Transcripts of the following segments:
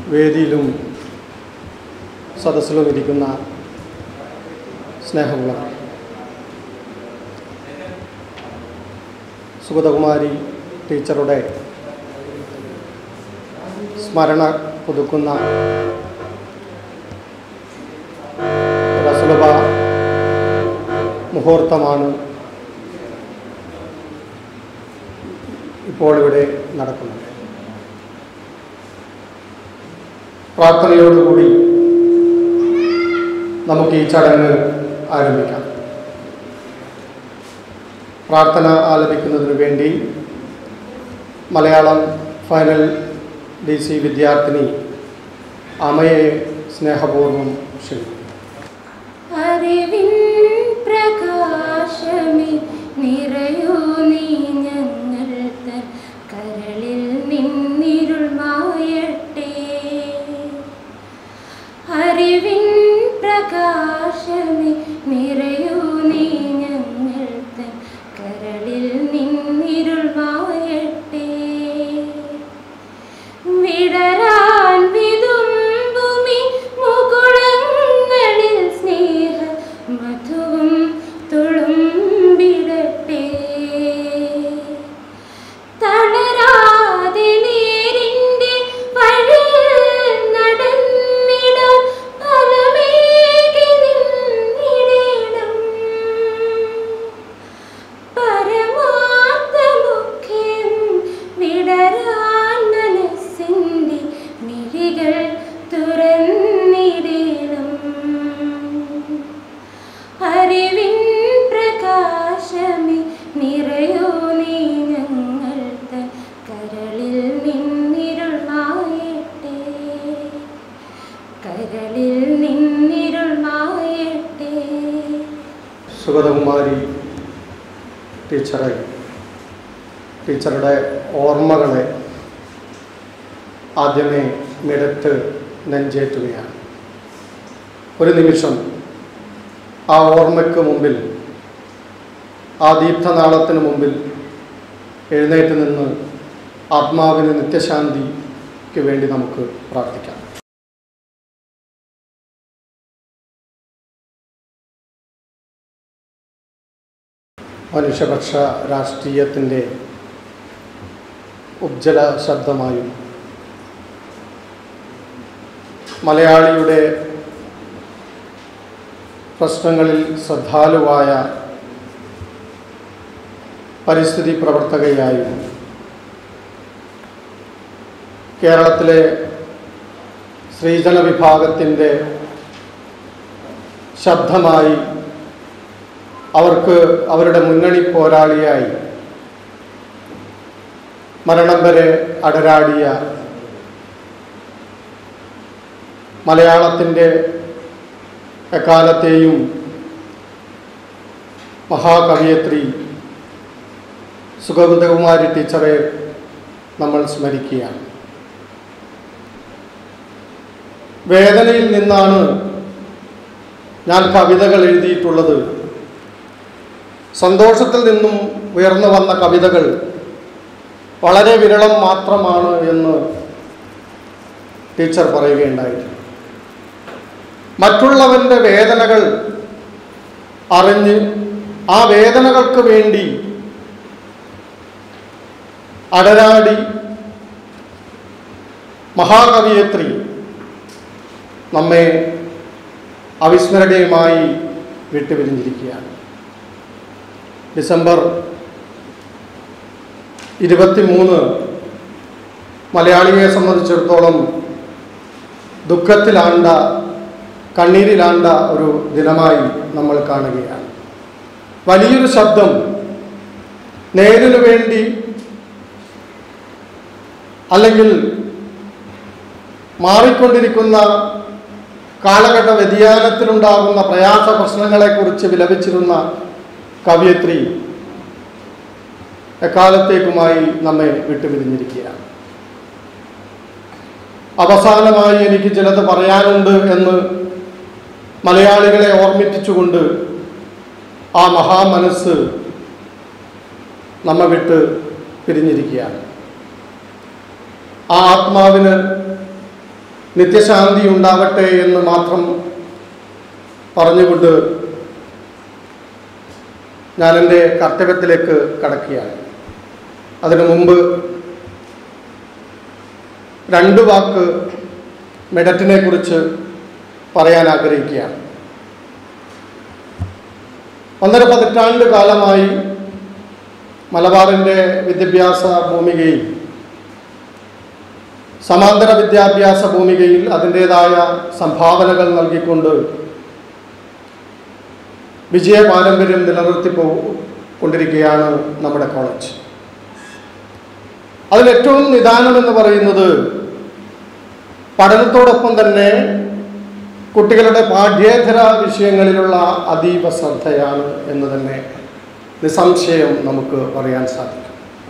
വേദിയിലും സദസ്സിലും ഇരിക്കുന്ന സ്നേഹമുള്ളവർ സുഗതകുമാരി ടീച്ചറുടെ സ്മരണ പുതുക്കുന്ന ഒരു അസുലഭ മുഹൂർത്തമാണ് ഇപ്പോൾ ഇവിടെ നടക്കുന്നത് പ്രാർത്ഥനയോടുകൂടി നമുക്ക് ഈ ചടങ്ങ് ആരംഭിക്കാം പ്രാർത്ഥന ആലപിക്കുന്നതിന് വേണ്ടി മലയാളം ഫൈനൽ ഡി സി വിദ്യാർത്ഥിനി അമയെ സ്നേഹപൂർവ്വം ക്ഷണിക്കുന്നു അറിവിൻ പ്രകാശമേ നിറയൂ നീ ഞങ്ങൾ തൻ കരളിൽ നിന്നിരുൾ മായട്ടെ അറിവിൻ പ്രകാശമേ നിറയൂ നീ ഞങ്ങൾ തൻ കരളിൽ നിന്നിരുൾ മായട്ടെ വിടരാൻ വിതുമ്പുമി മുകുളങ്ങളിൽ സ്നേഹ മധുവും തുളുമ്പിടട്ടെ തളരാതെ നേരിൻ്റെ വഴിയിൽ നടന്നിടാൻ ഫലമേകി നിന്നിടണം പരമാർത്ഥമുഖ്യം വിടരാൻ മനസ്സിൻ്റെ മിഴികൾ തുറന്നിടണം അറിവിൻ പ്രകാശമേ നിറയോ നീ ഞങ്ങൾ തൻ കരളിൽ നിന്നിരുൾ മായട്ടെ കരളിൽ നിന്നിരുൾ മായട്ടെ സുഗതകുമാരി ടീച്ചറെ ടീച്ചറുടെ ഓർമ്മകളെ ആദ്യമേ മിടത്ത് നെഞ്ചേറ്റുകയാണ് ഒരു നിമിഷം ആ ഓർമ്മയ്ക്ക് മുമ്പിൽ ആ ദീപ്തനാളത്തിന് മുമ്പിൽ എഴുന്നേറ്റ് നിന്ന് ആത്മാവിന് നിത്യശാന്തിക്ക് വേണ്ടി നമുക്ക് പ്രാർത്ഥിക്കാം മനുഷ്യപക്ഷ രാഷ്ട്രീയത്തിൻ്റെ ഉജ്ജ്വല ശബ്ദമായും മലയാളിയുടെ പ്രശ്നങ്ങളിൽ ശ്രദ്ധാലുവായ പരിസ്ഥിതി പ്രവർത്തകയായും കേരളത്തിലെ സ്ത്രീജന വിഭാഗത്തിൻ്റെ ശബ്ദമായി അവർക്ക് അവരുടെ മുന്നണി പോരാളിയായി മരണം വരെ അടരാടിയ മലയാളത്തിൻ്റെ എക്കാലത്തെയും മഹാകവിയത്രി സുഗതകുമാരി ടീച്ചറെ നമ്മൾ സ്മരിക്കുകയാണ് വേദനയിൽ നിന്നാണ് ഞാൻ കവിതകൾ എഴുതിയിട്ടുള്ളത് സന്തോഷത്തിൽ നിന്നും ഉയർന്നു വന്ന കവിതകൾ വളരെ വിരളം മാത്രമാണ് എന്ന് ടീച്ചർ പറയുകയുണ്ടായി മറ്റുള്ളവൻ്റെ വേദനകൾ അറിഞ്ഞ് ആ വേദനകൾക്ക് വേണ്ടി അടരാടി മഹാകവിയത്രി നമ്മെ അവിസ്മരണീയമായി വിട്ടുപിരിഞ്ഞിരിക്കുകയാണ് ഡിസംബർ ഇരുപത്തിമൂന്ന് മലയാളിയെ സംബന്ധിച്ചിടത്തോളം ദുഃഖത്തിലാണ്ട കണ്ണീരിലാണ്ട ഒരു ദിനമായി നമ്മൾ കാണുകയാണ് വലിയൊരു ശബ്ദം നേരിനു വേണ്ടി അല്ലെങ്കിൽ മാറിക്കൊണ്ടിരിക്കുന്ന കാലഘട്ട വ്യതിയാനത്തിലുണ്ടാകുന്ന പ്രയാസ പ്രശ്നങ്ങളെക്കുറിച്ച് വിലപിച്ചിരുന്ന കവിയത്രി എക്കാലത്തേക്കുമായി നമ്മെ വിട്ടുപിരിഞ്ഞിരിക്കുകയാണ് അവസാനമായി എനിക്ക് ചിലത് പറയാനുണ്ട് എന്ന് മലയാളികളെ ഓർമ്മിപ്പിച്ചുകൊണ്ട് ആ മഹാമനസ്സ് നമ്മെ വിട്ട് പിരിഞ്ഞിരിക്കുകയാണ് ആ ആത്മാവിന് നിത്യശാന്തി ഉണ്ടാവട്ടെ എന്ന് മാത്രം പറഞ്ഞുകൊണ്ട് ഞാൻ എൻ്റെ കർത്തവ്യത്തിലേക്ക് കടക്കുകയാണ് അതിനു മുമ്പ് രണ്ട് വാക്ക് മെഡറ്റിനെ കുറിച്ച് പറയാൻ ആഗ്രഹിക്കുകയാണ് ഒന്നര പതിറ്റാണ്ട് കാലമായി മലബാറിൻ്റെ വിദ്യാഭ്യാസ ഭൂമികയിൽ സമാന്തര വിദ്യാഭ്യാസ ഭൂമികയിൽ അതിൻ്റേതായ സംഭാവനകൾ നൽകിക്കൊണ്ട് വിജയ പാരമ്പര്യം നിലനിർത്തി പോ കൊണ്ടിരിക്കുകയാണ് നമ്മുടെ കോളേജ് അതിലേറ്റവും നിദാനം എന്ന് പറയുന്നത് പഠനത്തോടൊപ്പം തന്നെ കുട്ടികളുടെ പാഠ്യേതര വിഷയങ്ങളിലുള്ള അതീവ ശ്രദ്ധയാണ് എന്ന് തന്നെ നിസ്സംശയം നമുക്ക് പറയാൻ സാധിക്കും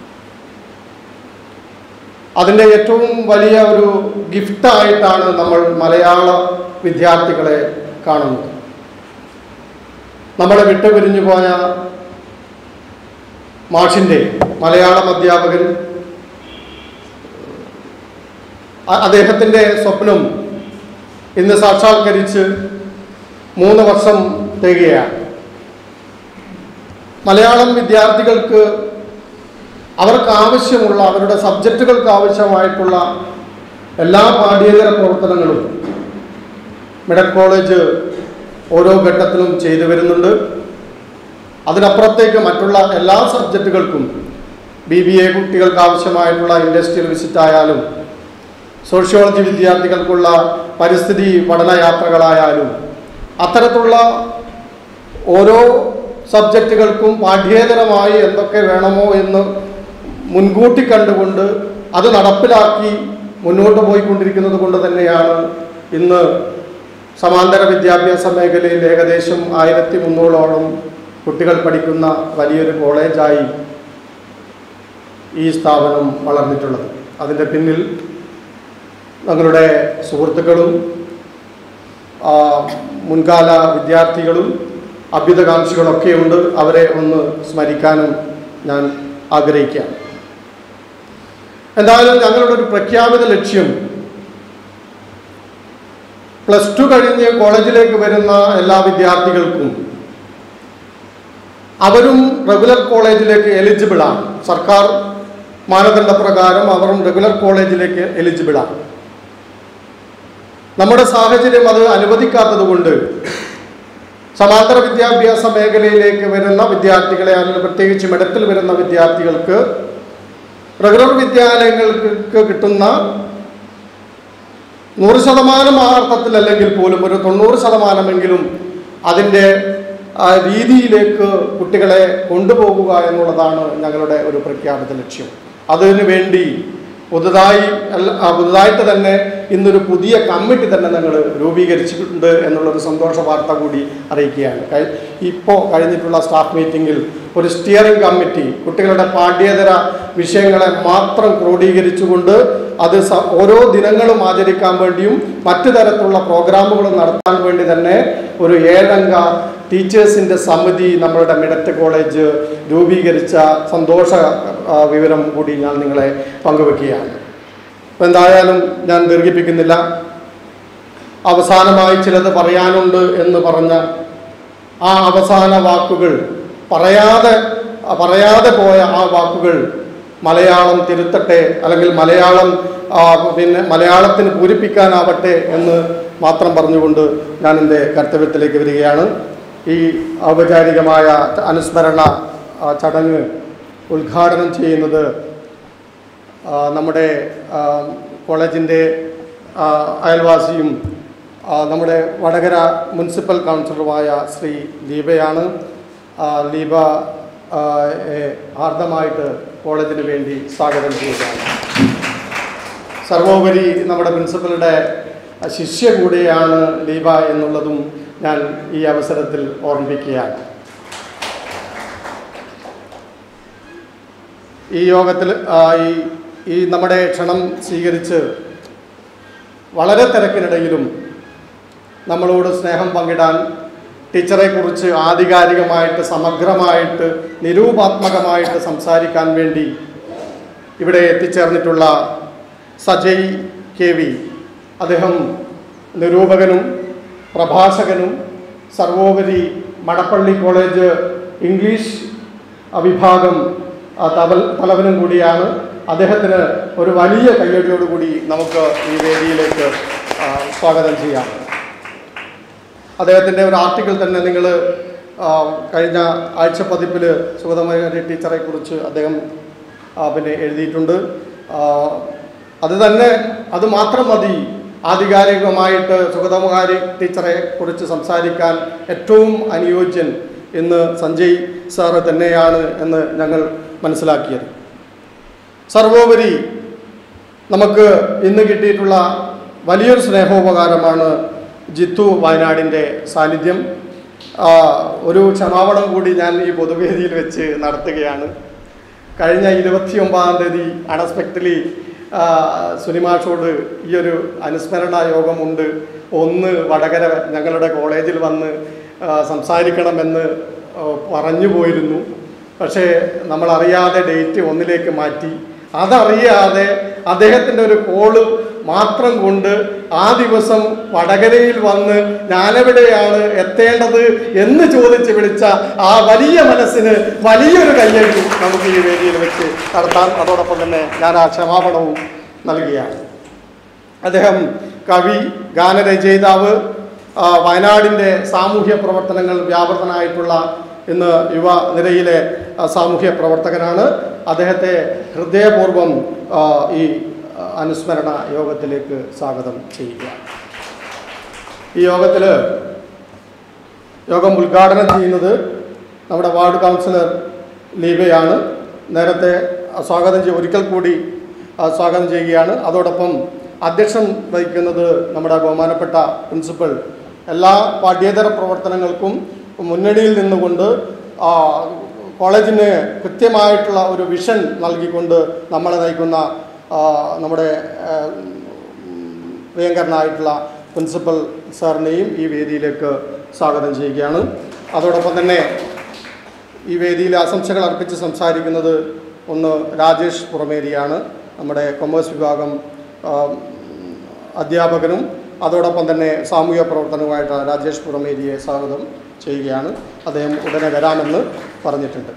അതിൻ്റെ ഏറ്റവും വലിയ ഒരു ഗിഫ്റ്റായിട്ടാണ് നമ്മൾ മലയാള വിദ്യാർത്ഥികളെ കാണുന്നത് നമ്മളെ വിട്ടുപിരിഞ്ഞു പോയ മാഷിൻ്റെ മലയാളം അധ്യാപകൻ അ- അദ്ദേഹത്തിൻ്റെ സ്വപ്നം ഇന്ന് സാക്ഷാത്കരിച്ച് മൂന്ന് വർഷം തികയാണ് മലയാളം വിദ്യാർത്ഥികൾക്ക് അവർക്ക് ആവശ്യമുള്ള അവരുടെ സബ്ജക്റ്റുകൾക്ക് ആവശ്യമായിട്ടുള്ള എല്ലാ പാഠ്യേതര പ്രവർത്തനങ്ങളും മിഡൽ കോളേജ് ഓരോ ഘട്ടത്തിലും ചെയ്തു വരുന്നുണ്ട് അതിനപ്പുറത്തേക്ക് മറ്റുള്ള എല്ലാ സബ്ജക്റ്റുകൾക്കും ബി ബി എ കുട്ടികൾക്ക് ആവശ്യമായിട്ടുള്ള ഇൻഡസ്ട്രിയൽ വിസിറ്റ് ആയാലും സോഷ്യോളജി വിദ്യാർത്ഥികൾക്കുള്ള പരിസ്ഥിതി പഠനയാത്രകളായാലും അത്തരത്തിലുള്ള ഓരോ സബ്ജക്റ്റുകൾക്കും പാഠ്യേതരമായി എന്തൊക്കെ വേണമോ എന്ന് മുൻകൂട്ടി കണ്ടുകൊണ്ട് അത് നടപ്പിലാക്കി മുന്നോട്ട് പോയിക്കൊണ്ടിരിക്കുന്നത് കൊണ്ട് തന്നെയാണ് ഇന്ന് സമാന്തര വിദ്യാഭ്യാസ മേഖലയിൽ ഏകദേശം ആയിരത്തി മുന്നൂറോളം കുട്ടികൾ പഠിക്കുന്ന വലിയൊരു കോളേജായി ഈ സ്ഥാപനം വളർന്നിട്ടുള്ളത് അതിൻ്റെ പിന്നിൽ ഞങ്ങളുടെ സുഹൃത്തുക്കളും ആ, മുൻകാല വിദ്യാർത്ഥികളും അഭ്യുതകാംക്ഷികളൊക്കെ ഉണ്ട് അവരെ ഒന്ന് സ്മരിക്കാനും ഞാൻ ആഗ്രഹിക്കുകയാണ് എന്തായാലും ഞങ്ങളുടെ ഒരു പ്രഖ്യാപിത ലക്ഷ്യം പ്ലസ് ടു കഴിഞ്ഞ് കോളേജിലേക്ക് വരുന്ന എല്ലാ വിദ്യാർത്ഥികൾക്കും അവരും റെഗുലർ കോളേജിലേക്ക് എലിജിബിളാണ് സർക്കാർ മാനദണ്ഡപ്രകാരം അവരും റെഗുലർ കോളേജിലേക്ക് എലിജിബിളാണ് നമ്മുടെ സാഹചര്യം അത് അനുവദിക്കാത്തത് കൊണ്ട് സമാന്തര വിദ്യാഭ്യാസ മേഖലയിലേക്ക് വരുന്ന വിദ്യാർത്ഥികളെ അതിൽ പ്രത്യേകിച്ച് മെഡത്തിൽ വരുന്ന വിദ്യാർത്ഥികൾക്ക് റെഗുലർ വിദ്യാലയങ്ങൾക്ക് കിട്ടുന്ന നൂറ് ശതമാനം ആ അർത്ഥത്തിൽ അല്ലെങ്കിൽ പോലും ഒരു തൊണ്ണൂറ് ശതമാനമെങ്കിലും അതിൻ്റെ ആ, രീതിയിലേക്ക് കുട്ടികളെ കൊണ്ടുപോകുക എന്നുള്ളതാണ് ഞങ്ങളുടെ ഒരു പ്രഖ്യാപിത ലക്ഷ്യം അതിനു വേണ്ടി പുതുതായി അല്ല ആ, പുതുതായിട്ട് തന്നെ ഇന്നൊരു പുതിയ കമ്മിറ്റി തന്നെ ഞങ്ങൾ രൂപീകരിച്ചിട്ടുണ്ട് എന്നുള്ളൊരു സന്തോഷ വാർത്ത കൂടി അറിയിക്കുകയാണ് കഴി ഇപ്പോൾ കഴിഞ്ഞിട്ടുള്ള സ്റ്റാഫ് മീറ്റിങ്ങിൽ ഒരു സ്റ്റിയറിംഗ് കമ്മിറ്റി കുട്ടികളുടെ പാഠ്യേതര വിഷയങ്ങളെ മാത്രം ക്രോഡീകരിച്ചുകൊണ്ട് അത് സ- ഓരോ ദിനങ്ങളും ആചരിക്കാൻ വേണ്ടിയും മറ്റു തരത്തിലുള്ള പ്രോഗ്രാമുകളും നടത്താൻ വേണ്ടി തന്നെ ഒരു ഏഴംഗ ടീച്ചേഴ്സിൻ്റെ സമിതി നമ്മളുടെ മിഡറ്റ് കോളേജ് രൂപീകരിച്ച സന്തോഷ ആ, വിവരം കൂടി ഞാൻ നിങ്ങളെ പങ്കുവെക്കുകയാണ് അപ്പോൾ എന്തായാലും ഞാൻ ദീർഘിപ്പിക്കുന്നില്ല അവസാനമായി ചിലത് പറയാനുണ്ട് എന്ന് പറഞ്ഞ ആ അവസാന വാക്കുകൾ പറയാതെ പറയാതെ പോയ ആ വാക്കുകൾ മലയാളം തിരുത്തട്ടെ അല്ലെങ്കിൽ മലയാളം ആ, പിന്നെ മലയാളത്തിന് പൂരിപ്പിക്കാനാവട്ടെ എന്ന് മാത്രം പറഞ്ഞുകൊണ്ട് ഞാൻ എൻ്റെ കർത്തവ്യത്തിലേക്ക് വരികയാണ് ഈ ഔപചാരികമായ അനുസ്മരണ ആ, ചടങ്ങ് ഉദ്ഘാടനം ചെയ്യുന്നത് ആ, നമ്മുടെ ആ, കോളേജിൻ്റെ ആ, അയൽവാസിയും ആ, നമ്മുടെ വടകര മുനിസിപ്പൽ കൗൺസിലറുമായ ശ്രീ ദീപയാണ് ആ, ദീപ ആ, യെ ഹാർദമായിട്ട് കോളേജിന് വേണ്ടി സ്വാഗതം ചെയ്യുകയാണ് സർവോപരി നമ്മുടെ പ്രിൻസിപ്പലുടെ ശിഷ്യ കൂടിയാണ് ദീപ എന്നുള്ളതും ഞാൻ ഈ അവസരത്തിൽ ഓർമ്മിപ്പിക്കുകയാണ് ഈ യോഗത്തിൽ ആ, ഈ ഈ നമ്മുടെ ക്ഷണം സ്വീകരിച്ച് വളരെ തിരക്കിനിടയിലും നമ്മളോട് സ്നേഹം പങ്കിടാൻ ടീച്ചറെക്കുറിച്ച് ആധികാരികമായിട്ട് സമഗ്രമായിട്ട് നിരൂപാത്മകമായിട്ട് സംസാരിക്കാൻ വേണ്ടി ഇവിടെ എത്തിച്ചേർന്നിട്ടുള്ള സജയ് കെ വി അദ്ദേഹം നിരൂപകനും പ്രഭാഷകനും സർവോപരി മടപ്പള്ളി കോളേജ് ഇംഗ്ലീഷ് വിഭാഗം ആ, തവൽ തലവനും കൂടിയാണ് അദ്ദേഹത്തിന് ഒരു വലിയ കയ്യടിയോടുകൂടി നമുക്ക് ഈ വേദിയിലേക്ക് ആ, സ്വാഗതം ചെയ്യാം അദ്ദേഹത്തിൻ്റെ ഒരു ആർട്ടിക്കിൾ തന്നെ നിങ്ങൾ കഴിഞ്ഞ ആഴ്ച പതിപ്പിൽ സുഗതകുമാരി ടീച്ചറെ കുറിച്ച് അദ്ദേഹം ആ, പിന്നെ എഴുതിയിട്ടുണ്ട് ആ, അത് തന്നെ അത് മാത്രം മതി ആധികാരികമായിട്ട് സുഗതകുമാരി ടീച്ചറെ കുറിച്ച് സംസാരിക്കാൻ ഏറ്റവും അനുയോജ്യൻ എന്ന് സഞ്ജയ് സാറ് തന്നെയാണ് എന്ന് ഞങ്ങൾ മനസ്സിലാക്കിയത് സർവോപരി നമുക്ക് ഇന്ന് കിട്ടിയിട്ടുള്ള വലിയൊരു സ്നേഹോപകാരമാണ് ജിത്തു വയനാടിൻ്റെ സാന്നിധ്യം ആ, ഒരു ക്ഷമാപണം കൂടി ഞാൻ ഈ പൊതുവേദിയിൽ വെച്ച് നടത്തുകയാണ് കഴിഞ്ഞ ഇരുപത്തി ഒമ്പതാം തീയതി അൺഎക്സ്പെക്റ്റലി സുനിമാഷോട് ഈ ഒരു അനുസ്മരണ യോഗമുണ്ട് ഒന്ന് വടകര ഞങ്ങളുടെ കോളേജിൽ വന്ന് ആ, സംസാരിക്കണമെന്ന് ആ, പറഞ്ഞു പോയിരുന്നു പക്ഷേ നമ്മൾ അറിയാതെ ഡേറ്റ് ഒന്നിലേക്ക് മാറ്റി അതറിയാതെ അദ്ദേഹത്തിൻ്റെ ഒരു കോള് മാത്രം കൊണ്ട് ആ ദിവസം വടകരയിൽ വന്ന് ഞാനെവിടെയാണ് എത്തേണ്ടത് എന്ന് ചോദിച്ച് വിളിച്ച ആ വലിയ മനസ്സിന് വലിയൊരു കയ്യടി നമുക്ക് ഈ വേദിയിൽ വെച്ച് നടത്താം അതോടൊപ്പം തന്നെ ഞാൻ ആ ക്ഷമാപണവും നൽകുകയാണ് അദ്ദേഹം കവി ഗാനരചയിതാവ് ആ, വയനാടിൻ്റെ സാമൂഹ്യ പ്രവർത്തനങ്ങൾ വ്യാപൃതനായിട്ടുള്ള ഇന്ന് യുവ നിരയിലെ ആ, സാമൂഹ്യ പ്രവർത്തകനാണ് അദ്ദേഹത്തെ ഹൃദയപൂർവ്വം ആ, ഈ ആ, അനുസ്മരണ യോഗത്തിലേക്ക് സ്വാഗതം ചെയ്യുക ഈ യോഗത്തിൽ യോഗം ഉദ്ഘാടനം ചെയ്യുന്നത് നമ്മുടെ വാർഡ് കൗൺസിലർ ലീബയാണ് നേരത്തെ സ്വാഗതം ചെയ്യ ഒരിക്കൽ കൂടി ആ, സ്വാഗതം ചെയ്യുകയാണ് അതോടൊപ്പം അധ്യക്ഷൻ വഹിക്കുന്നത് നമ്മുടെ ബഹുമാനപ്പെട്ട പ്രിൻസിപ്പൽ എല്ലാ പാഠ്യേതര പ്രവർത്തനങ്ങൾക്കും മുന്നണിയിൽ നിന്നുകൊണ്ട് ആ, കോളേജിന് കൃത്യമായിട്ടുള്ള ഒരു വിഷൻ നൽകിക്കൊണ്ട് നമ്മളെ നയിക്കുന്ന ആ, നമ്മുടെ ആ, പ്രിയങ്കരനായിട്ടുള്ള പ്രിൻസിപ്പൽ സാറിനെയും ഈ വേദിയിലേക്ക് സ്വാഗതം ചെയ്യുകയാണ് അതോടൊപ്പം തന്നെ ഈ വേദിയിൽ ആശംസകൾ അർപ്പിച്ച് സംസാരിക്കുന്നത് ഒന്ന് രാജേഷ് പുറമേരിയാണ് നമ്മുടെ കൊമേഴ്സ് വിഭാഗം ആ, അധ്യാപകനും അതോടൊപ്പം തന്നെ സാമൂഹ്യ പ്രവർത്തനവുമായിട്ട് രാജേഷ് പുറമേരിയെ സ്വാഗതം ചെയ്യുകയാണ് അദ്ദേഹം ഉടനെ വരാമെന്ന് പറഞ്ഞിട്ടുണ്ട്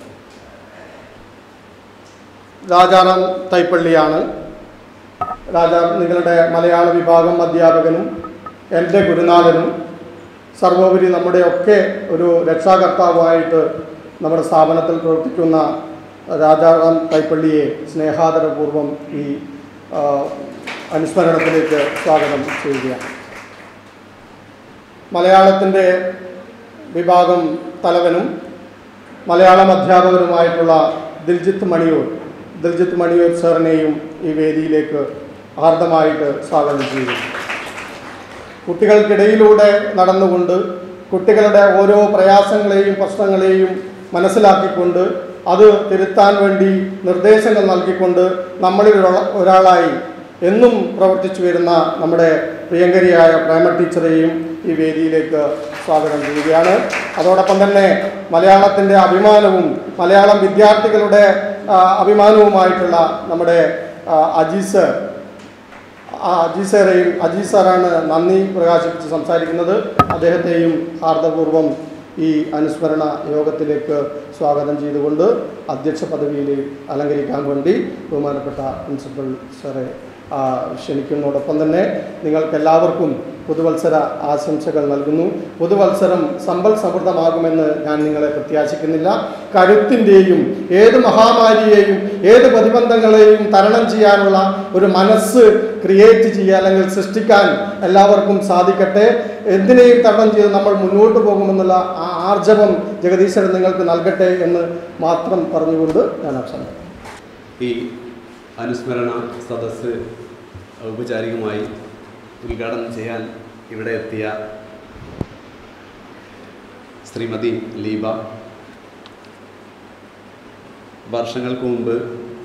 രാജാറാം തൈപ്പള്ളിയാണ് രാജാ നിങ്ങളുടെ മലയാള വിഭാഗം അധ്യാപകനും എൻ്റെ ഗുരുനാഥനും സർവോപരി നമ്മുടെയൊക്കെ ഒരു രക്ഷാകർത്താവായിട്ട് നമ്മുടെ സ്ഥാപനത്തിൽ പ്രവർത്തിക്കുന്ന രാജാറാം കൈപ്പള്ളിയെ സ്നേഹാദരപൂർവ്വം ഈ ആ, അനുസ്മരണത്തിലേക്ക് സ്വാഗതം ചെയ്യുകയാണ് മലയാളത്തിൻ്റെ വിഭാഗം തലവനും മലയാളം അധ്യാപകനുമായിട്ടുള്ള ദിൽജിത്ത് മണിയൂർ ദിൽജിത്ത് മണിയൂർ സാറിനെയും ഈ വേദിയിലേക്ക് ആർദ്രമായിട്ട് സ്വാഗതം ചെയ്യുന്നു കുട്ടികൾക്കിടയിലൂടെ നടന്നുകൊണ്ട് കുട്ടികളുടെ ഓരോ പ്രയാസങ്ങളെയും പ്രശ്നങ്ങളെയും മനസ്സിലാക്കിക്കൊണ്ട് അത് തിരുത്താൻ വേണ്ടി നിർദ്ദേശങ്ങൾ നൽകിക്കൊണ്ട് നമ്മളിൽ ഒരാ- ഒരാളായി എന്നും പ്രവർത്തിച്ചു വരുന്ന നമ്മുടെ പ്രിയങ്കരിയായ പ്രേമ ടീച്ചറെയും ഈ വേദിയിലേക്ക് സ്വാഗതം ചെയ്യുകയാണ് അതോടൊപ്പം തന്നെ മലയാളത്തിൻ്റെ അഭിമാനവും മലയാളം വിദ്യാർത്ഥികളുടെ ആ, അഭിമാനവുമായിട്ടുള്ള നമ്മുടെ ആ, അജീസ് ആ അജീസ് സാറേയും അജീസ് സാറാണ് നന്ദി പ്രകാശിപ്പിച്ച് സംസാരിക്കുന്നത് അദ്ദേഹത്തെയും ഹാർദപൂർവ്വം ഈ അനുസ്മരണ യോഗത്തിലേക്ക് സ്വാഗതം ചെയ്തുകൊണ്ട് അധ്യക്ഷ പദവിയിൽ അലങ്കരിക്കാൻ വേണ്ടി ബഹുമാനപ്പെട്ട പ്രിൻസിപ്പൽ സാറെ ആ, ക്ഷണിക്കുന്നതോടൊപ്പം തന്നെ നിങ്ങൾക്കെല്ലാവർക്കും പുതുവത്സര ആശംസകൾ നൽകുന്നു പുതുവത്സരം സമ്പൽ സമൃദ്ധമാകുമെന്ന് ഞാൻ നിങ്ങളെ പ്രത്യാശിക്കുന്നില്ല കരുത്തിൻ്റെയും ഏത് മഹാമാരിയെയും ഏത് പ്രതിബന്ധങ്ങളെയും തരണം ചെയ്യാനുള്ള ഒരു മനസ്സ് ക്രിയേറ്റ് ചെയ്യുക അല്ലെങ്കിൽ സൃഷ്ടിക്കാൻ എല്ലാവർക്കും സാധിക്കട്ടെ എന്തിനേയും തരണം ചെയ്ത് നമ്മൾ മുന്നോട്ട് പോകുമെന്നുള്ള ആ ആർജവം ജഗദീശ്വരൻ നിങ്ങൾക്ക് നൽകട്ടെ എന്ന് മാത്രം പറഞ്ഞുകൊണ്ട് ഞാൻ അവസാനം ഈ അനുസ്മരണ സദസ്സ് ഔപചാരികമായി ഉദ്ഘാടനം ചെയ്യാൻ ഇവിടെ എത്തിയ ശ്രീമതി ലീബ വർഷങ്ങൾക്ക് മുമ്പ്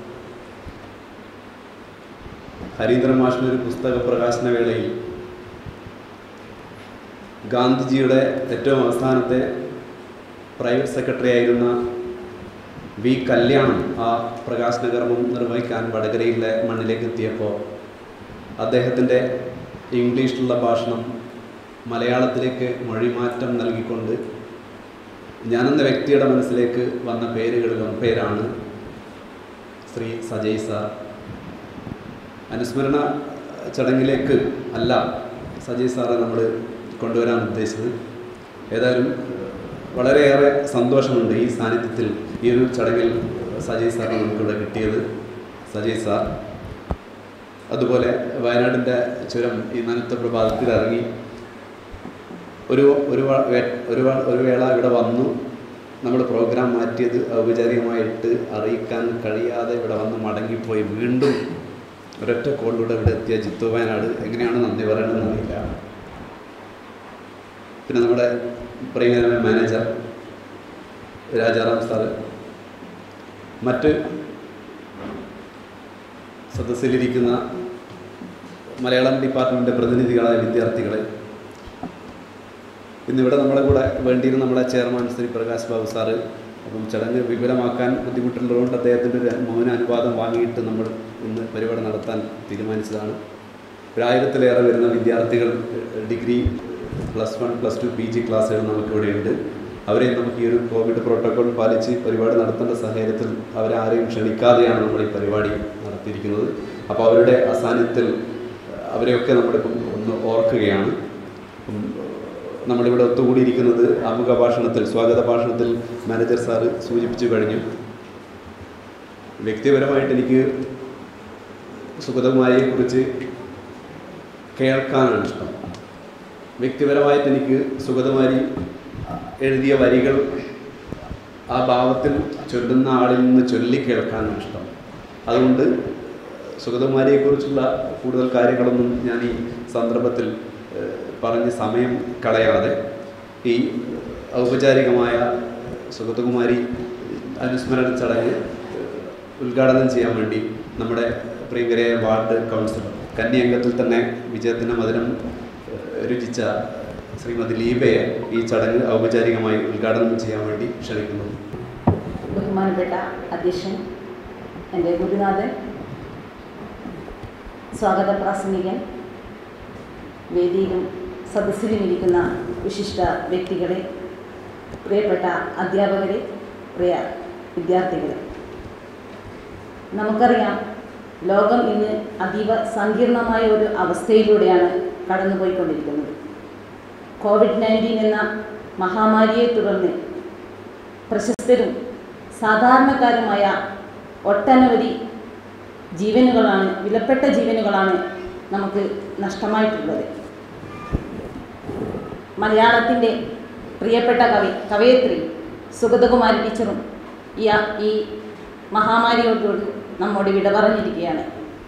ഹരീന്ദ്രൻ മാഷിൻ്റെ ഒരു പുസ്തക പ്രകാശന വേളയിൽ ഗാന്ധിജിയുടെ ഏറ്റവും അവസാനത്തെ പ്രൈവറ്റ് സെക്രട്ടറി ആയിരുന്ന വി കല്യാണം ആ പ്രകാശന കർമ്മം നിർവഹിക്കാൻ വടകരയിലെ മണ്ണിലേക്ക് എത്തിയപ്പോൾ അദ്ദേഹത്തിൻ്റെ ഇംഗ്ലീഷിലുള്ള ഭാഷണം മലയാളത്തിലേക്ക് മൊഴിമാറ്റം നൽകിക്കൊണ്ട് ഞാനെന്ന വ്യക്തിയുടെ മനസ്സിലേക്ക് വന്ന പേരുകളിൽ ഒരു പേരാണ് ശ്രീ സജയ് സാർ അനുസ്മരണ ചടങ്ങിലേക്ക് അല്ല സജയ് സാറെ നമ്മൾ കൊണ്ടുവരാൻ ഉദ്ദേശിച്ചത് ഏതായാലും വളരെയേറെ സന്തോഷമുണ്ട് ഈ സാന്നിധ്യത്തിൽ ഈ ഒരു ചടങ്ങിൽ സജയ് സാറിനെ നമുക്കിവിടെ കിട്ടിയത് സജയ് സാർ അതുപോലെ വയനാടിൻ്റെ ചുരം ഈ നനുത്ത പ്രഭാതത്തിൽ ഇറങ്ങി ഒരു ഒരു വ- വേ- ഒരു വ- ഒരു വേള ഇവിടെ വന്നു നമ്മൾ പ്രോഗ്രാം മാറ്റിയത് ഔപചാരികമായിട്ട് അറിയിക്കാൻ കഴിയാതെ ഇവിടെ വന്ന് മടങ്ങിപ്പോയി വീണ്ടും ഒരൊറ്റ കോളിലൂടെ ഇവിടെ എത്തിയ ജിത്തു വയനാട് എങ്ങനെയാണ് നന്ദി പറയണമെന്ന് അറിയില്ല പിന്നെ നമ്മുടെ പ്രീമിയർ മാനേജർ രാജാറാം സാറ് മറ്റ് സദസ്സിലിരിക്കുന്ന മലയാളം ഡിപ്പാർട്ട്മെൻറ്റ് പ്രതിനിധികളായ വിദ്യാർത്ഥികളെ ഇന്നിവിടെ നമ്മുടെ കൂടെ വേണ്ടിയിരുന്ന നമ്മുടെ ചെയർമാൻ ശ്രീ പ്രകാശ് ബാബു സാറ് അപ്പം ചടങ്ങ് വിപുലമാക്കാൻ ബുദ്ധിമുട്ടുള്ളതുകൊണ്ട് അദ്ദേഹത്തിൻ്റെ ഒരു മൗന അനുവാദം വാങ്ങിയിട്ട് നമ്മൾ ഇന്ന് പരിപാടി നടത്താൻ തീരുമാനിച്ചതാണ് ഒരായിരത്തിലേറെ വരുന്ന വിദ്യാർത്ഥികൾ degree plus one plus two P G ക്ലാസ്സുകൾ നമുക്കിവിടെയുണ്ട് അവരെ നമുക്ക് ഈ ഒരു കോവിഡ് പ്രോട്ടോകോൾ പാലിച്ച് പരിപാടി നടത്തേണ്ട സാഹചര്യത്തിൽ അവരെ ആരെയും ക്ഷണിക്കാതെയാണ് നമ്മൾ ഈ പരിപാടി നടത്തിയിരിക്കുന്നത് അപ്പോൾ അവരുടെ അസാന്നിധ്യത്തിൽ അവരെയൊക്കെ നമ്മളിപ്പം ഒന്ന് ഓർക്കുകയാണ് ഉം, നമ്മളിവിടെ ഒത്തുകൂടിയിരിക്കുന്നത് ആമുഖ ഭാഷണത്തിൽ സ്വാഗത ഭാഷണത്തിൽ മാനേജർ സാറ് സൂചിപ്പിച്ചു കഴിഞ്ഞു വ്യക്തിപരമായിട്ട് എനിക്ക് സുഗതകുമാരിയെ കുറിച്ച് കേൾക്കാനാണ് ഇഷ്ടം വ്യക്തിപരമായിട്ട് എനിക്ക് സുഗതകുമാരി എഴുതിയ വരികൾ ആ ഭാവത്തിൽ ചൊല്ലുന്ന ആളിൽ നിന്ന് ചൊല്ലി കേൾക്കാനാണ് ഇഷ്ടം അതുകൊണ്ട് സുഗതകുമാരിയെക്കുറിച്ചുള്ള കൂടുതൽ കാര്യങ്ങളൊന്നും ഞാൻ ഈ സന്ദർഭത്തിൽ ഏഹ്, പറഞ്ഞ് സമയം കളയാതെ ഈ ഔപചാരികമായ സുഗതകുമാരി അനുസ്മരണ ചടങ്ങ് ഏഹ്, ഉദ്ഘാടനം ചെയ്യാൻ വേണ്ടി നമ്മുടെ പ്രിയങ്കരയായ വാർഡ് കൗൺസിലർ കന്നി അംഗത്തിൽ തന്നെ വിജയത്തിൻ്റെ മധുരം ഏഹ്, രുചിച്ച ശ്രീമതി ലീബയെ ഈ ചടങ്ങ് ഔപചാരികമായി ഉദ്ഘാടനം ചെയ്യാൻ വേണ്ടി ക്ഷണിക്കുന്നു ബഹുമാനപ്പെട്ട അധ്യക്ഷൻ എൻ്റെ ഗുരുനാഥൻ സ്വാഗത പ്രാസംഗികൻ വേദിയിലും സദസ്സിലും ഇരിക്കുന്ന വിശിഷ്ട വ്യക്തികളെ പ്രിയപ്പെട്ട അധ്യാപകരെ പ്രിയ വിദ്യാർത്ഥികളെ നമുക്കറിയാം ലോകം ഇന്ന് അതീവ സങ്കീർണമായ ഒരു അവസ്ഥയിലൂടെയാണ് കടന്നുപോയിക്കൊണ്ടിരിക്കുന്നത് കോവിഡ് നയൻറ്റീൻ എന്ന മഹാമാരിയെ തുടർന്ന് പ്രശസ്തരും സാധാരണക്കാരുമായ ഒട്ടനവധി ജീവനുകളാണ് വിലപ്പെട്ട ജീവനുകളാണ് നമുക്ക് നഷ്ടമായിട്ടുള്ളത് മലയാളത്തിൻ്റെ പ്രിയപ്പെട്ട കവി കവയത്രി സുഗതകുമാരി ടീച്ചറും ഈ ഈ മഹാമാരിയോട് നമ്മോട് വിട പറഞ്ഞിരിക്കുകയാണ്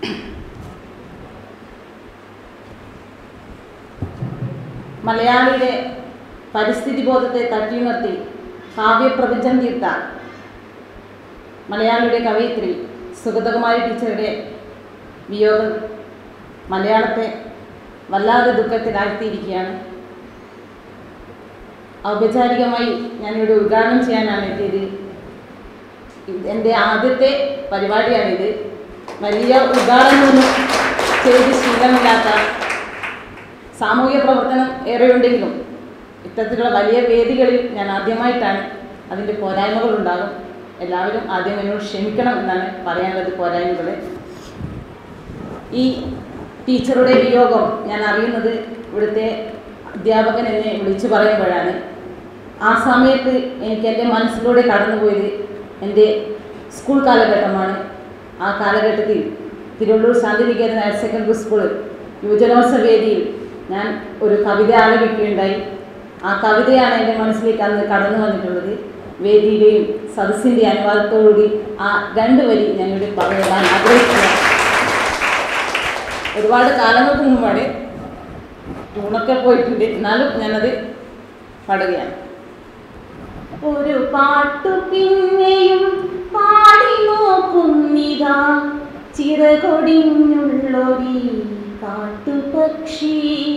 മലയാളിയുടെ പരിസ്ഥിതി ബോധത്തെ തട്ടിയുണർത്തി കാവ്യപ്രപഞ്ചം തീർത്ത മലയാളിയുടെ കവയിത്രി സുഗതകുമാരി ടീച്ചറുടെ വിയോഗം മലയാളത്തെ വല്ലാതെ ദുഃഖത്തിലാഴ്ത്തിയിരിക്കുകയാണ് ഔപചാരികമായി ഞാനിവിടെ ഉദ്ഘാടനം ചെയ്യാനാണ് എത്തിയത് ഇത് എൻ്റെ ആദ്യത്തെ പരിപാടിയാണിത് വലിയ ഉദ്ഘാടനമൊന്നും ചെയ്ത് ശീലമില്ലാത്ത സാമൂഹ്യ പ്രവർത്തനം ഏറെയുണ്ടെങ്കിലും ഇത്തരത്തിലുള്ള വലിയ വേദികളിൽ ഞാൻ ആദ്യമായിട്ടാണ് അതിൻ്റെ പോരായ്മകളുണ്ടാകും എല്ലാവരും ആദ്യം എന്നോട് ക്ഷമിക്കണം എന്നാണ് പറയാനുള്ളത് പോരായ്മകൾ ഈ ടീച്ചറുടെ വിയോഗം ഞാൻ അറിയുന്നത് ഇവിടുത്തെ അധ്യാപകൻ എന്നെ വിളിച്ചു പറയുമ്പോഴാണ് ആ സമയത്ത് എനിക്ക് എൻ്റെ മനസ്സിലൂടെ കടന്നുപോയത് എൻ്റെ സ്കൂൾ കാലഘട്ടമാണ് ആ കാലഘട്ടത്തിൽ Thiruvallur Shantiniketan higher secondary school യുവജനോത്സവ വേദിയിൽ ഞാൻ ഒരു കവിത ആലപിക്കുകയുണ്ടായി ആ കവിതയാണ് എൻ്റെ മനസ്സിലേക്ക് അന്ന് കടന്നു വന്നിട്ടുള്ളത് വേദിയുടെയും സദസ്സിൻ്റെ അനുവാദത്തോടുകൂടി ആ രണ്ട് വരി ഞാനിവിടെ പറയാൻ ആഗ്രഹിക്കുകയാണ് ഒരുപാട് കാലങ്ങൾക്ക് മുമ്പാണ് ടൂണൊക്കെ പോയിട്ടുണ്ട് എന്നാലും ഞാനത് പാടുകയാണ് ഒരു പാട്ടു പിന്നെയും പാടി നോക്കുന്നിതാ ചിറകൊടിഞ്ഞുള്ളൊരി കാട്ടുപക്ഷി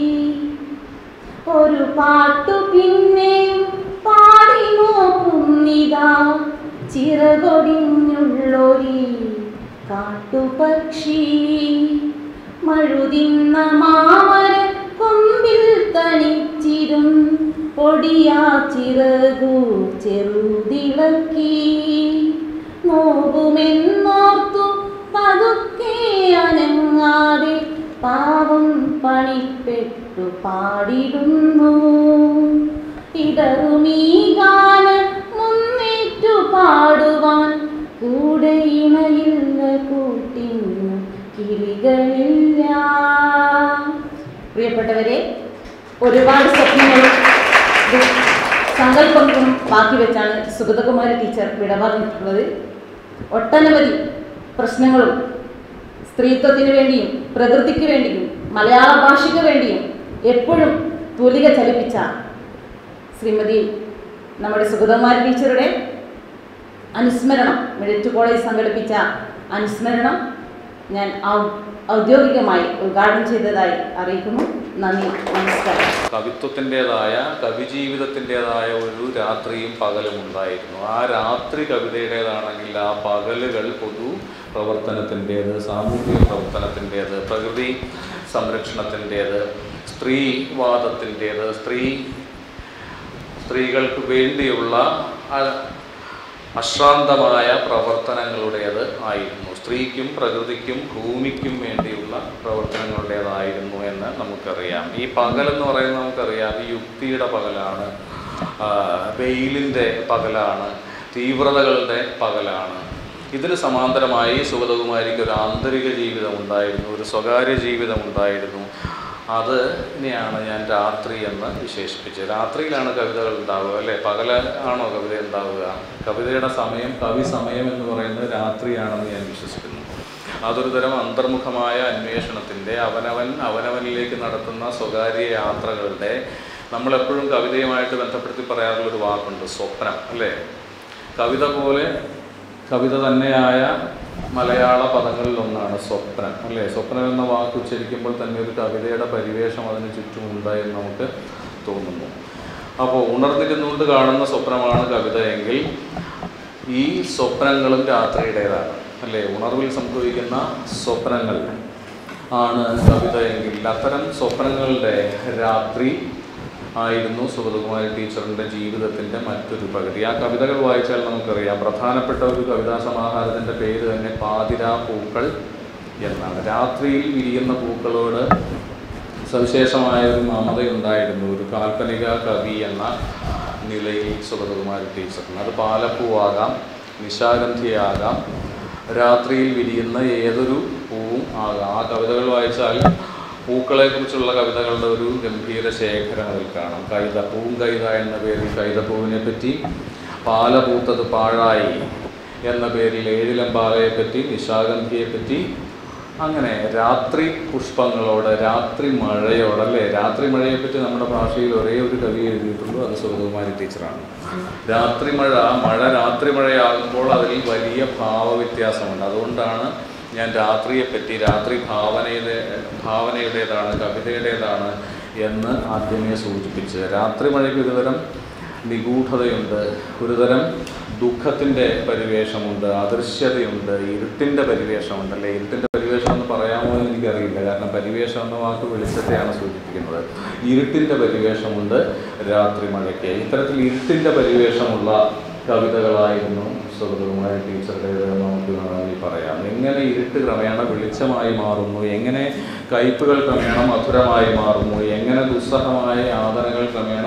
ഒരു പാട്ടു പിന്നെയും പാടി നോക്കുന്നിതാ ചിറകൊടിഞ്ഞുള്ളൊരി കാട്ടുപക്ഷി മഴുതിന്ന മാമര കൊമ്പിൽ തനിച്ചിരും പൊടിയാ ചിറകു ചെറുതിളക്കി നോവുമെന്നോർത്തു പതുക്കെ അനങ്ങാതെ പാവം പണിപ്പെട്ടു പാടിടുന്നു ഇടറുമീ ഗാന മുന്നേറ്റു പാടുവാൻ കൂടെ ഇണയില്ല കൂട്ടിന്നു കിളികളില്ല പ്രിയപ്പെട്ടവരെ ഒരുപാട് സ്വപ്നങ്ങളും ഇത് സങ്കല്പങ്ങളും ബാക്കി വെച്ചാണ് സുഗതകുമാരി ടീച്ചർ വിട പറഞ്ഞിട്ടുള്ളത് ഒട്ടനവധി പ്രശ്നങ്ങളും സ്ത്രീത്വത്തിന് വേണ്ടിയും പ്രകൃതിക്ക് വേണ്ടിയും മലയാള ഭാഷയ്ക്ക് വേണ്ടിയും എപ്പോഴും തൂലിക ചലിപ്പിച്ച ശ്രീമതി നമ്മുടെ സുഗതകുമാരി ടീച്ചറുടെ അനുസ്മരണം മെഡിറ്റ് കോളേജ് സംഘടിപ്പിച്ച അനുസ്മരണം ഞാൻ ഔ- ഔദ്യോഗികമായി ഉദ്ഘാടനം ചെയ്തതായി അറിയിക്കുന്നു നന്ദി നമസ്കാരം കവിത്വത്തിൻ്റെതായ കവിജീവിതത്തിൻ്റെതായ ഒരു രാത്രിയും പകലും ഉണ്ടായിരുന്നു ആ രാത്രി കവിതയുടേതാണെങ്കിൽ ആ പകലുകൾ പൊതു പ്രവർത്തനത്തിൻ്റേത് സാമൂഹിക പ്രവർത്തനത്തിൻ്റേത് പ്രകൃതി സംരക്ഷണത്തിൻ്റേത് സ്ത്രീവാദത്തിൻ്റേത് സ്ത്രീ സ്ത്രീകൾക്ക് വേണ്ടിയുള്ള അ- അശ്രാന്തമായ പ്രവർത്തനങ്ങളുടേത് ആയിരുന്നു സ്ത്രീക്കും പ്രകൃതിക്കും ഭൂമിക്കും വേണ്ടിയുള്ള പ്രവർത്തനങ്ങളുടേതായിരുന്നു എന്ന് നമുക്കറിയാം ഈ പകലെന്ന് പറയുന്നത് നമുക്കറിയാം ഈ യുക്തിയുടെ പകലാണ് ആ, വെയിലിൻ്റെ പകലാണ് തീവ്രതകളുടെ പകലാണ് ഇതിന് സമാന്തരമായി സുഗതകുമാരിക്ക് ഒരു ആന്തരിക ജീവിതം ഉണ്ടായിരുന്നു ഒരു സ്വകാര്യ ജീവിതം ഉണ്ടായിരുന്നു അതിനെയാണ് ഞാൻ രാത്രി എന്ന് വിശേഷിപ്പിച്ചത് രാത്രിയിലാണ് കവിതകൾ ഉണ്ടാവുക അല്ലേ പകല ആണോ കവിത ഉണ്ടാവുക കവിതയുടെ സമയം കവി സമയം എന്ന് പറയുന്നത് രാത്രിയാണെന്ന് ഞാൻ വിശ്വസിക്കുന്നു അതൊരു തരം അന്തർമുഖമായ അന്വേഷണത്തിൻ്റെ അവനവൻ അവനവനിലേക്ക് നടത്തുന്ന സ്വകാര്യ യാത്രകളുടെ നമ്മളെപ്പോഴും കവിതയുമായിട്ട് ബന്ധപ്പെടുത്തി പറയാറുള്ള ഒരു വാക്കുണ്ട് സ്വപ്നം അല്ലേ കവിത പോലെ കവിത തന്നെയായ മലയാള പദങ്ങളിൽ ഒന്നാണ് സ്വപ്നം അല്ലേ സ്വപ്നം എന്ന വാക്ക് ഉച്ചരിക്കുമ്പോൾ തന്നെ ഒരു കവിതയുടെ പരിവേഷം അതിന് ചുറ്റുമുണ്ട് എന്ന് നമുക്ക് തോന്നുന്നു അപ്പോൾ ഉണർന്നിരുന്നുകൊണ്ട് കാണുന്ന സ്വപ്നമാണ് കവിത എങ്കിൽ ഈ സ്വപ്നങ്ങളും രാത്രിയുടേതാണ് അല്ലേ ഉണർവിൽ സംഭവിക്കുന്ന സ്വപ്നങ്ങൾ ആണ് കവിത എങ്കിൽ അത്തരം സ്വപ്നങ്ങളുടെ രാത്രി ആയിരുന്നു സുഗതകുമാരി ടീച്ചറിൻ്റെ ജീവിതത്തിൻ്റെ മറ്റൊരു പകുതി ആ കവിതകൾ വായിച്ചാൽ നമുക്കറിയാം പ്രധാനപ്പെട്ട ഒരു കവിതാ സമാഹാരത്തിൻ്റെ പേര് തന്നെ പാതിരാ പൂക്കൾ എന്നാണ് രാത്രിയിൽ വിരിയുന്ന പൂക്കളോട് സവിശേഷമായ ഒരു മമതയുണ്ടായിരുന്നു ഒരു കാൽപ്പനിക കവി എന്ന നിലയിൽ സുഗതകുമാരി ടീച്ചറിന് അത് പാലപ്പൂവാകാം നിശാഗന്ധിയാകാം രാത്രിയിൽ വിരിയുന്ന ഏതൊരു പൂവും ആകാം ആ കവിതകൾ വായിച്ചാൽ പൂക്കളെക്കുറിച്ചുള്ള കവിതകളുടെ ഒരു ഗംഭീര ശേഖരം അതിൽ കാണാം കൈത പൂവും കൈത എന്ന പേരിൽ കൈതപ്പൂവിനെ പറ്റി പാല പൂത്തത് പാഴായി എന്ന പേരിൽ ഏഴിലമ്പാലയെ പറ്റി നിശാഗന്ധിയെ പറ്റി അങ്ങനെ രാത്രി പുഷ്പങ്ങളോട് രാത്രി മഴയോട് അല്ലേ രാത്രി മഴയെപ്പറ്റി നമ്മുടെ ഭാഷയിൽ ഒരേ ഒരു കവി എഴുതിയിട്ടുള്ളൂ അത് സുഗതകുമാരി ടീച്ചറാണ് രാത്രി മഴ മഴ രാത്രി മഴയാകുമ്പോൾ അതിൽ വലിയ ഭാവവ്യത്യാസമുണ്ട് അതുകൊണ്ടാണ് ഞാൻ രാത്രിയെപ്പറ്റി രാത്രി ഭാവനയുടെ ഭാവനയുടേതാണ് കവിതയുടേതാണ് എന്ന് ആദ്യമേ സൂചിപ്പിച്ചത് രാത്രി മഴയ്ക്ക് ഒരുതരം നിഗൂഢതയുണ്ട് ഒരുതരം ദുഃഖത്തിൻ്റെ പരിവേഷമുണ്ട് അദൃശ്യതയുണ്ട് ഇരുട്ടിൻ്റെ പരിവേഷമുണ്ട് അല്ലേ ഇരുട്ടിൻ്റെ പരിവേഷം എന്ന് പറയാമോ എന്ന് എനിക്കറിയില്ല കാരണം പരിവേഷം എന്ന വാക്ക് വെളിച്ചത്തെയാണ് സൂചിപ്പിക്കുന്നത് ഇരുട്ടിൻ്റെ പരിവേഷമുണ്ട് രാത്രി മഴയ്ക്ക് ഇത്തരത്തിൽ ഇരുട്ടിൻ്റെ പരിവേഷമുള്ള കവിതകളായിരുന്നു സുഗതകുമാരി ടീച്ചറുടേത് എന്ന് നമുക്ക് വേണമെങ്കിൽ പറയാം എങ്ങനെ ഇരുട്ട് ക്രമേണ വെളിച്ചമായി മാറുന്നു എങ്ങനെ കയ്പുകൾ ക്രമേണ മധുരമായി മാറുന്നു എങ്ങനെ ദുസ്സഹമായ യാതനകൾ ക്രമേണ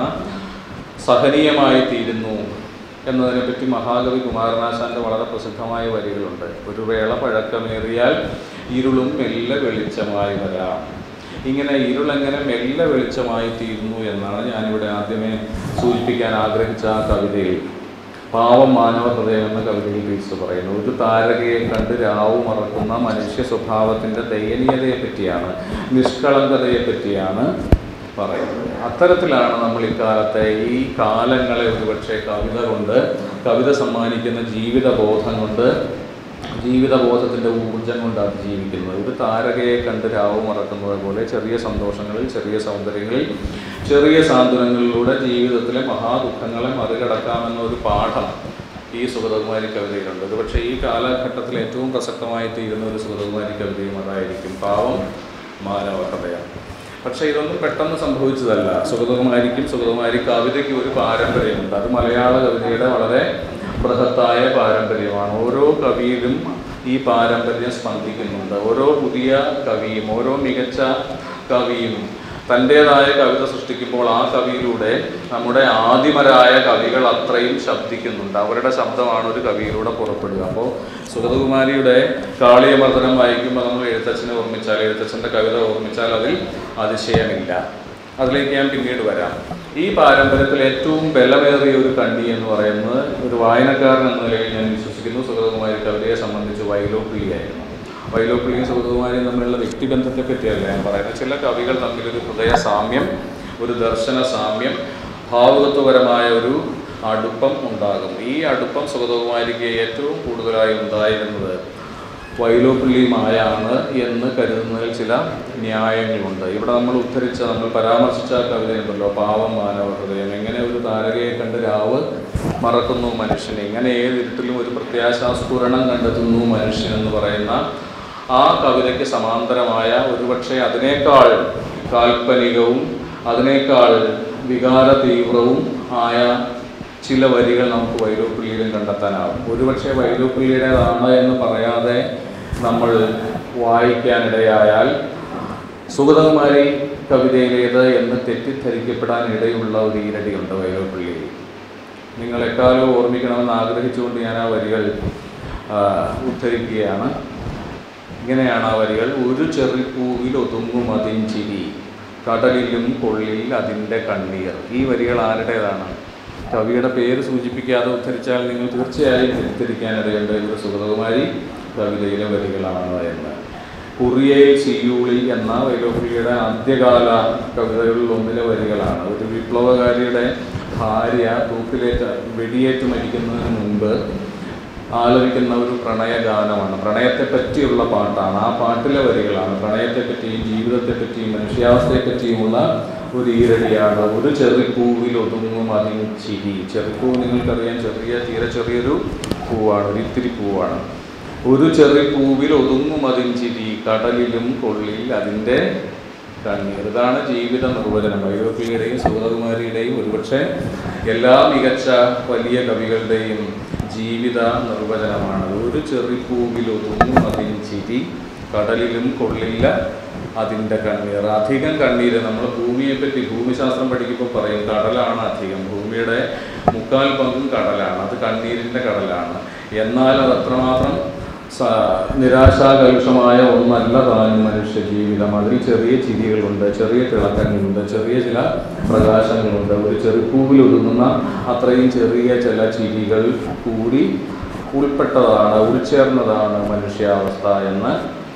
സഹനീയമായി തീരുന്നു എന്നതിനെപ്പറ്റി മഹാകവി കുമാരനാശാന്റെ വളരെ പ്രസിദ്ധമായ വരികളുണ്ട് ഒരു വേള പഴക്കമേറിയാൽ ഇരുളും മെല്ലെ വെളിച്ചമായി വരാം ഇങ്ങനെ ഇരുളെങ്ങനെ മെല്ലെ വെളിച്ചമായി തീരുന്നു എന്നാണ് ഞാനിവിടെ ആദ്യമേ സൂചിപ്പിക്കാൻ ആഗ്രഹിച്ച ആ കവിതയിൽ പാവം മാനവ ഹൃദയം എന്ന കവിതയിൽ ടീച്ചർ പറയുന്നു ഒരു താരകയെ കണ്ട് രാവു മറക്കുന്ന മനുഷ്യ സ്വഭാവത്തിൻ്റെ ദയനീയതയെ പറ്റിയാണ് നിഷ്കളങ്കതയെ പറ്റിയാണ് പറയുന്നത് അത്തരത്തിലാണ് നമ്മൾ ഇക്കാലത്തെ ഈ കാലങ്ങളെ ഒരുപക്ഷെ കവിത കൊണ്ട് കവിത സമ്മാനിക്കുന്ന ജീവിതബോധം കൊണ്ട് ജീവിതബോധത്തിൻ്റെ ഊർജം കൊണ്ട് അതിജീവിക്കുന്നത് ഒരു താരകയെ കണ്ട് രാവ് മറക്കുന്നത് പോലെ ചെറിയ സന്തോഷങ്ങളിൽ ചെറിയ സൗന്ദര്യങ്ങളിൽ ചെറിയ സാന്ത്വനങ്ങളിലൂടെ ജീവിതത്തിലെ മഹാദുഃഖങ്ങളെ മറികടക്കാമെന്ന ഒരു പാഠം ഈ സുഗതകുമാരി കവിതയിലുണ്ട് ഒരുപക്ഷെ ഈ കാലഘട്ടത്തിൽ ഏറ്റവും പ്രസക്തമായി തീരുന്ന ഒരു സുഗതകുമാരി കവിതയും അതായിരിക്കും പാവം മാനവ ഹൃദയം പക്ഷേ ഇതൊന്നും പെട്ടെന്ന് സംഭവിച്ചതല്ല സുഗതകുമാരിക്കും സുഗതകുമാരി കവിതയ്ക്കും ഒരു പാരമ്പര്യമുണ്ട് അത് മലയാള കവിതയുടെ വളരെ ബൃഹത്തായ പാരമ്പര്യമാണ് ഓരോ കവിയിലും ഈ പാരമ്പര്യം സ്പന്ദിക്കുന്നുണ്ട് ഓരോ പുതിയ കവിയും ഓരോ മികച്ച കവിയും തൻ്റേതായ കവിത സൃഷ്ടിക്കുമ്പോൾ ആ കവിയിലൂടെ നമ്മുടെ ആദിമരായ കവികൾ അത്രയും ശബ്ദിക്കുന്നുണ്ട് അവരുടെ ശബ്ദമാണ് ഒരു കവിയിലൂടെ പുറപ്പെടുക അപ്പോൾ സുഗതകുമാരിയുടെ കാളിയമർദ്ദനം വായിക്കുമ്പോൾ നമ്മൾ എഴുത്തച്ഛനെ ഓർമ്മിച്ചാൽ എഴുത്തച്ഛൻ്റെ കവിത ഓർമ്മിച്ചാൽ അതിൽ അതിശയമില്ല അതിലേക്ക് ഞാൻ പിന്നീട് വരാം ഈ പാരമ്പര്യത്തിൽ ഏറ്റവും ബലമേറിയ ഒരു കണ്ണി എന്ന് പറയുന്നത് ഒരു വായനക്കാരൻ എന്ന നിലയിൽ ഞാൻ വിശ്വസിക്കുന്നു സുഗതകുമാരി കവിതയെ സംബന്ധിച്ച് വൈലോപ്പിള്ളിയായിരുന്നു വൈലോപ്പിള്ളിയും സുഗതകുമാരിയും തമ്മിലുള്ള വ്യക്തിബന്ധത്തെ പറ്റിയല്ല ഞാൻ പറയുന്നത് ചില കവികൾ തമ്മിലൊരു ഹൃദയ സാമ്യം ഒരു ദർശന സാമ്യം ഭാവുകത്വപരമായ ഒരു അടുപ്പം ഉണ്ടാകും ഈ അടുപ്പം സുഗതകുമാരിക്ക് ഏറ്റവും കൂടുതലായി ഉണ്ടായിരുന്നത് വൈലോപ്പിള്ളിയുമായാണ് എന്ന് കരുതുന്നതിൽ ചില ന്യായങ്ങളുണ്ട് ഇവിടെ നമ്മൾ ഉദ്ധരിച്ച നമ്മൾ പരാമർശിച്ച ആ കവിതയുണ്ടല്ലോ പാവം മാനവ ഹൃദയം എങ്ങനെ ഒരു താരകയെ കണ്ട് രാവ് മറക്കുന്നു മനുഷ്യൻ എങ്ങനെ ഏതിരുട്ടിലും ഒരു പ്രത്യാശാസ്ഫുരണം കണ്ടെത്തുന്നു മനുഷ്യൻ എന്ന് പറയുന്ന ആ കവിതയ്ക്ക് സമാന്തരമായ ഒരുപക്ഷെ അതിനേക്കാൾ കാൽപ്പനികവും അതിനേക്കാൾ വികാര തീവ്രവും ആയ ചില വരികൾ നമുക്ക് വൈലോപ്പിള്ളിയിലും കണ്ടെത്താനാവും ഒരുപക്ഷെ വൈലോപ്പിള്ളിയുടേതാണ് എന്ന് പറയാതെ നമ്മൾ വായിക്കാനിടയായാൽ സുഗതകുമാരി കവിതയിലേത് എന്ന് തെറ്റിദ്ധരിക്കപ്പെടാൻ ഇടയുള്ള ഒരു ഈരടിയുണ്ട് വൈലോപ്പിള്ളിയിൽ നിങ്ങൾ എക്കാലവും ഓർമ്മിക്കണമെന്ന് ആഗ്രഹിച്ചുകൊണ്ട് ഞാൻ ആ വരികൾ ആ, ഉദ്ധരിക്കുകയാണ് ഇങ്ങനെയാണ് ആ വരികൾ ഒരു ചെറിപ്പൂവിൽ ഒതുങ്ങും അതിഞ്ചിരി കടലിലും കൊള്ളിൽ അതിൻ്റെ കണ്ണീർ ഈ വരികൾ ആരുടേതാണ് കവിയുടെ പേര് സൂചിപ്പിക്കാതെ ഉദ്ധരിച്ചാൽ നിങ്ങൾ തീർച്ചയായും തെറ്റിദ്ധരിക്കാനിടയുണ്ട് ഇത് സുഗതകുമാരി കവിതയിലെ വരികളാണ് എന്ന് കുറിയയിൽ സിയൂളി എന്ന വൈലോപ്പിള്ളിയുടെ ആദ്യകാല കവിതകളിൽ ഒന്നിലെ വരികളാണ് ഒരു വിപ്ലവകാരിയുടെ ഭാര്യ തൂക്കിലേറ്റ് വെടിയേറ്റ് മരിക്കുന്നതിന് മുൻപ് ആലപിക്കുന്ന ഒരു പ്രണയഗാനമാണ് പ്രണയത്തെ പറ്റിയുള്ള പാട്ടാണ് ആ പാട്ടിലെ വരികളാണ് പ്രണയത്തെ പറ്റിയും ജീവിതത്തെ പറ്റിയും മനുഷ്യാവസ്ഥയെ പറ്റിയുമുള്ള ഒരു ഈരടിയാണ് ഒരു ചെറിപ്പൂവിൽ ഒതുങ്ങും അതിന് ചിരി ചെറിപ്പൂ നിങ്ങൾക്കറിയാം ചെറിയ തീരെ ചെറിയൊരു പൂവാണ് ഒരു ഇത്തിരി പൂവാണ് ഒരു ചെറിപ്പൂവിൽ ഒതുങ്ങും അതിൻ ചിരി കടലിലും കൊള്ളിൽ അതിൻ്റെ കണ്ണീർ ഇതാണ് ജീവിത നിർവചനം വൈലോപ്പിയുടെയും സുഗതകുമാരിയുടെയും ഒരുപക്ഷെ എല്ലാ മികച്ച വലിയ കവികളുടെയും ജീവിത നിർവചനമാണ് ഒരു ചെറിപ്പൂവിൽ ഒതുങ്ങും അതിൻ ചിരി കടലിലും കൊള്ളില്ല അതിൻ്റെ കണ്ണീർ അധികം കണ്ണീര് നമ്മൾ ഭൂമിയെപ്പറ്റി ഭൂമിശാസ്ത്രം പഠിക്കുമ്പോൾ പറയും കടലാണ് അധികം ഭൂമിയുടെ മുക്കാൽ പങ്കും കടലാണ് അത് കണ്ണീരിൻ്റെ കടലാണ് എന്നാൽ അത് അത്രമാത്രം സ- നിരാശാകലുഷമായ ഒന്നല്ല താനും മനുഷ്യ ജീവിതം അതിൽ ചെറിയ ചിരികളുണ്ട് ചെറിയ തിളക്കങ്ങളുണ്ട് ചെറിയ ചില പ്രകാശങ്ങളുണ്ട് ഒരു ചെറുപ്പൂവിൽ ഒതുങ്ങുന്ന അത്രയും ചെറിയ ചില ചിരികൾ കൂടി ഉൾപ്പെട്ടതാണ് ഉൾച്ചേർന്നതാണ് മനുഷ്യാവസ്ഥ എന്ന്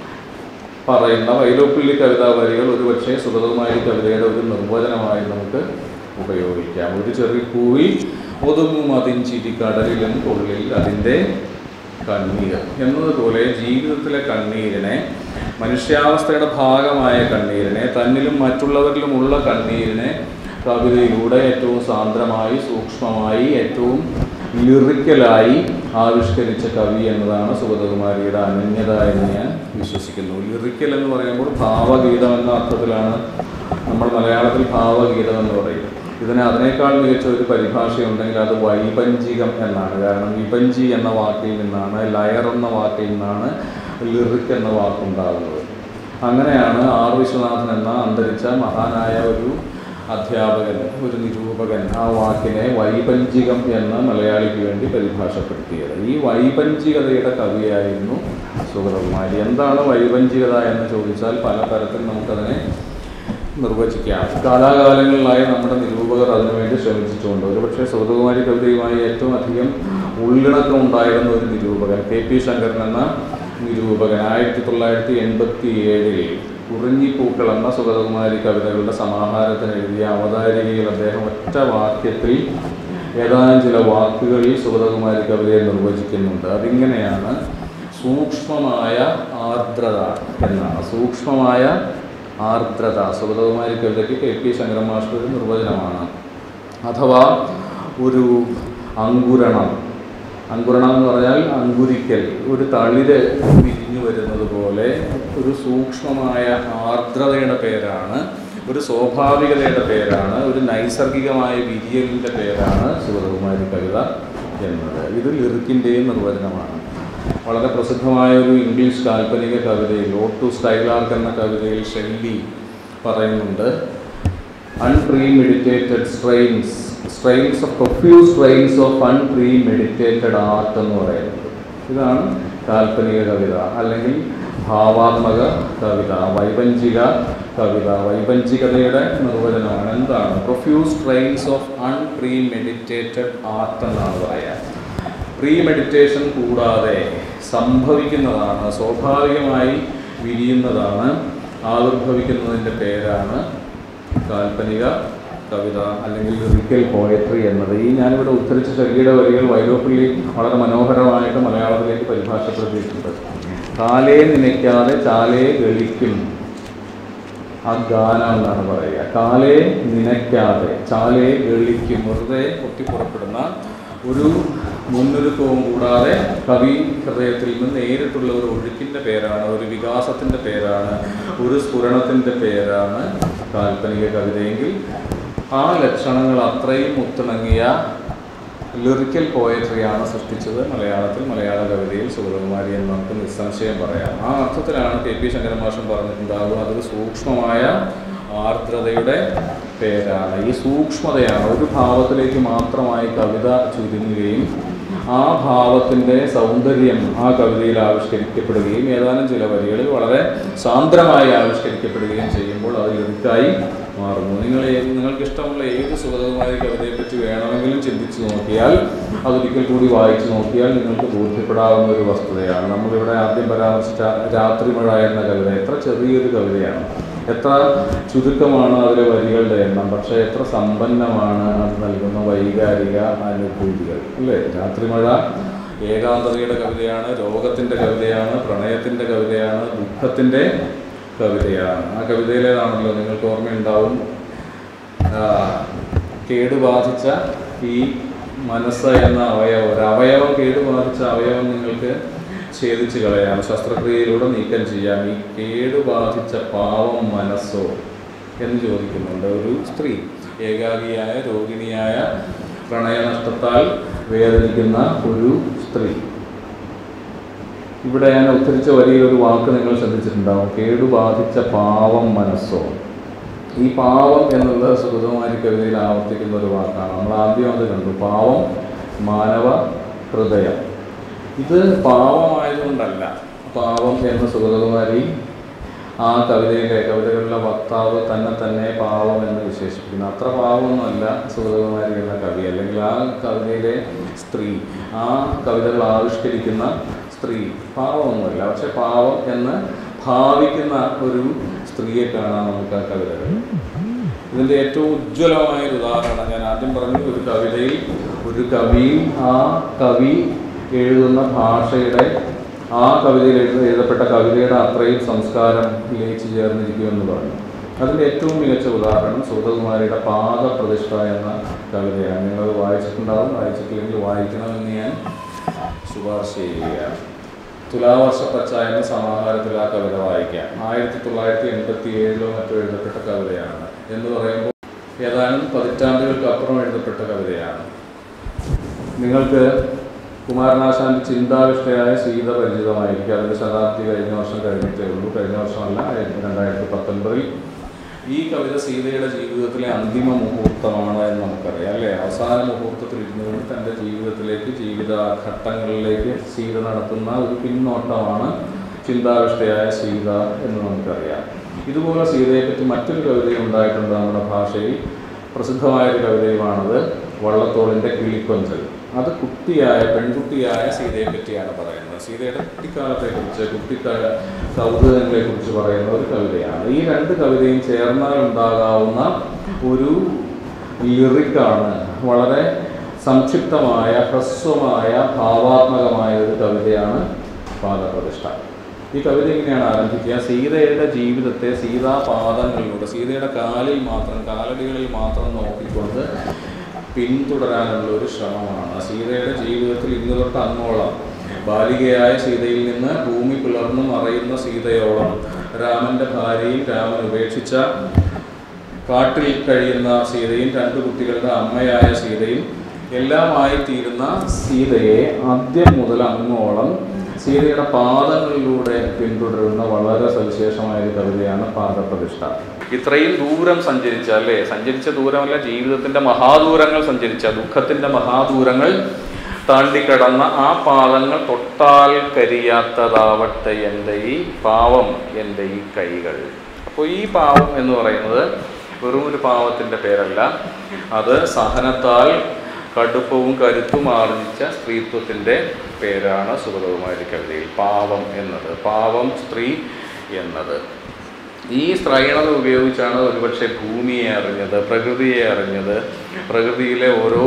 പറയുന്ന വൈലോപ്പിള്ളി കവിതാ വരികൾ ഒരുപക്ഷെ സുഗതകുമാരി കവിതയുടെ ഒരു നിർവചനമായി നമുക്ക് ഉപയോഗിക്കാം ഒരു ചെറിയ പൂവിൽ ഒതുങ്ങും അതിൻ ചിരി കടലിലും കൊള്ളിൽ അതിൻ്റെ കണ്ണീർ എന്നതുപോലെ ജീവിതത്തിലെ കണ്ണീരിനെ മനുഷ്യാവസ്ഥയുടെ ഭാഗമായ കണ്ണീരിനെ തന്നിലും മറ്റുള്ളവരിലുമുള്ള കണ്ണീരിനെ കവിതയിലൂടെ ഏറ്റവും സാന്ദ്രമായി സൂക്ഷ്മമായി ഏറ്റവും ലിറിക്കലായി ആവിഷ്കരിച്ച കവി എന്നതാണ് സുഗതകുമാരിയുടെ അനന്യത എന്ന് ഞാൻ വിശ്വസിക്കുന്നു ലിറിക്കൽ എന്ന് പറയുമ്പോൾ ഭാവഗീതം എന്ന അർത്ഥത്തിലാണ് നമ്മൾ മലയാളത്തിൽ ഭാവഗീതം എന്ന് പറയുന്നത് ഇതിന് അതിനേക്കാൾ മികച്ച ഒരു പരിഭാഷയുണ്ടെങ്കിൽ അത് വൈപഞ്ചികം എന്നാണ് കാരണം വിപഞ്ചി എന്ന വാക്കിൽ നിന്നാണ് ലയർ എന്ന വാക്കിൽ നിന്നാണ് ലിറിക് എന്ന വാക്കുണ്ടാകുന്നത് അങ്ങനെയാണ് ആർ വിശ്വനാഥൻ എന്ന അന്തരിച്ച മഹാനായ ഒരു അധ്യാപകൻ ഒരു നിരൂപകൻ ആ വാക്കിനെ വൈപഞ്ചികം എന്ന മലയാളിക്ക് വേണ്ടി പരിഭാഷപ്പെടുത്തിയത് ഈ വൈപഞ്ചികതയുടെ കവിയായിരുന്നു സുഗതകുമാരി എന്താണ് വൈപഞ്ചികത എന്ന് ചോദിച്ചാൽ പല തരത്തിൽ നമുക്കതിനെ നിർവചിക്കാം കാലാകാലങ്ങളിലായി നമ്മുടെ നിരൂപകർ അതിനുവേണ്ടി ശ്രമിച്ചിട്ടുണ്ട് ഒരുപക്ഷെ സുഗതകുമാരി കവിതയുമായി ഏറ്റവും അധികം ഉള്ളിണക്കം ഉണ്ടായിരുന്ന ഒരു നിരൂപകൻ കെ പി ശങ്കരൻ എന്ന നിരൂപകൻ ആയിരത്തി തൊള്ളായിരത്തി എൺപത്തി ഏഴിൽ കുറിഞ്ഞിപ്പൂക്കൾ എന്ന സുഗതകുമാരി കവിതകളുടെ സമാഹാരത്തിന് എഴുതിയ അവതാരികയിൽ അദ്ദേഹം ഒറ്റ വാക്യത്തിൽ ഏതാനും ചില വാക്കുകളിൽ സുഗതകുമാരി കവിതയെ നിർവചിക്കുന്നുണ്ട് അതിങ്ങനെയാണ് സൂക്ഷ്മമായ ആർദ്രത എന്നാണ് സൂക്ഷ്മമായ ആർദ്രത സുഗതകുമാരി കവിതയ്ക്ക് കെ പി ശങ്കരൻ മാസ്റ്റർ ഒരു നിർവചനമാണ് അഥവാ ഒരു അങ്കുരണം അങ്കുരണം എന്ന് പറഞ്ഞാൽ അങ്കുരിക്കൽ ഒരു തളിര് വിരിഞ്ഞു വരുന്നത് പോലെ ഒരു സൂക്ഷ്മമായ ആർദ്രതയുടെ പേരാണ് ഒരു സ്വാഭാവികതയുടെ പേരാണ് ഒരു നൈസർഗികമായ വിരിയലിൻ്റെ പേരാണ് സുഗതകുമാരി കവിത എന്നത് ഇത് ലിറിക്കിൻ്റെയും നിർവചനമാണ് വളരെ പ്രസിദ്ധമായ ഒരു ഇംഗ്ലീഷ് കാൽപ്പനിക കവിതയിൽ ഓ ടു സ്റ്റൈലാർക്ക് എന്ന കവിതയിൽ ഷെല്ലി പറയുന്നുണ്ട് unpremeditated strains strains of profuse strains of unpremeditated art എന്ന് പറയുന്നത് ഇതാണ് കാൽപ്പനിക കവിത അല്ലെങ്കിൽ ഭാവാത്മക കവിത വൈപഞ്ചിക കവിത വൈപഞ്ചികതയുടെ നിർവചനമാണ് എന്താണ് profuse strains of unpremeditated art എന്നാണ് പറയുക പ്രീ മെഡിറ്റേഷൻ കൂടാതെ സംഭവിക്കുന്നതാണ് സ്വാഭാവികമായി വിരിയുന്നതാണ് ആവിർഭവിക്കുന്നതിൻ്റെ പേരാണ് കാൽപ്പനിക കവിത അല്ലെങ്കിൽ ലിറിക്കൽ പോയട്രി എന്നത് ഈ ഞാനിവിടെ ഉദ്ധരിച്ച ചെറിയുടെ വരികൾ വൈലോപ്പള്ളി വളരെ മനോഹരമായിട്ട് മലയാളത്തിലേക്ക് പരിഭാഷപ്പെടുത്തിയിട്ടുണ്ട് കാലേ നനയ്ക്കാതെ ചാലേ ഗളിക്കും ആ ഗാനം എന്നാണ് പറയുക കാലേ നനയ്ക്കാതെ ചാലേ ഗളിക്കും വെറുതെ പൊട്ടിപ്പുറപ്പെടുന്ന ഒരു മുന്നൊരുക്കവും കൂടാതെ കവി ഹൃദയത്തിൽ നിന്ന് നേരിട്ടുള്ള ഒരു ഒഴുക്കിൻ്റെ പേരാണ് ഒരു വികാസത്തിൻ്റെ പേരാണ് ഒരു സ്ഫുരണത്തിൻ്റെ പേരാണ് കാൽപ്പനിക കവിതയെങ്കിൽ ആ ലക്ഷണങ്ങൾ അത്രയും ഒത്തിണങ്ങിയ ലിറിക്കൽ പോയട്രിയാണ് സൃഷ്ടിച്ചത് മലയാളത്തിൽ മലയാള കവിതയിൽ സുഗതകുമാരി എന്ന് നമുക്ക് നിസ്സംശയം പറയാം ആ അർത്ഥത്തിലാണ് കെ പി ശങ്കരമാഷൻ പറഞ്ഞിട്ടുണ്ടാകും അതൊരു സൂക്ഷ്മമായ ആർദ്രതയുടെ പേരാണ് ഈ സൂക്ഷ്മതയാണ് ഒരു ഭാവത്തിലേക്ക് മാത്രമായി കവിത ചുരുങ്ങുകയും ആ ഭാവത്തിൻ്റെ സൗന്ദര്യം ആ കവിതയിൽ ആവിഷ്കരിക്കപ്പെടുകയും ഏതാനും ചില വരികളിൽ വളരെ സാന്ദ്രമായി ആവിഷ്കരിക്കപ്പെടുകയും ചെയ്യുമ്പോൾ അത് ലിറിക്കായി മാറുന്നു നിങ്ങൾ ഏ- നിങ്ങൾക്ക് ഇഷ്ടമുള്ള ഏത് സുഗതകുമാരി കവിതയെപ്പറ്റി വേണമെങ്കിലും ചിന്തിച്ചു നോക്കിയാൽ അതൊരിക്കൽ കൂടി വായിച്ചു നോക്കിയാൽ നിങ്ങൾക്ക് ബോധ്യപ്പെടാവുന്ന ഒരു വസ്തുതയാണ് നമ്മളിവിടെ ആദ്യം പരാമർശിച്ച രാത്രിമഴ എന്ന കവിത എത്ര ചെറിയൊരു കവിതയാണ് എത്ര ചുരുക്കമാണ് അതിലെ വരികളുടെ എണ്ണം പക്ഷേ എത്ര സമ്പന്നമാണ് അത് നൽകുന്ന വൈകാരിക അനുഭൂതികൾ അല്ലേ രാത്രിമഴ ഏകാന്തതയുടെ കവിതയാണ് രോഗത്തിൻ്റെ കവിതയാണ് പ്രണയത്തിൻ്റെ കവിതയാണ് ദുഃഖത്തിൻ്റെ കവിതയാണ് ആ കവിതയിലേതാണല്ലോ നിങ്ങൾക്ക് ഓർമ്മയുണ്ടാവും ആ, കേടുബാധിച്ച ഈ മനസ്സ് എന്ന അവയവം ഒരു അവയവം കേടുബാധിച്ച അവയവം നിങ്ങൾക്ക് ഛേദിച്ച് കളയാം ശസ്ത്രക്രിയയിലൂടെ നീക്കം ചെയ്യാം ഈ കേടുബാധിച്ച പാവം മനസ്സോ എന്ന് ചോദിക്കുന്നുണ്ട് ഒരു സ്ത്രീ ഏകാഗിയായ രോഗിണിയായ പ്രണയനഷ്ടത്താൽ വേദനിക്കുന്ന ഒരു സ്ത്രീ ഇവിടെ ഞാൻ ഉദ്ധരിച്ച വരിയിൽ ഒരു വാക്ക് നിങ്ങൾ ശ്രദ്ധിച്ചിട്ടുണ്ടാവും കേടുബാധിച്ച പാവം മനസ്സോ ഈ പാവം എന്നുള്ളത് സുഗതകുമാരി കവിതയിൽ ആവർത്തിക്കുന്ന ഒരു വാക്കാണ് നമ്മൾ ആദ്യം അത് കണ്ടു പാവം മാനവ ഹൃദയം ഇത് പാവമായതുകൊണ്ടല്ല പാവം എന്ന് സുഗതകുമാരി ആ കവിതയിലെ കവിതകളിലെ വക്താവ് തന്നെ തന്നെ പാവം എന്ന് വിശേഷിപ്പിക്കുന്നു അത്ര പാവമൊന്നുമല്ല സുഗതകുമാരി എന്ന കവി അല്ലെങ്കിൽ ആ കവിതയിലെ സ്ത്രീ ആ കവിതകൾ ആവിഷ്കരിക്കുന്ന സ്ത്രീ പാവമൊന്നുമല്ല പക്ഷെ പാവം എന്ന് ഭാവിക്കുന്ന ഒരു സ്ത്രീയെ കാണാൻ നമുക്ക് ആ കവിതകൾ ഇതിൻ്റെ ഏറ്റവും ഉജ്ജ്വലമായ ഒരു ഉദാഹരണം ഞാൻ ആദ്യം പറഞ്ഞു ഒരു കവിതയിൽ ഒരു കവി ആ കവി എഴുതുന്ന ഭാഷയുടെ ആ കവിതയിൽ എഴുത എഴുതപ്പെട്ട കവിതയുടെ അത്രയും സംസ്കാരം ലയിച്ചു ചേർന്നിരിക്കുമെന്ന് പറഞ്ഞു അതിൻ്റെ ഏറ്റവും മികച്ച ഉദാഹരണം സുഗതകുമാരിയുടെ പാദപ്രതിഷ്ഠ എന്ന കവിതയാണ് നിങ്ങളത് വായിച്ചിട്ടുണ്ടാവും വായിച്ചിട്ടില്ലെങ്കിൽ വായിക്കണമെന്ന് ഞാൻ ശുപാർശ ചെയ്യുകയാണ് തുലാവർഷ പച്ച എന്ന സമാഹാരത്തിൽ ആ കവിത വായിക്കാം ആയിരത്തി തൊള്ളായിരത്തി എൺപത്തി ഏഴിലോ മറ്റോ എഴുതപ്പെട്ട കവിതയാണ് എന്ന് പറയുമ്പോൾ ഏതാനും പതിറ്റാണ്ടുകൾക്ക് അപ്പുറം എഴുതപ്പെട്ട കവിതയാണ് നിങ്ങൾക്ക് കുമാരനാശാന്റെ ചിന്താവിഷ്ടയായ സീത പരിചിതമായിരിക്കും അതിൻ്റെ ശതാബ്ദി കഴിഞ്ഞ വർഷം കഴിഞ്ഞിട്ടേ ഉള്ളൂ കഴിഞ്ഞ വർഷമല്ല രണ്ടായിരത്തി പത്തൊൻപതിൽ ഈ കവിത സീതയുടെ ജീവിതത്തിലെ അന്തിമ മുഹൂർത്തമാണ് എന്ന് നമുക്കറിയാം അല്ലേ അവസാന മുഹൂർത്തത്തിൽ ഇരുന്നുകൊണ്ട് തൻ്റെ ജീവിതത്തിലേക്ക് ജീവിത ഘട്ടങ്ങളിലേക്ക് സീത നടത്തുന്ന ഒരു പിന്നോട്ടമാണ് ചിന്താവിഷ്ടയായ സീത എന്ന് നമുക്കറിയാം ഇതുപോലെ സീതയെപ്പറ്റി മറ്റൊരു കവിതയും ഉണ്ടായിട്ടുണ്ട് നമ്മുടെ ഭാഷയിൽ പ്രസിദ്ധമായൊരു കവിതയുമാണത് വള്ളത്തോളിൻ്റെ കിളിക്കൊഞ്ചൽ അത് കുട്ടിയായ പെൺകുട്ടിയായ സീതയെ പറ്റിയാണ് പറയുന്നത് സീതയുടെ കുട്ടിക്കാലത്തെക്കുറിച്ച് കുട്ടിക്കാല കൗതുകങ്ങളെക്കുറിച്ച് പറയുന്ന ഒരു കവിതയാണ് ഈ രണ്ട് കവിതയും ചേർന്നാൽ ഉണ്ടാകാവുന്ന ഒരു ലിറിക്കാണ് വളരെ സംക്ഷിപ്തമായ ഹ്രസ്വമായ ഭാവാത്മകമായ ഒരു കവിതയാണ് പാദപ്രതിഷ്ഠ ഈ കവിത ഇങ്ങനെയാണ് ആരംഭിക്കുക സീതയുടെ ജീവിതത്തെ സീതാപാദങ്ങളിലൂടെ സീതയുടെ കാലിൽ മാത്രം കാലടികളിൽ മാത്രം നോക്കിക്കൊണ്ട് പിന്തുടരാനുള്ള ഒരു ശ്രമമാണ് സീതയുടെ ജീവിതത്തിൽ ഇന്ന് തൊട്ട് അങ്ങോളം ബാലികയായ സീതയിൽ നിന്ന് ഭൂമി പിളർന്നു മറയുന്ന സീതയോളം രാമന്റെ ഭാര്യയും രാമൻ ഉപേക്ഷിച്ച കാട്ടിൽ കഴിയുന്ന സീതയും രണ്ട് കുട്ടികളുടെ അമ്മയായ സീതയും എല്ലാമായി തീരുന്ന സീതയെ ആദ്യം മുതൽ അങ്ങോളം സീതയുടെ പാദങ്ങളിലൂടെ പിന്തുടരുന്ന വളരെ സവിശേഷമായ ഒരു കവിതയാണ് പാദപ്രതിഷ്ഠ ഇത്രയും ദൂരം സഞ്ചരിച്ച അല്ലേ സഞ്ചരിച്ച ദൂരമല്ല ജീവിതത്തിന്റെ മഹാദൂരങ്ങൾ സഞ്ചരിച്ച ദുഃഖത്തിന്റെ മഹാദൂരങ്ങൾ താണ്ടിക്കടന്ന ആ പാദങ്ങൾ തൊട്ടാൽ കരിയാത്തതാവട്ടെ എൻ്റെ ഈ പാവം എൻ്റെ ഈ കൈകൾ അപ്പോൾ ഈ പാവം എന്ന് പറയുന്നത് വെറും ഒരു പാവത്തിൻ്റെ പേരല്ല അത് സഹനത്താൽ കടുപ്പവും കരുത്തും ആർജിച്ച സ്ത്രീത്വത്തിൻ്റെ പേരാണ് സുഗതകുമാരി കവിതയിൽ പാവം എന്നത് പാവം സ്ത്രീ എന്നത് ഈ സ്ത്രൈണത ഉപയോഗിച്ചാണ് ഒരുപക്ഷെ ഭൂമിയെ അറിഞ്ഞത് പ്രകൃതിയെ അറിഞ്ഞത് പ്രകൃതിയിലെ ഓരോ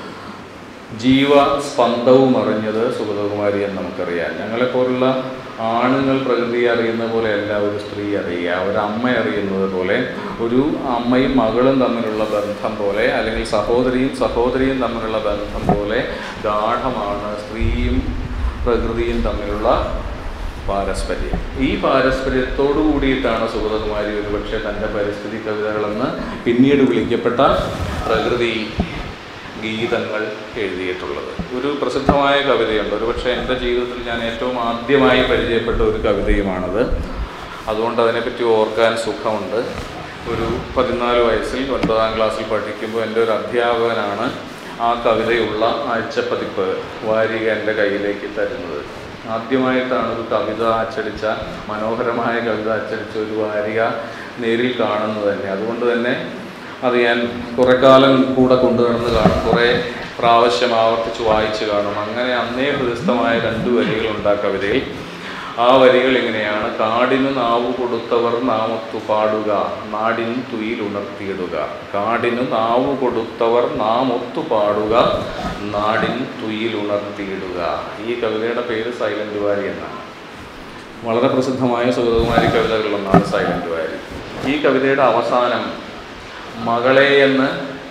ജീവസ്പന്ദവും അറിഞ്ഞത് സുഗതകുമാരി എന്ന് നമുക്കറിയാം ഞങ്ങളെപ്പോലുള്ള ആണുങ്ങൾ പ്രകൃതിയെ അറിയുന്ന പോലെയല്ല ഒരു സ്ത്രീ അറിയുക ഒരു അമ്മ അറിയുന്നത് പോലെ ഒരു അമ്മയും മകളും തമ്മിലുള്ള ബന്ധം പോലെ അല്ലെങ്കിൽ സഹോദരിയും സഹോദരിയും തമ്മിലുള്ള ബന്ധം പോലെ ഗാഠമാണ് സ്ത്രീയും പ്രകൃതിയും തമ്മിലുള്ള പാരസ്പര്യം ഈ പാരസ്പര്യത്തോടു കൂടിയിട്ടാണ് സുഗതകുമാരി ഒരുപക്ഷെ തൻ്റെ പരിസ്ഥിതി കവിതകളെന്ന് പിന്നീട് വിളിക്കപ്പെട്ട പ്രകൃതി ഗീതങ്ങൾ എഴുതിയിട്ടുള്ളത് ഒരു പ്രസിദ്ധമായ കവിതയുണ്ട് ഒരുപക്ഷെ എൻ്റെ ജീവിതത്തിൽ ഞാൻ ഏറ്റവും ആദ്യമായി പരിചയപ്പെട്ട ഒരു കവിതയുമാണത് അതുകൊണ്ട് അതിനെപ്പറ്റി ഓർക്കാൻ സുഖമുണ്ട് ഒരു പതിനാല് വയസ്സിൽ ഒൻപതാം ക്ലാസ്സിൽ പഠിക്കുമ്പോൾ എൻ്റെ ഒരു അധ്യാപകനാണ് ആ കവിതയുള്ള ആഴ്ചപ്പതിപ്പ് വാരിക എൻ്റെ കയ്യിലേക്ക് തരുന്നത് ആദ്യമായിട്ടാണ് ഒരു കവിത അച്ചടിച്ച മനോഹരമായ കവിത അച്ചടിച്ച ഒരു വാരിക നേരിൽ കാണുന്നത് തന്നെ അതുകൊണ്ട് തന്നെ അത് ഞാൻ കുറെ കാലം കൂടെ കൊണ്ടുനടന്ന് കാണും കുറേ പ്രാവശ്യം ആവർത്തിച്ച് വായിച്ച് കാണും അങ്ങനെ അന്നേ ഹൃദയസ്ഥമായ രണ്ട് വരികളുണ്ട് ആ കവിതയിൽ ആ വരികൾ ഇങ്ങനെയാണ് കാടിന് നാവു കൊടുത്തവർ നാമത്തു പാടുക നാടിൻ തുയിൽ ഉണർത്തിയിടുക കാടിന് നാവു കൊടുത്തവർ നാമൊത്തു പാടുക നാടിൻ തുയിൽ ഉണർത്തിയിടുക ഈ കവിതയുടെ പേര് സൈലന്റ് വാരി എന്നാണ് വളരെ പ്രസിദ്ധമായ സുഗതകുമാരി കവിതകളിലൊന്നാണ് സൈലന്റ് വാരി ഈ കവിതയുടെ അവസാനം മകളെ എന്ന്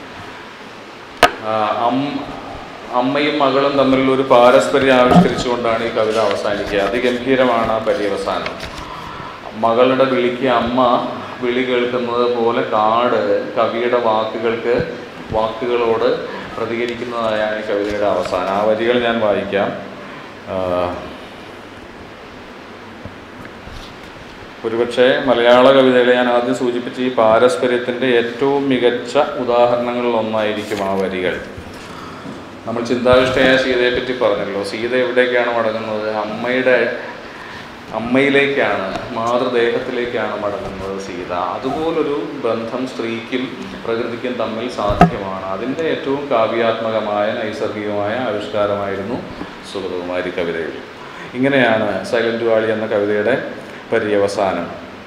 ആ, അം- അമ്മയും മകളും തമ്മിലുള്ള ഒരു പാരസ്പര്യം ആവിഷ്കരിച്ചുകൊണ്ടാണ് ഈ കവിത അവസാനിക്കുക അതിഗംഭീരമാണ് ആ പര്യവസാനം മകളുടെ വിളിക്ക് അമ്മ വിളി കേൾക്കുന്നത് പോലെ കാട് കവിയുടെ വാക്കുകൾക്ക് വാക്കുകളോട് പ്രതികരിക്കുന്നതായാണ് ഈ കവിതയുടെ അവസാനം ആ വരികൾ ഞാൻ വായിക്കാം ആ, ഒരുപക്ഷെ മലയാള കവിതകളെ ഞാൻ ആദ്യം സൂചിപ്പിച്ച ഈ പാരസ്പര്യത്തിൻ്റെ ഏറ്റവും മികച്ച ഉദാഹരണങ്ങളിൽ ഒന്നായിരിക്കും ആ വരികൾ നമ്മൾ ചിന്താവിഷ്ടയായ സീതയെ പറ്റി പറഞ്ഞല്ലോ സീത എവിടേക്കാണ് മടങ്ങുന്നത് അമ്മയുടെ അമ്മയിലേക്കാണ് മാതൃദേഹത്തിലേക്കാണ് മടങ്ങുന്നത് സീത അതുപോലൊരു ബന്ധം സ്ത്രീക്കും പ്രകൃതിക്കും തമ്മിൽ സാധ്യമാണ് അതിൻ്റെ ഏറ്റവും കാവ്യാത്മകമായ നൈസർഗികമായ ആവിഷ്കാരമായിരുന്നു സുഗതകുമാരി കവിതയിൽ ഇങ്ങനെയാണ് സൈലന്റ് വാളി എന്ന കവിതയുടെ പര്യവസാനം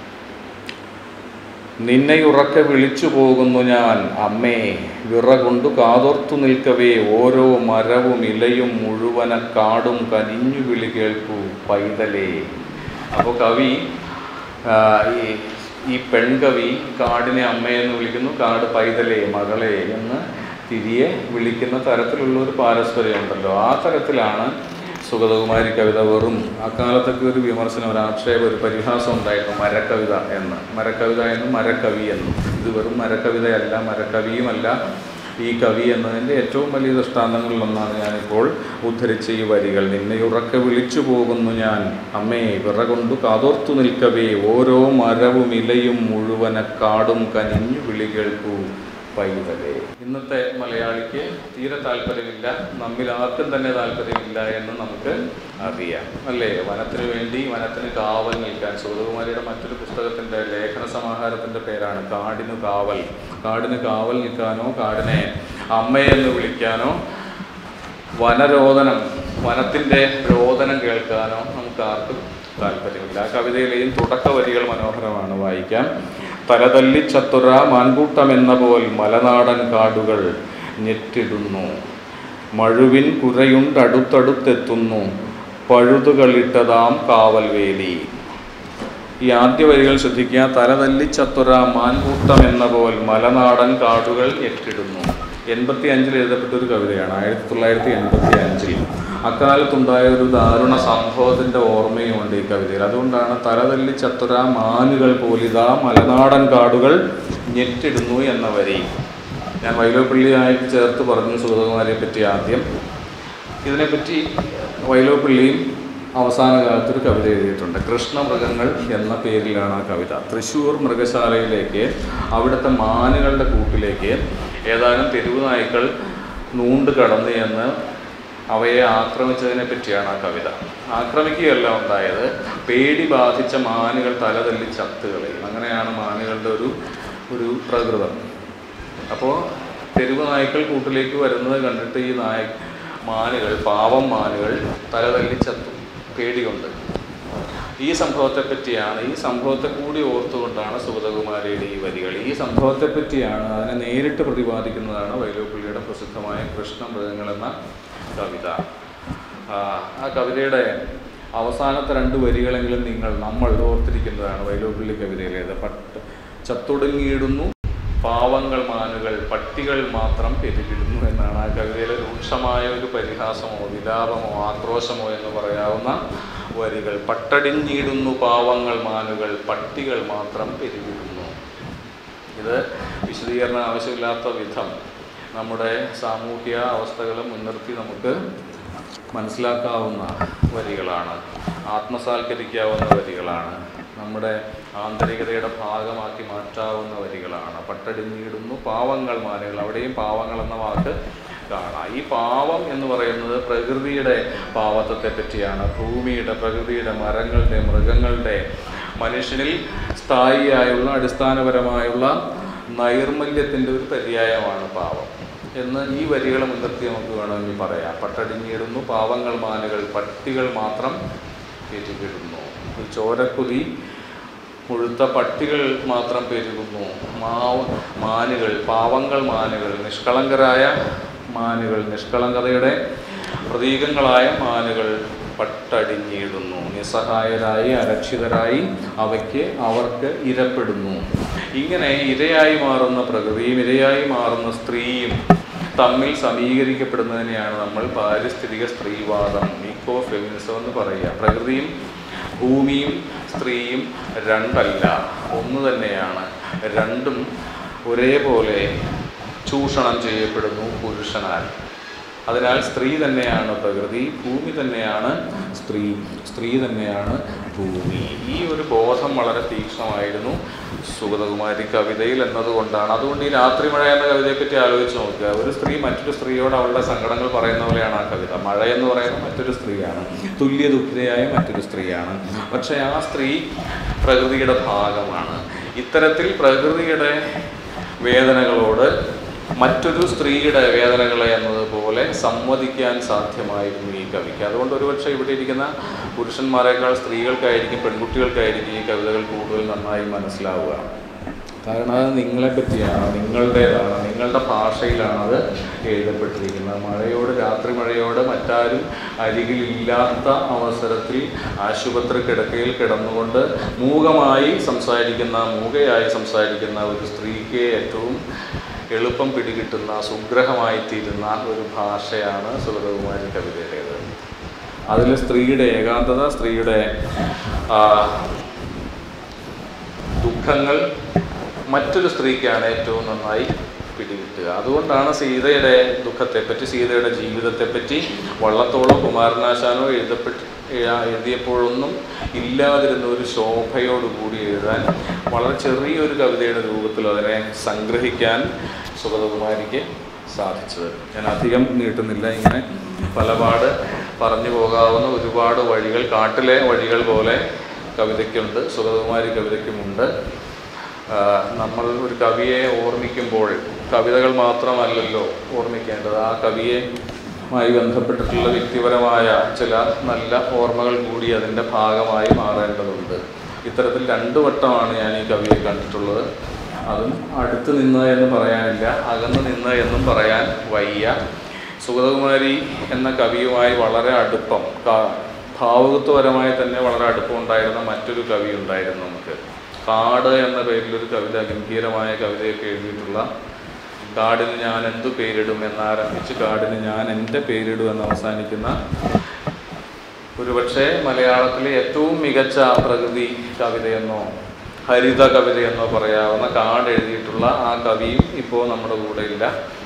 നിന്നെയുറക്കെ വിളിച്ചു പോകുന്നു ഞാൻ അമ്മേ വിറ കൊണ്ടു കാതോർത്തു നിൽക്കവേ ഓരോ മരവും ഇലയും മുഴുവന കാടും കനിഞ്ഞു വിളി കേൾക്കൂ പൈതലേ അപ്പോൾ കവി ആ, ഈ ഈ പെൺകവി കാടിനെ അമ്മയെന്ന് വിളിക്കുന്നു കാട് പൈതലേ മകളെ എന്ന് തിരിയെ വിളിക്കുന്ന തരത്തിലുള്ള ഒരു പാരസ്പര്യം ഉണ്ടല്ലോ ആ തരത്തിലാണ് സുഗതകുമാരി കവിത വെറും അക്കാലത്തൊക്കെ ഒരു വിമർശനം ഒരു ആക്ഷേപം ഒരു പരിഹാസം ഉണ്ടായിരുന്നു മരക്കവിത എന്ന് മരക്കവിത എന്നും മരക്കവി എന്നും ഇത് വെറും മരക്കവിതയല്ല മരക്കവിയുമല്ല ഈ കവി എന്നതിൻ്റെ ഏറ്റവും വലിയ ദൃഷ്ടാന്തങ്ങളിലൊന്നാണ് ഞാനിപ്പോൾ ഉദ്ധരിച്ച ഈ വരികൾ നിന്നെ ഉറക്കെ വിളിച്ചു പോകുന്നു ഞാൻ അമ്മേ വിറകൊണ്ടു കാതോർത്തു നിൽക്കവേ ഓരോ മരവും ഇലയും മുഴുവന കാടും കനിഞ്ഞു വിളി കേൾക്കൂ പൈതലേ ഇന്നത്തെ മലയാളിക്ക് തീരെ താല്പര്യമില്ല നമ്മിൽ ആർക്കും തന്നെ താല്പര്യമില്ല എന്ന് നമുക്ക് അറിയാം അല്ലേ വനത്തിന് വേണ്ടി വനത്തിന് കാവൽ നിൽക്കാൻ സുഗതകുമാരിയുടെ മറ്റൊരു പുസ്തകത്തിൻ്റെ ലേഖന സമാഹാരത്തിൻ്റെ പേരാണ് കാടിനു കാവൽ കാടിന് കാവൽ നിൽക്കാനോ കാടിനെ അമ്മയെന്ന് വിളിക്കാനോ വനരോദനം വനത്തിൻ്റെ രോദനം കേൾക്കാനോ നമുക്ക് ആർക്കും താല്പര്യമില്ല ആ കവിതയിലെയും തുടക്ക വരികൾ മനോഹരമാണ് വായിക്കാം തലതല്ലി ചത്തുറ മാൻകൂട്ടമെന്ന പോൽ മലനാടൻ കാടുകൾ ഞെട്ടിടുന്നു മഴുവിൻ കുരയുണ്ടടുത്തടുത്തെത്തുന്നു പഴുതുകളിട്ടതാം കാവൽവേലി ഈ ആദ്യ വരികൾ ശ്രദ്ധിക്കുക തലതല്ലി ചത്തുറ മാൻകൂട്ടം എന്ന പോൽ മലനാടൻ കാടുകൾ എട്ടിടുന്നു എൺപത്തി അഞ്ചിൽ എഴുതപ്പെട്ട ഒരു കവിതയാണ് ആയിരത്തി തൊള്ളായിരത്തി എൺപത്തി അഞ്ചിൽ അക്കാലത്തുണ്ടായ ഒരു ദാരുണ സംഭവത്തിൻ്റെ ഓർമ്മയുമുണ്ട് ഈ കവിതയിൽ അതുകൊണ്ടാണ് തലതല്ലി ചത്തുര മാനുകൾ പോലിതാ മലനാടൻ കാടുകൾ ഞെട്ടിടുന്നു എന്ന വരി ഞാൻ വൈലോപ്പള്ളിയായിട്ട് ചേർത്ത് പറഞ്ഞു സുഗതകുമാരിയെ പറ്റി ആദ്യം ഇതിനെപ്പറ്റി വൈലോപ്പള്ളിയും അവസാന കാലത്ത് ഒരു കവിത എഴുതിയിട്ടുണ്ട് കൃഷ്ണമൃഗങ്ങൾ എന്ന പേരിലാണ് ആ കവിത തൃശ്ശൂർ മൃഗശാലയിലേക്ക് അവിടുത്തെ മാനുകളുടെ കൂട്ടിലേക്ക് ഏതാനും തെരുവ് നായ്ക്കൾ നൂണ്ട് കടന്നു എന്ന് അവയെ ആക്രമിച്ചതിനെ പറ്റിയാണ് ആ കവിത ആക്രമിക്കുകയല്ല ഉണ്ടായത് പേടി ബാധിച്ച മാനുകൾ തലതല്ലി ചത്തുകളയും അങ്ങനെയാണ് മാനുകളുടെ ഒരു ഒരു പ്രകൃതം അപ്പോൾ തെരുവ് നായ്ക്കൾ കൂട്ടിലേക്ക് വരുന്നത് കണ്ടിട്ട് ഈ നായ മാനുകൾ പാവം മാനുകൾ തലതല്ലി ചത്തു പേടികൊണ്ട് ഈ സംഭവത്തെ പറ്റിയാണ് ഈ സംഭവത്തെ കൂടി ഓർത്തുകൊണ്ടാണ് സുഗതകുമാരിയുടെ ഈ വരികൾ ഈ സംഭവത്തെ പറ്റിയാണ് അതിനെ നേരിട്ട് പ്രതിപാദിക്കുന്നതാണ് വൈലോപ്പിള്ളിയുടെ പ്രസിദ്ധമായ കൃഷ്ണമൃഗങ്ങൾ എന്ന കവിത ആ, ആ കവിതയുടെ അവസാനത്തെ രണ്ട് വരികളെങ്കിലും നിങ്ങൾ നമ്മൾ ഓർത്തിരിക്കുന്നതാണ് വൈലോപ്പിള്ളി കവിതയിലേത് പട്ട് ചത്തൊടുങ്ങിയിടുന്നു പാവങ്ങൾ മാനുകൾ പട്ടികൾ മാത്രം പെരുകിടുന്നു എന്നാണ് ആ കവിതയിലെ രൂക്ഷമായ ഒരു പരിഹാസമോ വിലാപമോ ആക്രോശമോ എന്ന് പറയാവുന്ന വരികൾ പട്ടടിഞ്ഞിടുന്നു പാവങ്ങൾ മാനുകൾ പട്ടികൾ മാത്രം പെരുകിടുന്നു ഇത് വിശദീകരണം ആവശ്യമില്ലാത്ത വിധം നമ്മുടെ സാമൂഹ്യ അവസ്ഥകളെ മുൻനിർത്തി നമുക്ക് മനസ്സിലാക്കാവുന്ന വരികളാണ് ആത്മസാൽക്കരിക്കാവുന്ന വരികളാണ് നമ്മുടെ ആന്തരികതയുടെ ഭാഗമാക്കി മാറ്റാവുന്ന വരികളാണ് പട്ടടിഞ്ഞിടുന്നു പാവങ്ങൾ മാനുകൾ അവിടെയും പാവങ്ങൾ എന്ന വാക്ക് കാണാം ഈ പാവം എന്ന് പറയുന്നത് പ്രകൃതിയുടെ പാവത്വത്തെ പറ്റിയാണ് ഭൂമിയുടെ പ്രകൃതിയുടെ മരങ്ങളുടെ മൃഗങ്ങളുടെ മനുഷ്യനിൽ സ്ഥായിയായുള്ള അടിസ്ഥാനപരമായുള്ള നൈർമല്യത്തിൻ്റെ ഒരു പര്യായമാണ് പാവം എന്ന് ഈ വരികളെ മുൻനിർത്തി നമുക്ക് വേണമെങ്കിൽ പറയാം പട്ടടിഞ്ഞിടുന്നു പാവങ്ങൾ മാനുകൾ പട്ടികൾ മാത്രം ഏറ്റുകിടുന്നു ഈ ചോരക്കുതി മുഴുത്ത പട്ടികൾ മാത്രം പെരുകുന്നു മാവ് മാനുകൾ പാവങ്ങൾ മാനുകൾ നിഷ്കളങ്കരായ മാനുകൾ നിഷ്കളങ്കതയുടെ പ്രതീകങ്ങളായ മാനുകൾ പട്ടടിഞ്ഞിടുന്നു നിസ്സഹായരായി അരക്ഷിതരായി അവയ്ക്ക് അവർക്ക് ഇരപ്പെടുന്നു ഇങ്ങനെ ഇരയായി മാറുന്ന പ്രകൃതിയും ഇരയായി മാറുന്ന സ്ത്രീയും തമ്മിൽ സമീകരിക്കപ്പെടുന്നതിനെയാണ് നമ്മൾ പാരിസ്ഥിതിക സ്ത്രീവാദം ഇക്കോ ഫെമിനിസം എന്ന് പറയുക പ്രകൃതിയും ഭൂമിയും സ്ത്രീയും രണ്ടല്ല ഒന്ന് തന്നെയാണ് രണ്ടും ഒരേപോലെ ചൂഷണം ചെയ്യപ്പെടുന്നു പുരുഷനാൽ അതിനാൽ സ്ത്രീ തന്നെയാണ് പ്രകൃതി ഭൂമി തന്നെയാണ് സ്ത്രീ സ്ത്രീ തന്നെയാണ് ഭൂമി ഈ ഒരു ബോധം വളരെ തീക്ഷ്ണമായിരുന്നു സുഗതകുമാരി കവിതയിൽ എന്നതുകൊണ്ടാണ് അതുകൊണ്ട് ഈ രാത്രി മഴ എന്ന കവിതയെപ്പറ്റി ആലോചിച്ച് നോക്കുക ഒരു സ്ത്രീ മറ്റൊരു സ്ത്രീയോട് അവളുടെ സങ്കടങ്ങൾ പറയുന്ന പോലെയാണ് ആ കവിത മഴ എന്ന് പറയുന്നത് മറ്റൊരു സ്ത്രീയാണ് തുല്യ ദുഃഖിതയായ മറ്റൊരു സ്ത്രീയാണ് പക്ഷേ ആ സ്ത്രീ പ്രകൃതിയുടെ ഭാഗമാണ് ഇത്തരത്തിൽ പ്രകൃതിയുടെ വേദനകളോട് മറ്റൊരു സ്ത്രീയുടെ വേദനകളെ എന്നതുപോലെ സമ്മതിക്കാൻ സാധ്യമായിരുന്നു ഈ കവിക്ക് അതുകൊണ്ട് ഒരുപക്ഷെ ഇവിടെ ഇരിക്കുന്ന പുരുഷന്മാരെക്കാൾ സ്ത്രീകൾക്കായിരിക്കും പെൺകുട്ടികൾക്കായിരിക്കും ഈ കവിതകൾ കൂടുതൽ നന്നായി മനസ്സിലാവുക കാരണം അത് നിങ്ങളെ പറ്റിയാണ് നിങ്ങളുടേതാണ് നിങ്ങളുടെ ഭാഷയിലാണ് അത് എഴുതപ്പെട്ടിരിക്കുന്നത് മഴയോട് രാത്രി മഴയോട് മറ്റാരും അരികിലില്ലാത്ത അവസരത്തിൽ ആശുപത്രി കിടക്കയിൽ കിടന്നുകൊണ്ട് മൂകമായി സംസാരിക്കുന്ന മൂകയായി സംസാരിക്കുന്ന ഒരു സ്ത്രീക്ക് ഏറ്റവും എളുപ്പം പിടികിട്ടുന്ന സുഗ്രഹമായി തീരുന്ന ഒരു ഭാഷയാണ് സുഗതകുമാരി കവിതയുടേത് അതിൽ സ്ത്രീയുടെ ഏകാന്തത സ്ത്രീയുടെ ആ, ദുഃഖങ്ങൾ മറ്റൊരു സ്ത്രീക്കാണ് ഏറ്റവും നന്നായി പിടികിട്ടുക അതുകൊണ്ടാണ് സീതയുടെ ദുഃഖത്തെപ്പറ്റി സീതയുടെ ജീവിതത്തെപ്പറ്റി വള്ളത്തോളോ കുമാരനാശാനോ എഴുതപ്പെട്ട് എഴുതാ- എഴുതിയപ്പോഴൊന്നും ഇല്ലാതിരുന്ന ഒരു ശോഭയോടുകൂടി എഴുതാൻ വളരെ ചെറിയൊരു കവിതയുടെ രൂപത്തിൽ അതിനെ സംഗ്രഹിക്കാൻ സുഗതകുമാരിക്ക് സാധിച്ചത് ഞാൻ അധികം നീട്ടുന്നില്ല ഇങ്ങനെ പലപാട് പറഞ്ഞു പോകാവുന്ന ഒരുപാട് വഴികൾ കാട്ടിലെ വഴികൾ പോലെ കവിതയ്ക്കുണ്ട് സുഗതകുമാരി കവിതയ്ക്കുമുണ്ട് ആ, നമ്മൾ ഒരു കവിയെ ഓർമ്മിക്കുമ്പോൾ കവിതകൾ മാത്രമല്ലല്ലോ ഓർമ്മിക്കേണ്ടത് ആ കവിയെ മായി ബന്ധപ്പെട്ടിട്ടുള്ള വ്യക്തിപരമായ ചില നല്ല ഓർമ്മകൾ കൂടി അതിൻ്റെ ഭാഗമായി മാറേണ്ടതുണ്ട് ഇത്തരത്തിൽ രണ്ടു വട്ടമാണ് ഞാൻ ഈ കവിയെ കണ്ടിട്ടുള്ളത് അതും അടുത്ത് നിന്ന് എന്ന് പറയാനില്ല അകന്ന് നിന്ന് എന്നും പറയാൻ വയ്യ സുഗതകുമാരി എന്ന കവിയുമായി വളരെ അടുപ്പം കാ- ഭാവുകത്വപരമായി തന്നെ വളരെ അടുപ്പം ഉണ്ടായിരുന്ന മറ്റൊരു കവി ഉണ്ടായിരുന്നു നമുക്ക് കാട് എന്ന പേരിലൊരു കവിത ഗംഭീരമായ കവിതയൊക്കെ എഴുതിയിട്ടുള്ള കാടിന് ഞാൻ എന്തു പേരിടും എന്നാരംഭിച്ച് കാടിന് ഞാൻ എൻ്റെ പേരിടും എന്ന് അവസാനിക്കുന്ന ഒരുപക്ഷെ മലയാളത്തിലെ ഏറ്റവും മികച്ച പ്രകൃതി കവിതയെന്നോ ഹരിത കവിതയെന്നോ പറയാവുന്ന കാട് എഴുതിയിട്ടുള്ള ആ കവിയും ഇപ്പോൾ നമ്മുടെ കൂടെ ഇല്ല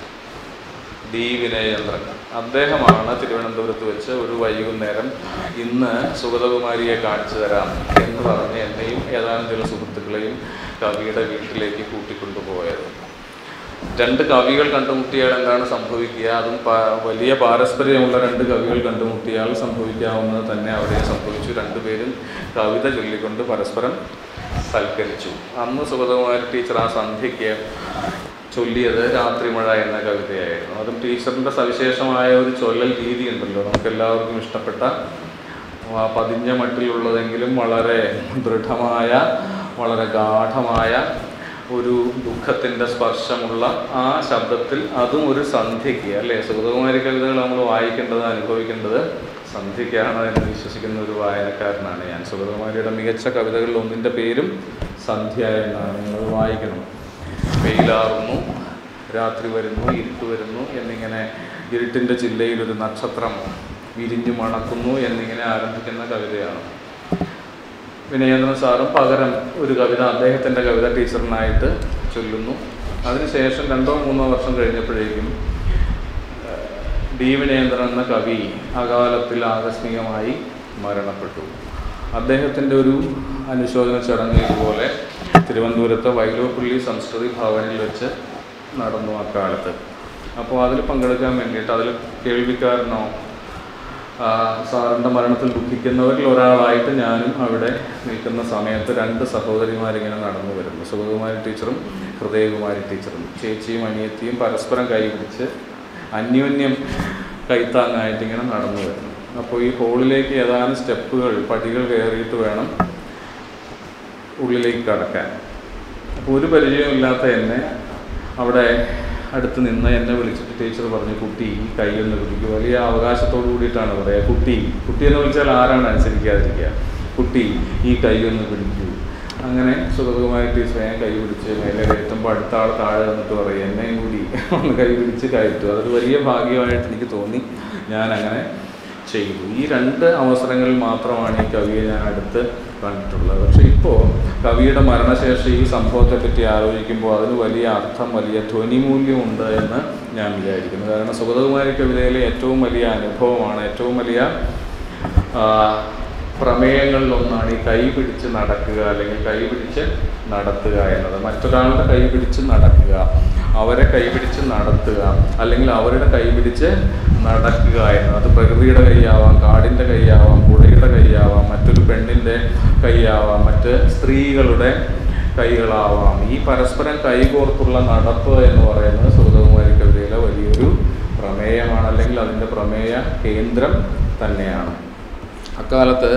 ഡി വിനയേന്ദ്രൻ അദ്ദേഹമാണ് തിരുവനന്തപുരത്ത് വെച്ച് ഒരു വൈകുന്നേരം ഇന്ന് സുഗതകുമാരിയെ കാണിച്ചു തരാം എന്ന് പറഞ്ഞ് എന്നെയും ഏതാനും ചില സുഹൃത്തുക്കളെയും കവിയുടെ വീട്ടിലേക്ക് കൂട്ടിക്കൊണ്ടുപോയത് രണ്ട് കവികൾ കണ്ടുമുട്ടിയാൽ എന്താണ് സംഭവിക്കുക അതും പ- വലിയ പാരസ്പര്യമുള്ള രണ്ട് കവികൾ കണ്ടുമുട്ടിയാൽ സംഭവിക്കാവുന്നത് തന്നെ അവിടെ സംഭവിച്ചു രണ്ടുപേരും കവിത ചൊല്ലിക്കൊണ്ട് പരസ്പരം സൽക്കരിച്ചു അന്ന് സുഗതകുമാരി ടീച്ചർ ആ സന്ധ്യയ്ക്ക് ചൊല്ലിയത് രാത്രിമഴ എന്ന കവിതയായിരുന്നു അതും ടീച്ചറിൻ്റെ സവിശേഷമായ ഒരു ചൊല്ലൽ രീതി ഉണ്ടല്ലോ നമുക്ക് എല്ലാവർക്കും ഇഷ്ടപ്പെട്ട ആ പതിഞ്ഞ മട്ടിലുള്ളതെങ്കിലും വളരെ ദൃഢമായ വളരെ ഗാഠമായ ഒരു ദുഃഖത്തിൻ്റെ സ്പർശമുള്ള ആ ശബ്ദത്തിൽ അതും ഒരു സന്ധ്യയ്ക്ക് അല്ലേ സുഗതകുമാരി കവിതകൾ നമ്മൾ വായിക്കേണ്ടത് അനുഭവിക്കേണ്ടത് സന്ധ്യയ്ക്കാണ് എന്ന് വിശ്വസിക്കുന്ന ഒരു വായനക്കാരനാണ് ഞാൻ സുഗതകുമാരിയുടെ മികച്ച കവിതകളിൽ ഒന്നിൻ്റെ പേരും സന്ധ്യ എന്നാണ് നിങ്ങൾ വായിക്കണം വെയിലാറുന്നു രാത്രി വരുന്നു ഇരുട്ട് വരുന്നു എന്നിങ്ങനെ ഇരുട്ടിൻ്റെ ജില്ലയിൽ ഒരു നക്ഷത്രം വിരിഞ്ഞു മണക്കുന്നു എന്നിങ്ങനെ ആരംഭിക്കുന്ന കവിതയാണ് വിനയേന്ദ്രൻ സാറും പകരം ഒരു കവിത അദ്ദേഹത്തിൻ്റെ കവിത ടീച്ചറിനായിട്ട് ചൊല്ലുന്നു അതിനുശേഷം രണ്ടോ മൂന്നോ വർഷം കഴിഞ്ഞപ്പോഴേക്കും ഏഹ്, ഡി വിനയേന്ദ്രൻ എന്ന കവി അകാലത്തിൽ ആകസ്മികമായി മരണപ്പെട്ടു അദ്ദേഹത്തിൻ്റെ ഒരു അനുശോചന ചടങ്ങ് ഇതുപോലെ തിരുവനന്തപുരത്തെ വൈലോപ്പള്ളി സംസ്കൃതി ഭവനിൽ വെച്ച് നടന്നു അക്കാലത്ത് അപ്പോൾ അതിൽ പങ്കെടുക്കാൻ വേണ്ടിയിട്ട് അതിൽ കേൾവിക്കാരനോ ആ, സാറിൻ്റെ മരണത്തിൽ ദുഃഖിക്കുന്നവരിൽ ഒരാളായിട്ട് ഞാനും അവിടെ നിൽക്കുന്ന സമയത്ത് രണ്ട് സഹോദരിമാരിങ്ങനെ നടന്നു വരുന്നു സുഗതകുമാരി ടീച്ചറും ഹൃദയകുമാരി ടീച്ചറും ചേച്ചിയും അനിയത്തിയും പരസ്പരം കൈപിടിച്ച് അന്യോന്യം കൈത്താങ്ങായിട്ട് ഇങ്ങനെ നടന്നു വരുന്നു അപ്പോൾ ഈ ഹോളിലേക്ക് ഏതാനും സ്റ്റെപ്പുകൾ പടികൾ കയറിയിട്ട് വേണം ഉള്ളിലേക്ക് കടക്കാൻ അപ്പോൾ ഒരു പരിചയമില്ലാത്ത എന്നെ അവിടെ അടുത്ത് നിന്ന് എന്നെ വിളിച്ചിട്ട് ടീച്ചർ പറഞ്ഞു കുട്ടി ഈ കൈ ഒന്ന് പിടിക്കുക വലിയ അവകാശത്തോട് കൂടിയിട്ടാണ് പറയുക കുട്ടി കുട്ടി എന്ന് വിളിച്ചാൽ ആരാണ് അനുസരിക്കാതിരിക്കുക കുട്ടി ഈ കൈ ഒന്ന് പിടിക്കൂ അങ്ങനെ സുഗതകുമാരി ടീച്ചർ ഞാൻ കൈ പിടിച്ച് മേലെ എത്തുമ്പോൾ അടുത്ത ആൾ താഴെ വന്നിട്ട് പറയും എന്നെയും കൂടി ഒന്ന് കൈ പിടിച്ച് കയറ്റു അതൊരു വലിയ ഭാഗ്യമായിട്ട് എനിക്ക് തോന്നി ഞാൻ അങ്ങനെ ചെയ്തു ഈ രണ്ട് അവസരങ്ങളിൽ മാത്രമാണ് ഈ കവിയെ ഞാൻ അടുത്ത് കണ്ടിട്ടുള്ളത് പക്ഷെ ഇപ്പോൾ കവിയുടെ മരണശേഷം ഈ സംഭവത്തെ പറ്റി ആലോചിക്കുമ്പോൾ അതിന് വലിയ അർത്ഥം വലിയ ധ്വനിമൂല്യമുണ്ട് എന്ന് ഞാൻ വിചാരിക്കുന്നു കാരണം സുഗതകുമാരി കവിതയിലെ ഏറ്റവും വലിയ അനുഭവമാണ് ഏറ്റവും വലിയ ആ, പ്രമേയങ്ങളിലൊന്നാണ് ഈ കൈ പിടിച്ച് നടക്കുക അല്ലെങ്കിൽ കൈ പിടിച്ച് നടത്തുക എന്നത് മറ്റൊരാളുടെ കൈ പിടിച്ച് നടക്കുക അവരെ കൈ പിടിച്ച് നടത്തുക അല്ലെങ്കിൽ അവരുടെ കൈ പിടിച്ച് നടക്കുക എന്നത് അത് പ്രകൃതിയുടെ കൈയാവാം കാടിൻ്റെ കൈയാവാം പുഴയുടെ കൈയാവാം മറ്റൊരു പെണ്ണിൻ്റെ കൈയാവാം മറ്റ് സ്ത്രീകളുടെ കൈകളാവാം ഈ പരസ്പരം കൈകോർത്തുള്ള നടപ്പ് എന്ന് പറയുന്നത് സുഗതകുമാരി കവിതയിലെ വലിയൊരു പ്രമേയമാണ് അല്ലെങ്കിൽ അതിൻ്റെ പ്രമേയ കേന്ദ്രം തന്നെയാണ് അക്കാലത്ത്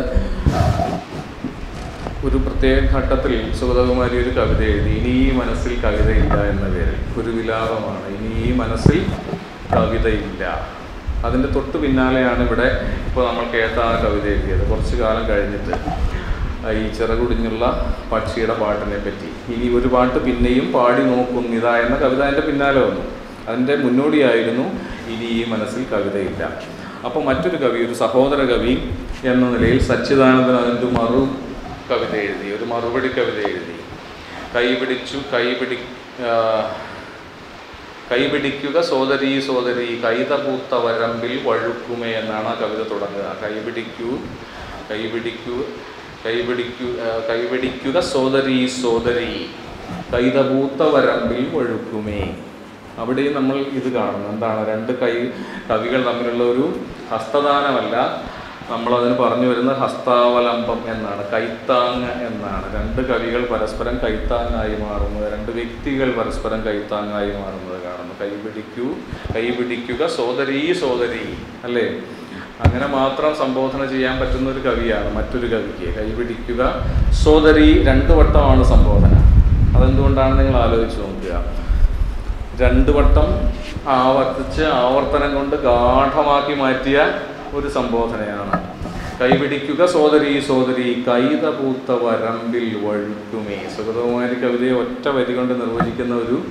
ഒരു പ്രത്യേക ഘട്ടത്തിൽ സുഗതകുമാരി ഒരു കവിത എഴുതി ഇനി ഈ മനസ്സിൽ കവിതയില്ല എന്ന പേരിൽ ഒരു വിലാപമാണ് ഇനി ഈ മനസ്സിൽ കവിതയില്ല അതിൻ്റെ തൊട്ട് പിന്നാലെയാണ് ഇവിടെ ഇപ്പോൾ നമ്മൾ കേട്ട ആ കവിത എഴുതിയത് കുറച്ച് കാലം കഴിഞ്ഞിട്ട് ആ ഈ ചിറകുടിഞ്ഞുള്ള പക്ഷിയുടെ പാട്ടിനെ പറ്റി ഇനി ഒരു പാട്ട് പിന്നെയും പാടി നോക്കുന്നിത എന്ന കവിത അതിൻ്റെ പിന്നാലെ വന്നു അതിൻ്റെ മുന്നോടിയായിരുന്നു ഇനി ഈ മനസ്സിൽ കവിതയില്ല അപ്പോൾ മറ്റൊരു കവി ഒരു സഹോദര കവി എന്ന നിലയിൽ സച്ചിദാനന്ദൻ അതിൻ്റെ മറു കവിത എഴുതി ഒരു മറുപടി കവിത എഴുതി കൈപിടിച്ചു കൈപിടി ആ, കൈപിടിക്കുക സോദരി സോദരി കൈതപൂത്ത വരമ്പിൽ വഴുക്കുമേ എന്നാണ് ആ കവിത തുടങ്ങുക കൈപിടിക്കൂ കൈപിടിക്കൂ കൈപിടിക്കൂ ആ, കൈപിടിക്കുക സോദരി സോദരി കൈതപൂത്ത വരമ്പിൽ വഴുക്കുമേ അവിടെയും നമ്മൾ ഇത് കാണുന്നു എന്താണ് രണ്ട് കൈ കവികൾ തമ്മിലുള്ള ഒരു ഹസ്തദാനമല്ല നമ്മളതിന് പറഞ്ഞു വരുന്നത് ഹസ്താവലംബം എന്നാണ് കൈത്താങ് എന്നാണ് രണ്ട് കവികൾ പരസ്പരം കൈത്താങ്ങായി മാറുന്നത് രണ്ട് വ്യക്തികൾ പരസ്പരം കൈത്താങ്ങായി മാറുന്നത് കാണുന്നു കൈപിടിക്കൂ കൈപിടിക്കുക സോദരീ സോദരി അല്ലേ അങ്ങനെ മാത്രം സംബോധന ചെയ്യാൻ പറ്റുന്ന ഒരു കവിയാണ് മറ്റൊരു കവിക്ക് കൈപിടിക്കുക സോദരി രണ്ട് വട്ടമാണ് സംബോധന അതെന്തുകൊണ്ടാണ് നിങ്ങൾ ആലോചിച്ച് നോക്കുക രണ്ട് വട്ടം ആവർത്തിച്ച് ആവർത്തനം കൊണ്ട് ഗാഠമാക്കി മാറ്റിയ ഒരു സംബോധനയാണ് കൈപിടിക്കുക സോദരി സോദരി കൈതപൂത്ത വരമ്പിൽ വഴുക്കുമേ സുഗതകുമാരി കവിതയെ ഒറ്റ വരി കൊണ്ട് നിർവചിക്കുന്ന ഒരു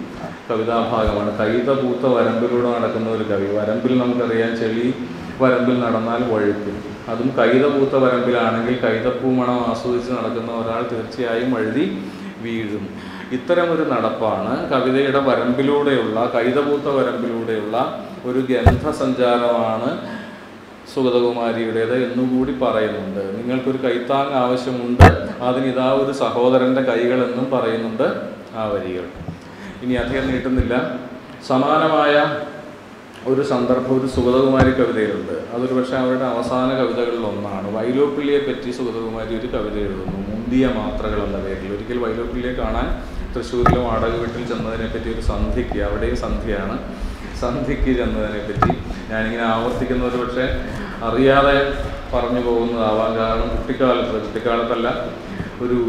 കവിതാഭാഗമാണ് കൈത പൂത്ത വരമ്പിലൂടെ നടക്കുന്ന ഒരു കവി വരമ്പിൽ നമുക്കറിയാം ചെളി വരമ്പിൽ നടന്നാൽ വഴുക്കും അതും കൈത പൂത്ത വരമ്പിലാണെങ്കിൽ കൈതപ്പൂ മണം ആസ്വദിച്ച് നടക്കുന്ന ഒരാൾ തീർച്ചയായും വഴുതി വീഴും ഇത്തരമൊരു നടപ്പാണ് കവിതയുടെ വരമ്പിലൂടെയുള്ള കൈതപൂത്ത വരമ്പിലൂടെയുള്ള ഒരു ഗന്ധസഞ്ചാരമാണ് സുഗതകുമാരിയുടേത് എന്നുകൂടി പറയുന്നുണ്ട് നിങ്ങൾക്കൊരു കൈത്താങ് ആവശ്യമുണ്ട് അതിനിതാ ഒരു സഹോദരൻ്റെ കൈകൾ എന്നും പറയുന്നുണ്ട് ആ വരികൾ ഇനി അധികം നീട്ടുന്നില്ല സമാനമായ ഒരു സന്ദർഭം ഒരു സുഗതകുമാരി കവിതയിലുണ്ട് അതൊരു പക്ഷേ അവരുടെ അവസാന കവിതകളിൽ ഒന്നാണ് വൈലോപ്പിള്ളിയെ പറ്റി സുഗതകുമാരി ഒരു കവിത എഴുതുന്നു മുന്തിയ മാത്രകൾ എന്ന പേരിൽ ഒരിക്കൽ വൈലോപ്പിള്ളിയെ കാണാൻ തൃശ്ശൂരിലെ വാടക വീട്ടിൽ ചെന്നതിനെ പറ്റി ഒരു സന്ധ്യയ്ക്ക് അവിടെയും സന്ധ്യയാണ് സന്ധ്യയ്ക്ക് ചെന്നതിനെ പറ്റി ഞാനിങ്ങനെ ആവർത്തിക്കുന്നത് പക്ഷേ അറിയാതെ പറഞ്ഞു പോകുന്നതാവാം കാരണം കുട്ടിക്കാലത്ത് കുട്ടിക്കാലത്തല്ല ഒരു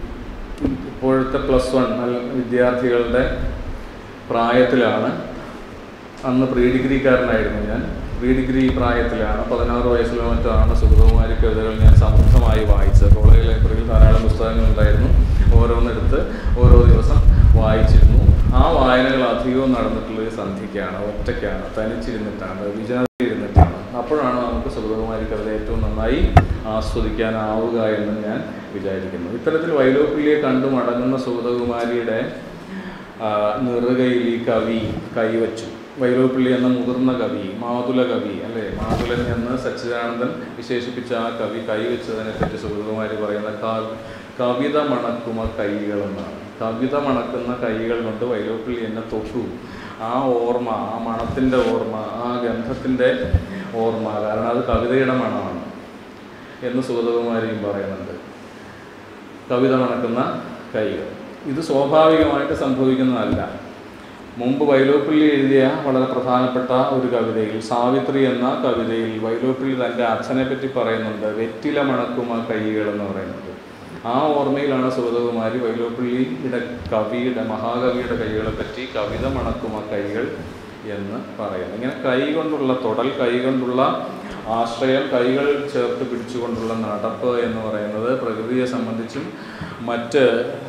ഇപ്പോഴത്തെ പ്ലസ് വൺ വിദ്യാർത്ഥികളുടെ പ്രായത്തിലാണ് അന്ന് പ്രീ ഡിഗ്രിക്കാരനായിരുന്നു ഞാൻ പ്രീ ഡിഗ്രി പ്രായത്തിലാണ് പതിനാറ് വയസ്സിലോ മറ്റോ ആണ് സുഗതകുമാരി കവിതകൾ ഞാൻ സമൃദ്ധമായി വായിച്ചത് കോളേജ് ലൈബ്രറിയിൽ ധാരാളം പുസ്തകങ്ങളുണ്ടായിരുന്നു ഓരോന്നെടുത്ത് ഓരോ ദിവസം വായിച്ചിരുന്നു ആ വായനകൾ അധികവും നടന്നിട്ടുള്ളത് സന്ധ്യയ്ക്കാണ് ഒറ്റയ്ക്കാണ് തനിച്ചിരുന്നിട്ടാണ് വിചാരിച്ചിരുന്നിട്ടാണ് അപ്പോഴാണ് നമുക്ക് സുഗതകുമാരി കവിത ഏറ്റവും നന്നായി ആസ്വദിക്കാനാവുക എന്ന് ഞാൻ വിചാരിക്കുന്നു ഇത്തരത്തിൽ വൈലോപ്പിള്ളിയെ കണ്ടു മടങ്ങുന്ന സുഗതകുമാരിയുടെ ആ, നെറുകയിൽ ഈ കവി കൈവച്ചു വൈലോപ്പിള്ളി എന്ന മുതിർന്ന കവി മാതുല കവി അല്ലേ മാതുലൻ എന്ന് സച്ചിദാനന്ദൻ വിശേഷിപ്പിച്ച ആ കവി കൈവച്ചതിനെ പറ്റി സുഗതകുമാരി പറയുന്ന ക- കവിത മണക്കുമ കൈകൾ എന്നാണ് കവിത മണക്കുന്ന കൈകൾ കൊണ്ട് വൈലോപ്പിള്ളി എന്നെ തൊട്ടു ആ ഓർമ്മ ആ മണത്തിൻ്റെ ഓർമ്മ ആ ഗന്ധത്തിൻ്റെ ഓർമ്മ കാരണം അത് കവിതയുടെ മണമാണ് എന്ന് സുഗതകുമാരിയും പറയുന്നുണ്ട് കവിത മണക്കുന്ന കൈകൾ ഇത് സ്വാഭാവികമായിട്ട് സംഭവിക്കുന്നതല്ല മുമ്പ് വൈലോപ്പിള്ളി എഴുതിയ വളരെ പ്രധാനപ്പെട്ട ഒരു കവിതയിൽ സാവിത്രി എന്ന കവിതയിൽ വൈലോപ്പിള്ളി തൻ്റെ അച്ഛനെ പറ്റി പറയുന്നുണ്ട് വെറ്റില മണക്കുമ കൈകൾ എന്ന് പറയുന്നത് ആ ഓർമ്മയിലാണ് സുഗതകുമാരി വൈലോപ്പിള്ളിയുടെ കവിയുടെ മഹാകവിയുടെ കൈകളെ പറ്റി കവിത മണക്കുമ കൈകൾ എന്ന് പറയുന്നത് ഇങ്ങനെ കൈ കൊണ്ടുള്ള തൊടൽ കൈ കൊണ്ടുള്ള ആശ്രയം കൈകൾ ചേർത്ത് പിടിച്ചുകൊണ്ടുള്ള നടപ്പ് എന്ന് പറയുന്നത് പ്രകൃതിയെ സംബന്ധിച്ചും മറ്റ്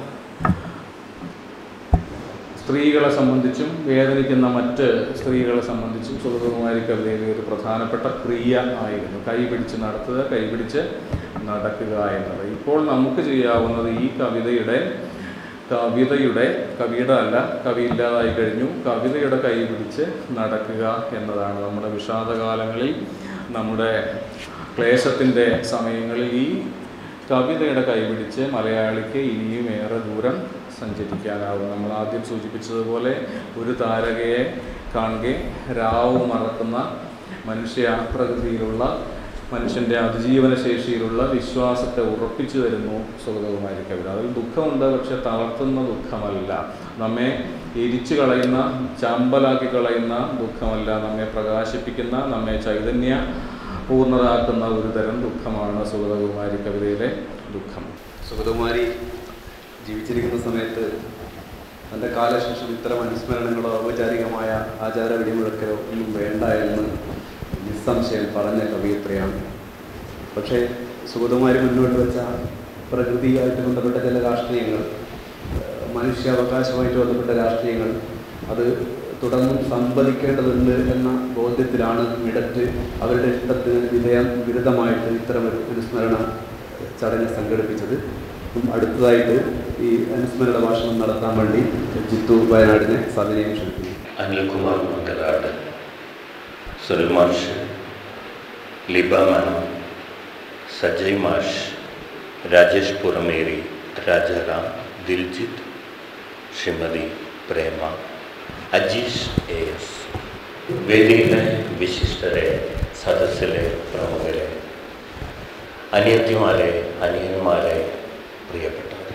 സ്ത്രീകളെ സംബന്ധിച്ചും വേദനിക്കുന്ന മറ്റ് സ്ത്രീകളെ സംബന്ധിച്ചും സുഗതകുമാരി കവിതയിലെ ഒരു പ്രധാനപ്പെട്ട ക്രിയ ആയിരുന്നു കൈ പിടിച്ച് നടത്തുക കൈ പിടിച്ച് നടക്കുക എന്നത് ഇപ്പോൾ നമുക്ക് ചെയ്യാവുന്നത് ഈ കവിതയുടെ കവിതയുടെ കവിയുടെ അല്ല കവി ഇല്ലാതായി കഴിഞ്ഞു കവിതയുടെ കൈ പിടിച്ച് നടക്കുക എന്നതാണ് നമ്മുടെ വിഷാദകാലങ്ങളിൽ നമ്മുടെ ക്ലേശത്തിൻ്റെ സമയങ്ങളിൽ ഈ കവിതയുടെ കൈപിടിച്ച് മലയാളിക്ക് ഇനിയും ഏറെ ദൂരം സഞ്ചരിക്കാനാവും നമ്മൾ ആദ്യം സൂചിപ്പിച്ചതുപോലെ ഒരു താരകയെ കാണുക രാവ് മറക്കുന്ന മനുഷ്യ പ്രകൃതിയിലുള്ള മനുഷ്യൻ്റെ അതിജീവന ശേഷിയിലുള്ള വിശ്വാസത്തെ ഉറപ്പിച്ചു തരുന്നു സുഗതകുമാരി കവിത അതിൽ ദുഃഖമുണ്ട് പക്ഷെ തളർത്തുന്ന ദുഃഖമല്ല നമ്മെ എരിച്ചു കളയുന്ന ചമ്പലാക്കി കളയുന്ന ദുഃഖമല്ല നമ്മെ പ്രകാശിപ്പിക്കുന്ന നമ്മെ ചൈതന്യ പൂർണ്ണതാക്കുന്ന ഒരു തരം ദുഃഖമാണ് സുഗതകുമാരി കവിതയിലെ ദുഃഖം സുഗതകുമാരി ജീവിച്ചിരിക്കുന്ന സമയത്ത് തൻ്റെ കാലശേഷം ഇത്തരം അനുസ്മരണങ്ങളോ ഔപചാരികമായ ആചാര വെടിമുഴക്കലോ ഒന്നും വേണ്ട എന്ന് നിസ്സംശയം പറഞ്ഞ കവിയത്രയാണ് പക്ഷേ സുഗതകുമാരി മുന്നോട്ട് വെച്ച പ്രകൃതിയായിട്ട് ബന്ധപ്പെട്ട ചില രാഷ്ട്രീയങ്ങൾ ഏഹ് മനുഷ്യാവകാശമായിട്ട് ബന്ധപ്പെട്ട രാഷ്ട്രീയങ്ങൾ അത് തുടർന്നും സംവദിക്കേണ്ടതുണ്ട് എന്ന ബോധ്യത്തിലാണ് മിഡറ്റ് അവരുടെ ഇഷ്ടത്തിന് വിധേയം വിരുദ്ധമായിട്ട് ഇത്തരമൊരു അനുസ്മരണ ചടങ്ങ് സംഘടിപ്പിച്ചത് അപ്പം അടുത്തതായിട്ട് ഈ അനുസ്മരണ ഭാഷണം നടത്താൻ വേണ്ടി ജിത്തു വയനാടിനെ സവിനയം ക്ഷണിക്കുന്നു അനിൽകുമാർ മംഗലാട് സുനിൽ മാഷ് ലിബ മേനോൻ സജയ് മാഷ് രാജേഷ് പുറമേരി രാജാറാം ദിൽജിത്ത് ശ്രീമതി പ്രേമ അജീഷ് എ എസ് വേദിയിലെ വിശിഷ്ടരെ സദസ്സിലെ പ്രമുഖരെ അനിയത്തിമാരെ അനിയന്മാരെ പ്രിയപ്പെട്ടവരെ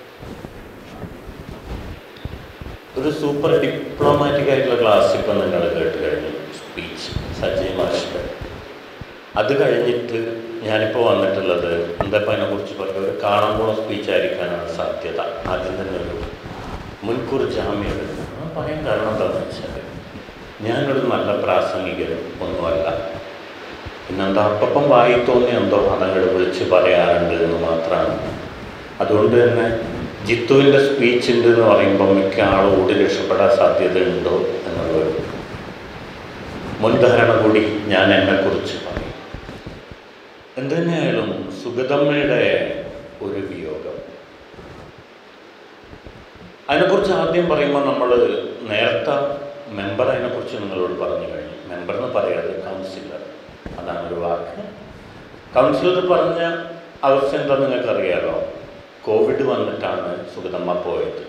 ഒരു സൂപ്പർ ഡിപ്ലോമാറ്റിക് ആയിട്ടുള്ള ക്ലാസ് ഇപ്പം നിങ്ങൾ കേട്ട് കഴിഞ്ഞു സ്പീച്ച് സജയ് മാഷിൻ്റെ അത് കഴിഞ്ഞിട്ട് ഞാനിപ്പോൾ വന്നിട്ടുള്ളത് എന്താ ഇപ്പം അതിനെക്കുറിച്ച് പറയുക ഒരു കാണാൻ പോണ സ്പീച്ച് ആയിരിക്കാനാണ് സാധ്യത ആദ്യം തന്നെ ഒരു മുൻകൂർ ജാമ്യം എടുക്കുന്നു ആ പറയാൻ കാരണം എന്താണെന്ന് വെച്ചാൽ ഞാനൊരു നല്ല പ്രാസംഗികരും ഒന്നുമല്ല പിന്നെന്താ അപ്പം വായി തോന്നി എന്തോ അതങ്ങോട്ട് വിളിച്ച് പറയാറുണ്ട് എന്ന് മാത്രമാണ് അതുകൊണ്ട് തന്നെ ജിത്തുവിൻ്റെ സ്പീച്ച് ഉണ്ട് എന്ന് പറയുമ്പോൾ മിക്ക ആളും ഓടി രക്ഷപ്പെടാൻ സാധ്യതയുണ്ടോ എന്നുള്ളൊരു മുൻധാരണ കൂടി ഞാൻ എന്നെക്കുറിച്ച് പറയും എന്തു തന്നെയായാലും സുഗതമ്മയുടെ ഒരു വിയോഗം അതിനെക്കുറിച്ച് ആദ്യം പറയുമ്പോൾ നമ്മൾ നേരത്തെ മെമ്പർ അതിനെക്കുറിച്ച് നിങ്ങളോട് പറഞ്ഞു കഴിഞ്ഞു മെമ്പർ എന്ന് പറയാതെ കൗൺസിലർ അതാണ് ഒരു വാക്ക് കൗൺസിലർ പറഞ്ഞ അവസ്ഥ എന്താ നിങ്ങൾക്കറിയാലോ കോവിഡ് വന്നിട്ടാണ് സുഗതമ്മ പോയത്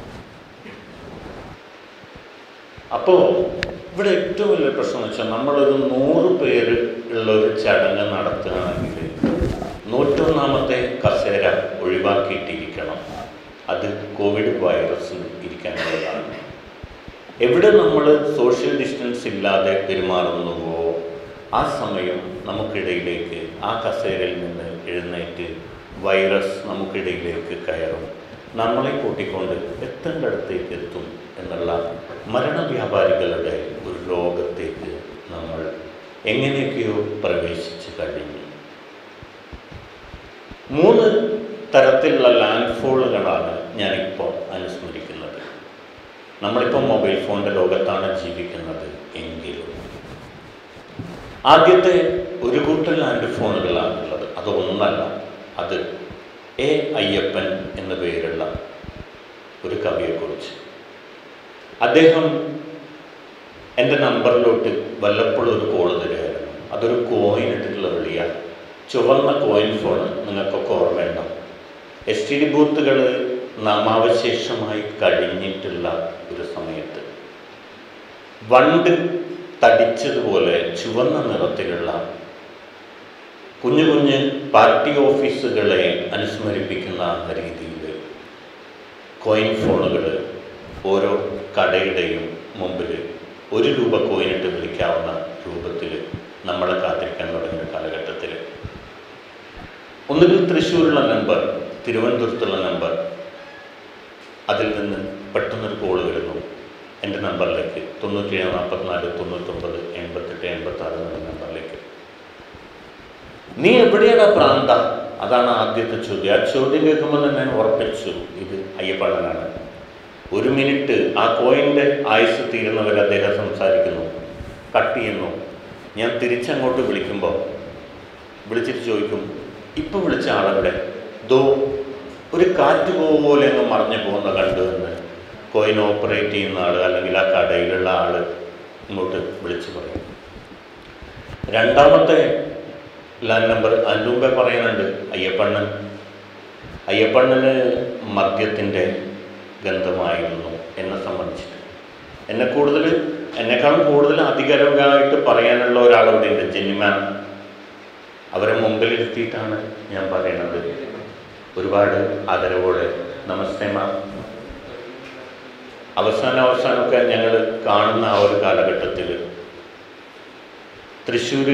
അപ്പോൾ ഇവിടെ ഏറ്റവും വലിയ പ്രശ്നം എന്ന് വെച്ചാൽ നമ്മളൊരു നൂറ് പേര് ഉള്ള ഒരു ചടങ്ങ് നടത്തുകയാണെങ്കിൽ നൂറ്റൊന്നാമത്തെ കസേര ഒഴിവാക്കിയിട്ടിരിക്കണം അത് കോവിഡ് വൈറസ് ഇരിക്കാനുള്ളതാണ് എവിടെ നമ്മൾ സോഷ്യൽ ഡിസ്റ്റൻസ് ഇല്ലാതെ പെരുമാറുന്നുവോ ആ സമയം നമുക്കിടയിലേക്ക് ആ കസേരയിൽ നിന്ന് എഴുന്നേറ്റ് വൈറസ് നമുക്കിടയിലേക്ക് കയറും നമ്മളെ കൂട്ടിക്കൊണ്ട് എത്തേണ്ടടുത്തേക്ക് എത്തും എന്നുള്ള മരണവ്യാപാരികളുടെ ഒരു ലോകത്തേക്ക് നമ്മൾ എങ്ങനെയൊക്കെയോ പ്രവേശിച്ച് കഴിഞ്ഞു മൂന്ന് തരത്തിലുള്ള ലാൻഡ് ഫോളുകളാണ് ഞാനിപ്പോൾ അനുസ്മരിക്കുന്നത് നമ്മളിപ്പോൾ മൊബൈൽ ഫോണിൻ്റെ ലോകത്താണ് ജീവിക്കുന്നത് എങ്കിലും ആദ്യത്തെ ഒരു കൂട്ടം ലാൻഡ് ഫോണുകളാണുള്ളത് അത് ഒന്നല്ല അത് എ അയ്യപ്പൻ എന്ന പേരുള്ള ഒരു കവിയെക്കുറിച്ച് അദ്ദേഹം എൻ്റെ നമ്പറിലോട്ട് വല്ലപ്പോഴും ഒരു കോള് തരുമായിരുന്നു അതൊരു കോയിൻ ഇട്ടിട്ടുള്ള വിളിയാണ് ചുവന്ന കോയിൻ ഫോൺ നിങ്ങൾക്കൊക്കെ ഓർമ്മയുണ്ടാവും എസ് ടി ഡി ബൂത്തുകൾ നാമാവശേഷമായി കഴിഞ്ഞിട്ടുള്ള ഒരു സമയത്ത് വണ്ട് തടിച്ചതുപോലെ ചുവന്ന നിറത്തിലുള്ള കുഞ്ഞു കുഞ്ഞ് പാർട്ടി ഓഫീസുകളെ അനുസ്മരിപ്പിക്കുന്ന രീതിയിൽ കോയിൻ ഫോണുകൾ ഓരോ കടയുടെയും മുമ്പിൽ ഒരു രൂപ കോയിനിട്ട് വിളിക്കാവുന്ന രൂപത്തിൽ നമ്മളെ കാത്തിരിക്കാൻ തുടങ്ങിയ കാലഘട്ടത്തിൽ ഒന്നുകിൽ തൃശ്ശൂരുള്ള നമ്പർ തിരുവനന്തപുരത്തുള്ള നമ്പർ അതിൽ നിന്ന് പെട്ടെന്നൊരു കോള് വരുന്നു എൻ്റെ നമ്പറിലേക്ക് തൊണ്ണൂറ്റേഴ് നാൽപ്പത്തിനാല് തൊണ്ണൂറ്റൊമ്പത് എൺപത്തെട്ട് എൺപത്താറ് എന്ന നമ്പറിലേക്ക് നീ എവിടെയാണ് പ്രാന്ത അതാണ് ആദ്യത്തെ ചോദ്യം ആ ചോദ്യം കേൾക്കുമ്പോൾ തന്നെ ഞാൻ ഉറപ്പിച്ചു ഇത് അയ്യപ്പണ്ണനാണ് ഒരു മിനിറ്റ് ആ കോയിൻ്റെ ആയുസ് തീരുന്നവരെ അദ്ദേഹം സംസാരിക്കുന്നു കട്ട് ചെയ്യുന്നു ഞാൻ തിരിച്ചങ്ങോട്ട് വിളിക്കുമ്പോൾ വിളിച്ചിട്ട് ചോദിക്കും ഇപ്പം വിളിച്ച ആളെവിടെ ദോ ഒരു കാറ്റ് പോലെ അങ്ങ് മറിഞ്ഞു പോകുന്ന കണ്ടു എന്ന് കോയിൻ ഓപ്പറേറ്റ് ചെയ്യുന്ന ആൾ അല്ലെങ്കിൽ ആ കടയിലുള്ള ആൾ ഇങ്ങോട്ട് വിളിച്ചു പറയും രണ്ടാമത്തെ ലാൻഡ് നമ്പർ അതിൻ്റെ മുമ്പേ പറയുന്നുണ്ട് അയ്യപ്പണ്ണൻ അയ്യപ്പണ്ണന് മദ്യത്തിൻ്റെ ഗന്ധമായിരുന്നു എന്നെ സംബന്ധിച്ചിട്ട് എന്നെ കൂടുതൽ എന്നെക്കാളും കൂടുതൽ അധികാരമായിട്ട് പറയാനുള്ള ഒരാളവിടെ ഉണ്ട് ജെന്നിമാൻ അവരെ മുമ്പിലിരുത്തിയിട്ടാണ് ഞാൻ പറയണത് ഒരുപാട് ആദരവോടെ നമസ്തേ മാം അവസാന അവസാനമൊക്കെ ഞങ്ങൾ കാണുന്ന ആ ഒരു കാലഘട്ടത്തിൽ തൃശ്ശൂർ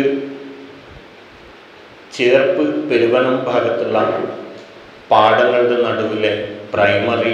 ചേർപ്പ് പെരുവനം ഭാഗത്തുള്ള പാടങ്ങളുടെ നടുവിലെ primary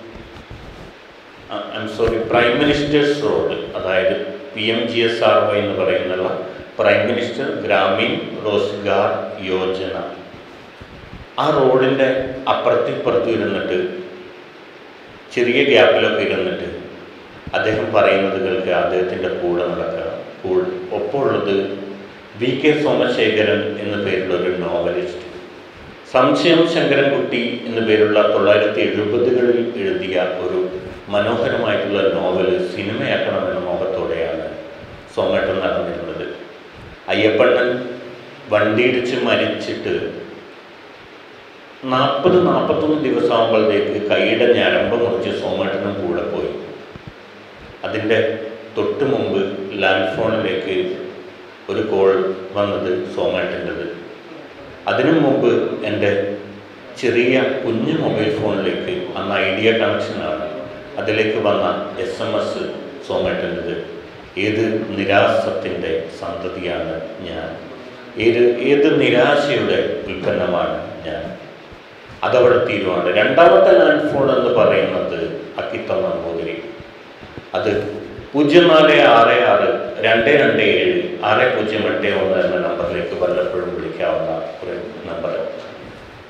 I am sorry prime ministers road അതായത് P M G S R Y എന്ന് പറയുന്നുള്ള പ്രൈം മിനിസ്റ്റർ ഗ്രാമീൺ റോസ്ഗാർ യോജന ആ റോഡിൻ്റെ അപ്പുറത്തിപ്പുറത്തും ഇരുന്നിട്ട് ചെറിയ ഗ്യാപ്പിലൊക്കെ ഇരുന്നിട്ട് അദ്ദേഹം പറയുന്നത് കേൾക്കുക അദ്ദേഹത്തിൻ്റെ കൂടെ നടക്കുക കൂൾ- ഒപ്പമുള്ളത് വി കെ സോമശേഖരൻ എന്ന പേരുള്ള ഒരു നോവലിസ്റ്റ് സംശയം ശങ്കരൻകുട്ടി എന്ന പേരുള്ള തൊള്ളായിരത്തി എഴുപതുകളിൽ എഴുതിയ ഒരു മനോഹരമായിട്ടുള്ള നോവൽ സിനിമയാക്കണമെന്ന മോഹത്തോടെയാണ് സോമേട്ടൻ നടന്നിരുന്നത് അയ്യപ്പണ്ണൻ വണ്ടിയിടിച്ച് മരിച്ചിട്ട് നാൽപ്പത് നാൽപ്പത്തൊന്ന് ദിവസമാകുമ്പോഴത്തേക്ക് കൈയുടെ ഞരമ്പ് മുറിച്ച് സോമേട്ടനും കൂടെ പോയി അതിൻ്റെ തൊട്ട് മുമ്പ് ലാൻഡ് ഫോണിലേക്ക് ഒരു കോൾ വന്നത് സോമേട്ടൻ്റെത് അതിനു മുമ്പ് എൻ്റെ ചെറിയ കുഞ്ഞു മൊബൈൽ ഫോണിലേക്ക് അന്ന് ഐഡിയ കണക്ഷനാണ് അതിലേക്ക് വന്ന എസ് എം എസ് സോമേട്ടൻ്റെത് ഏത് നിരാസത്തിൻ്റെ സന്തതിയാണ് ഞാൻ ഏത് ഏത് നിരാശയുടെ ഉൽപ്പന്നമാണ് ഞാൻ അതവിടെ തീരുവാണ് രണ്ടാമത്തെ ലാൻഡ് ഫോൺ എന്ന് പറയുന്നത് അക്കിത്തം നമ്പൂതിരി അത് പൂജ്യം നാല് ആറ് ആറ് രണ്ട് രണ്ട് ഏഴ് ആറ് പൂജ്യം എട്ട് ഒന്ന് എന്ന നമ്പറിലേക്ക് വല്ലപ്പോഴും വിളിക്കാവുന്ന ഒരു നമ്പർ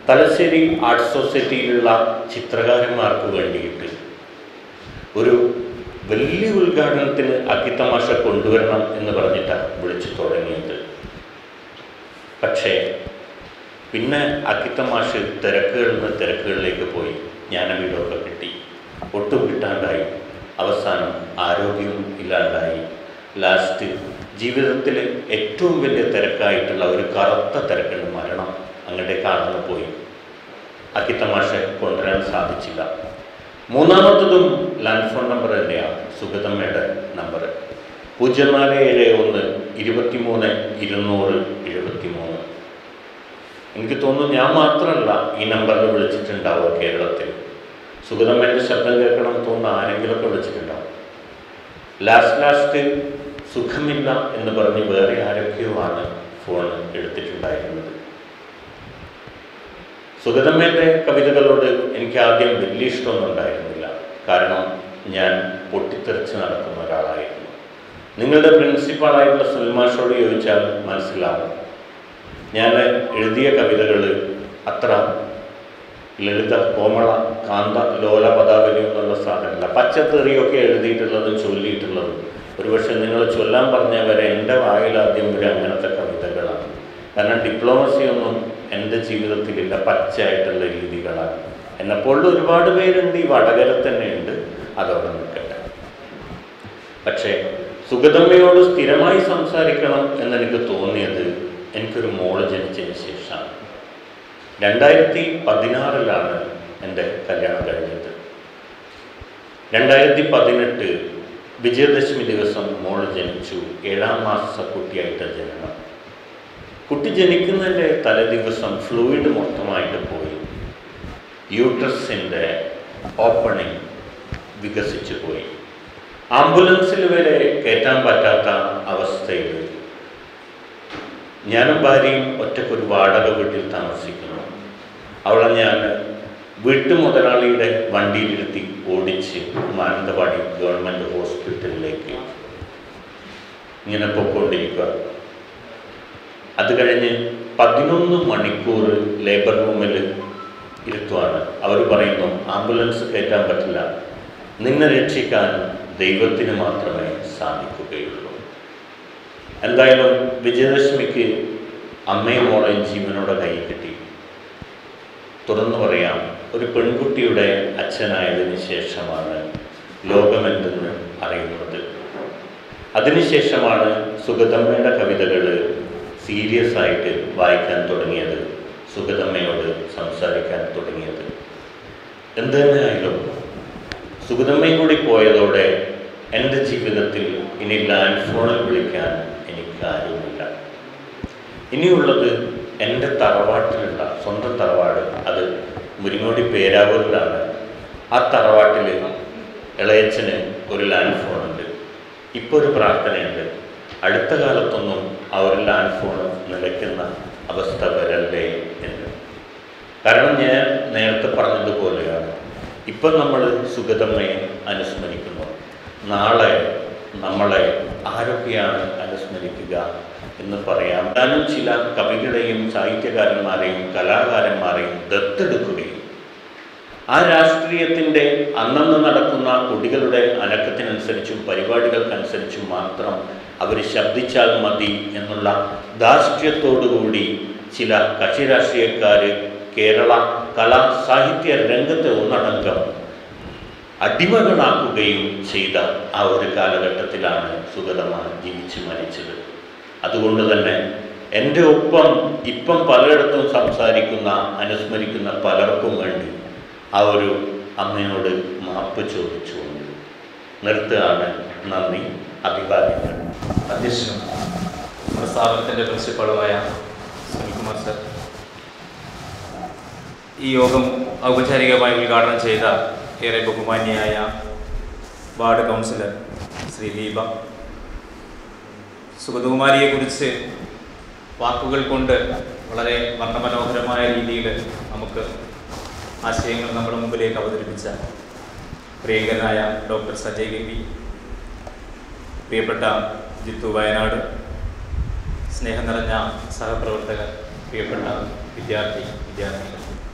തലശ്ശേരി ആർട്ട് സൊസൈറ്റിയിലുള്ള ചിത്രകാരന്മാർക്ക് വേണ്ടിയിട്ട് ഒരു വലിയ ഉദ്ഘാടനത്തിന് അക്കിത്തമാഷ കൊണ്ടുവരണം എന്ന് പറഞ്ഞിട്ടാണ് വിളിച്ചു തുടങ്ങിയത് പക്ഷേ പിന്നെ അക്കിത്തമാഷ് തിരക്കുകളിൽ നിന്ന് തിരക്കുകളിലേക്ക് പോയി ജ്ഞാനപീഠമൊക്കെ കിട്ടി ഒട്ടും കിട്ടാണ്ടായി അവസാനം ആരോഗ്യവും ഇല്ലാണ്ടായി ലാസ്റ്റ് ജീവിതത്തിൽ ഏറ്റവും വലിയ തിരക്കായിട്ടുള്ള ഒരു കറുത്ത തിരക്കുണ്ട് മരണം അങ്ങോട്ടേ കടന്നു പോയി അക്കിത്തമാഷെ കൊണ്ടുവരാൻ സാധിച്ചില്ല മൂന്നാമത്തതും ലാൻഡ് ഫോൺ നമ്പർ തന്നെയാണ് സുഗതമ്മയുടെ നമ്പർ പൂജ്യം നാല് ഏഴ് ഒന്ന് ഇരുപത്തി മൂന്ന് ഇരുന്നൂറ് എഴുപത്തി മൂന്ന് എനിക്ക് തോന്നുന്നു ഞാൻ മാത്രമല്ല ഈ നമ്പറിൽ വിളിച്ചിട്ടുണ്ടാവുക കേരളത്തിൽ സുഗതമ്മേൻ്റെ ശബ്ദം കേൾക്കണം എന്ന് തോന്നുന്ന ആരെങ്കിലുമൊക്കെ വിളിച്ചിട്ടുണ്ടാവും ലാസ്റ്റ് ലാസ്റ്റ് സുഖമില്ല എന്ന് പറഞ്ഞ് വേറെ ആരൊക്കെയോ ആണ് ഫോൺ എടുത്തിട്ടുണ്ടായിരുന്നത് സുഗതമ്മേൻ്റെ കവിതകളോട് എനിക്ക് ആദ്യം വലിയ ഇഷ്ടമൊന്നും ഉണ്ടായിരുന്നില്ല കാരണം ഞാൻ പൊട്ടിത്തെറിച്ച് നടക്കുന്ന ഒരാളായിരുന്നു നിങ്ങളുടെ പ്രിൻസിപ്പാളായിട്ടുള്ള സുൽമാഷോട് ചോദിച്ചാൽ മനസ്സിലാവും ഞാൻ എഴുതിയ കവിതകൾ അത്ര ലളിത കോമള കാന്ത ലോല പദാവലി എന്നുള്ള സാധനമല്ല പച്ചത്തെറിയൊക്കെ എഴുതിയിട്ടുള്ളതും ചൊല്ലിയിട്ടുള്ളതും ഒരുപക്ഷെ നിങ്ങൾ ചൊല്ലാൻ പറഞ്ഞ വരെ എൻ്റെ വായിലാദ്യം വരെ അങ്ങനത്തെ കവിതകളാണ് കാരണം ഡിപ്ലോമസി ഒന്നും എൻ്റെ ജീവിതത്തിലില്ല പച്ചയായിട്ടുള്ള രീതികളാണ് എന്നെപ്പോലുള്ള ഒരുപാട് പേരുണ്ട് ഈ വടകര തന്നെ ഉണ്ട് അതവിടെ നിൽക്കട്ടെ പക്ഷേ സുഗതമ്മയോട് സ്ഥിരമായി സംസാരിക്കണം എന്നെനിക്ക് തോന്നിയത് എനിക്കൊരു മോള് ജനിച്ചതിന് ശേഷമാണ് രണ്ടായിരത്തി പതിനാറിലാണ് എൻ്റെ കല്യാണം കഴിഞ്ഞത് രണ്ടായിരത്തി പതിനെട്ട് വിജയദശമി ദിവസം മോള് ജനിച്ചു ഏഴാം മാസ കുട്ടിയായിട്ട് ജനനം കുട്ടി ജനിക്കുന്നതിൻ്റെ തലേദിവസം ഫ്ലൂയിഡ് മൊത്തമായിട്ട് പോയി യൂട്രസിൻ്റെ ഓപ്പണിംഗ് വികസിച്ചു പോയി ആംബുലൻസിൽ വരെ കയറ്റാൻ പറ്റാത്ത അവസ്ഥയിൽ ഞാനും ഭാര്യയും ഒറ്റക്കൊരു വാടക വീട്ടിൽ താമസിക്കുന്നു അവളെ ഞാൻ വീട്ടു മുതലാളിയുടെ വണ്ടിയിലിരുത്തി ഓടിച്ച് മാനന്തവാടി ഗവൺമെൻറ് ഹോസ്പിറ്റലിലേക്ക് ഇങ്ങനെ പൊയ്ക്കൊണ്ടിരിക്കുക അത് കഴിഞ്ഞ് പതിനൊന്ന് മണിക്കൂർ ലേബർ റൂമിൽ ഇരുത്തുവാണ് അവർ പറയുന്നു ആംബുലൻസ് കയറ്റാൻ പറ്റില്ല നിന്നെ രക്ഷിക്കാൻ ദൈവത്തിന് മാത്രമേ സാധിക്കുകയുള്ളൂ എന്തായാലും വിജയദശമിക്ക് അമ്മയും മോളെയും ജീവനോടെ കൈ കിട്ടി തുറന്നു പറയാം ഒരു പെൺകുട്ടിയുടെ അച്ഛനായതിന് ശേഷമാണ് ലോകമെന്തെന്ന് അറിയുന്നത് അതിനുശേഷമാണ് സുഗതമ്മയുടെ കവിതകൾ സീരിയസ് ആയിട്ട് വായിക്കാൻ തുടങ്ങിയത് സുഗതമ്മയോട് സംസാരിക്കാൻ തുടങ്ങിയത് എന്ത് തന്നെയായാലും സുഗതമ്മയും കൂടി പോയതോടെ എൻ്റെ ജീവിതത്തിൽ ഇനി ലാൻഡ് ഫോണിൽ വിളിക്കാൻ എനിക്ക് ആരുമില്ല ഇനിയുള്ളത് എൻ്റെ തറവാട്ടിലുള്ള സ്വന്തം തറവാട് അത് മുരിങ്ങോടി പേരാവൂരിലാണ് ആ തറവാട്ടിൽ ഇളയച്ചന് ഒരു ലാൻഡ് ഫോണുണ്ട് ഇപ്പോൾ ഒരു പ്രാർത്ഥനയുണ്ട് അടുത്ത കാലത്തൊന്നും ആ ഒരു ലാൻഡ് ഫോൺ നിലയ്ക്കുന്ന അവസ്ഥ വരല്ലേ എന്ന് കാരണം ഞാൻ നേരത്തെ പറഞ്ഞതുപോലെയാണ് ഇപ്പം നമ്മൾ സുഗതമ്മയെ അനുസ്മരിക്കുന്നു നാളെ നമ്മളെ ആരൊക്കെയാണ് അനുസ്മരിക്കുക എന്ന് പറയാം ഞാനും ചില കവികളെയും സാഹിത്യകാരന്മാരെയും കലാകാരന്മാരെയും ദത്തെടുക്കുകയും ആ രാഷ്ട്രീയത്തിൻ്റെ അന്നന്ന് നടക്കുന്ന കുട്ടികളുടെ അനക്കത്തിനനുസരിച്ചും പരിപാടികൾക്കനുസരിച്ചും മാത്രം അവർ ശബ്ദിച്ചാൽ മതി എന്നുള്ള ധാർഷ്ട്യത്തോടുകൂടി ചില കക്ഷി രാഷ്ട്രീയക്കാർ കേരള കലാ സാഹിത്യ രംഗത്തെ ഒന്നടങ്കം അടിമകളാക്കുകയും ചെയ്ത ആ ഒരു കാലഘട്ടത്തിലാണ് സുഗതമ ജീവിച്ചു മരിച്ചത് അതുകൊണ്ട് തന്നെ എൻ്റെ ഒപ്പം ഇപ്പം പലയിടത്തും സംസാരിക്കുന്ന അനുസ്മരിക്കുന്ന പലർക്കും വേണ്ടി ആ ഒരു അമ്മയോട് മാപ്പ് ചോദിച്ചുകൊണ്ട് നിർത്തുകയാണ് നന്ദി അഭിവാദ്യങ്ങൾ അധ്യക്ഷനും നമ്മുടെ സ്ഥാപനത്തിൻ്റെ പ്രിൻസിപ്പളുമായ സുനിൽകുമാർ സർ ഈ യോഗം ഔപചാരികമായി ഉദ്ഘാടനം ചെയ്ത ഏറെ ബഹുമാന്യയായ വാർഡ് കൗൺസിലർ ശ്രീ ദീപ സുഗതകുമാരിയെക്കുറിച്ച് വാക്കുകൾ കൊണ്ട് വളരെ വർണ്ണമനോഹരമായ രീതിയിൽ നമുക്ക് ആശയങ്ങൾ നമ്മുടെ മുമ്പിലേക്ക് അവതരിപ്പിച്ച പ്രിയങ്കരനായ ഡോക്ടർ സജയ് ഗവി പ്രിയപ്പെട്ട ജിത്തു വയനാട് സ്നേഹം നിറഞ്ഞ സഹപ്രവർത്തകർ പ്രിയപ്പെട്ട വിദ്യാർത്ഥി വിദ്യാർത്ഥികൾ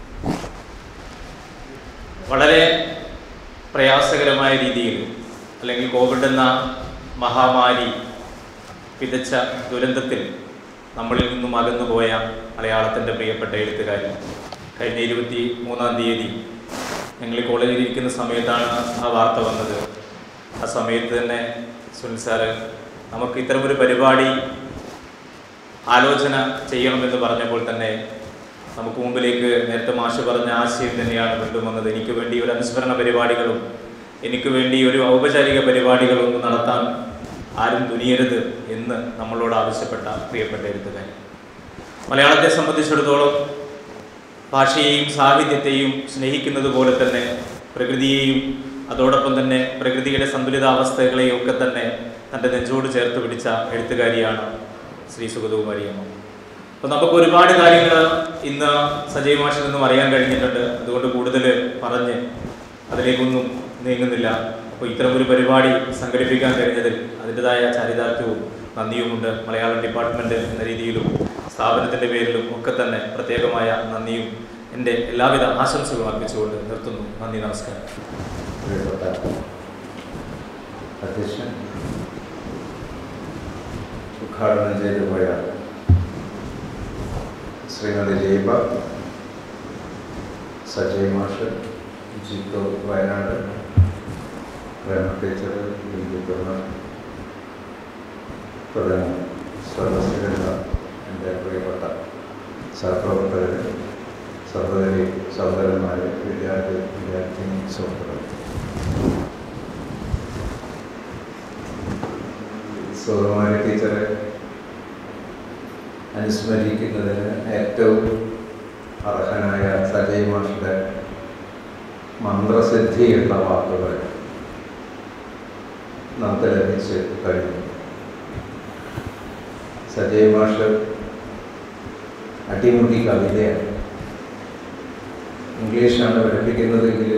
വളരെ പ്രയാസകരമായ രീതിയിൽ അല്ലെങ്കിൽ കോവിഡ് എന്ന മഹാമാരി വിതച്ച ദുരന്തത്തിൽ നമ്മളിൽ നിന്നും അകന്നുപോയ മലയാളത്തിൻ്റെ പ്രിയപ്പെട്ട എഴുത്തുകാരി കഴിഞ്ഞ ഇരുപത്തി മൂന്നാം തീയതി ഞങ്ങൾ ഈ കോളേജിൽ ഇരിക്കുന്ന സമയത്താണ് ആ വാർത്ത വന്നത് ആ സമയത്ത് തന്നെ സുനിൽ സാറ് നമുക്ക് ഇത്തരമൊരു പരിപാടി ആലോചന ചെയ്യണമെന്ന് പറഞ്ഞപ്പോൾ തന്നെ നമുക്ക് മുമ്പിലേക്ക് നേരത്തെ മാഷ് പറഞ്ഞ ആശയം തന്നെയാണ് വീണ്ടും വന്നത് എനിക്ക് വേണ്ടി ഒരു അനുസ്മരണ പരിപാടികളും എനിക്ക് വേണ്ടി ഒരു ഔപചാരിക പരിപാടികളും ഒന്നും നടത്താൻ ആരും തുനിയരുത് എന്ന് നമ്മളോട് ആവശ്യപ്പെട്ട പ്രിയപ്പെട്ട എഴുത്തുകാരൻ മലയാളത്തെ സംബന്ധിച്ചിടത്തോളം ഭാഷയെയും സാഹിത്യത്തെയും സ്നേഹിക്കുന്നത് പോലെ തന്നെ പ്രകൃതിയെയും അതോടൊപ്പം തന്നെ പ്രകൃതിയുടെ സന്തുലിതാവസ്ഥകളെയും ഒക്കെ തന്നെ തൻ്റെ നെഞ്ചോട് ചേർത്ത് പിടിച്ച എഴുത്തുകാരിയാണ് ശ്രീ സുഗതകുമാരിയമ്മ അപ്പോൾ നമുക്ക് ഒരുപാട് കാര്യങ്ങൾ ഇന്ന് സജയ് മാഷിൽ നിന്നും അറിയാൻ കഴിഞ്ഞിട്ടുണ്ട് അതുകൊണ്ട് കൂടുതൽ പറഞ്ഞ് അതിലേക്കൊന്നും നീങ്ങുന്നില്ല അപ്പോൾ ഇത്തരം ഒരു പരിപാടി സംഘടിപ്പിക്കാൻ കഴിഞ്ഞതിൽ അതിൻ്റെതായ ചാരിതാർത്ഥ്യവും നന്ദിയുമുണ്ട് മലയാളം ഡിപ്പാർട്ട്മെൻറ്റ് എന്ന രീതിയിലും സ്ഥാപനത്തിൻ്റെ പേരിലും ഒക്കെ തന്നെ പ്രത്യേകമായ നന്ദിയും എൻ്റെ എല്ലാവിധ ആശംസകളും അർപ്പിച്ചുകൊണ്ട് നിർത്തുന്നു നന്ദി നമസ്കാരം പ്രിയപ്പെട്ട അധ്യക്ഷൻ ഉദ്ഘാടനം ചെയ്തു പോയ ശ്രീമതി ജൈബ സജയ് മാഷ് ജിത്തു വയനാട് പ്രേമ ടീച്ചർ വിദ്യുത്തുന്ന തുടങ്ങി സർവസ്വരുന്ന എൻ്റെ പ്രിയപ്പെട്ട സഹപ്രവർത്തകർ സഹോദരി സഹോദരന്മാരെ വിദ്യാർത്ഥി വിദ്യാർത്ഥിനി സുഹൃത്തുക്കൾ സുഗതകുമാരി ടീച്ചറെ അനുസ്മരിക്കുന്നതിന് ഏറ്റവും അർഹനായ സജയ് മാഷിന്റെ മന്ത്രസിദ്ധിയുള്ള വാക്കുകൾ നമുക്ക് ലഭിച്ച് കഴിഞ്ഞു സജയ് മാഷ് അടിമുടി കവിതയാണ് ഇംഗ്ലീഷാണ് പഠിപ്പിക്കുന്നതെങ്കിൽ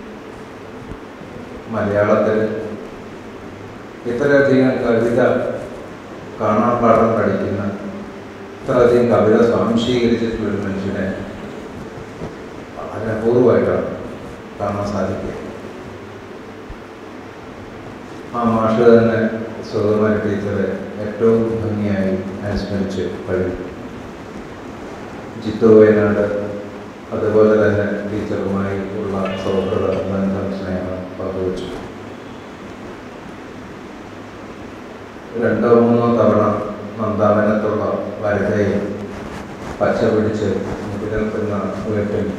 മലയാളത്തിൽ ഇത്രയധികം കവിത കാണാപ്പാടം പഠിക്കുന്ന ഇത്രയധികം കവിത സ്വാംശീകരിച്ചിട്ടുള്ള ഒരു മനുഷ്യനെ വളരെ അപൂർവമായിട്ടാണ് കാണാൻ സാധിക്കുക ആ മാഷ് തന്നെ സുഗതകുമാരി ടീച്ചറെ ഏറ്റവും ഭംഗിയായി അനുസ്മരിച്ച് കഴിഞ്ഞു ജിത്തു വയനാട് അതുപോലെ തന്നെ ടീച്ചറുമായി ഉള്ള സൗഹൃദ ബന്ധം സ്നേഹം പങ്കുവച്ചു രണ്ടോ മൂന്നോ തവണ നന്ദാവനത്തുള്ള വരതയിൽ പച്ച പിടിച്ച് മുടി നിൽക്കുന്ന വീട്ടിൽ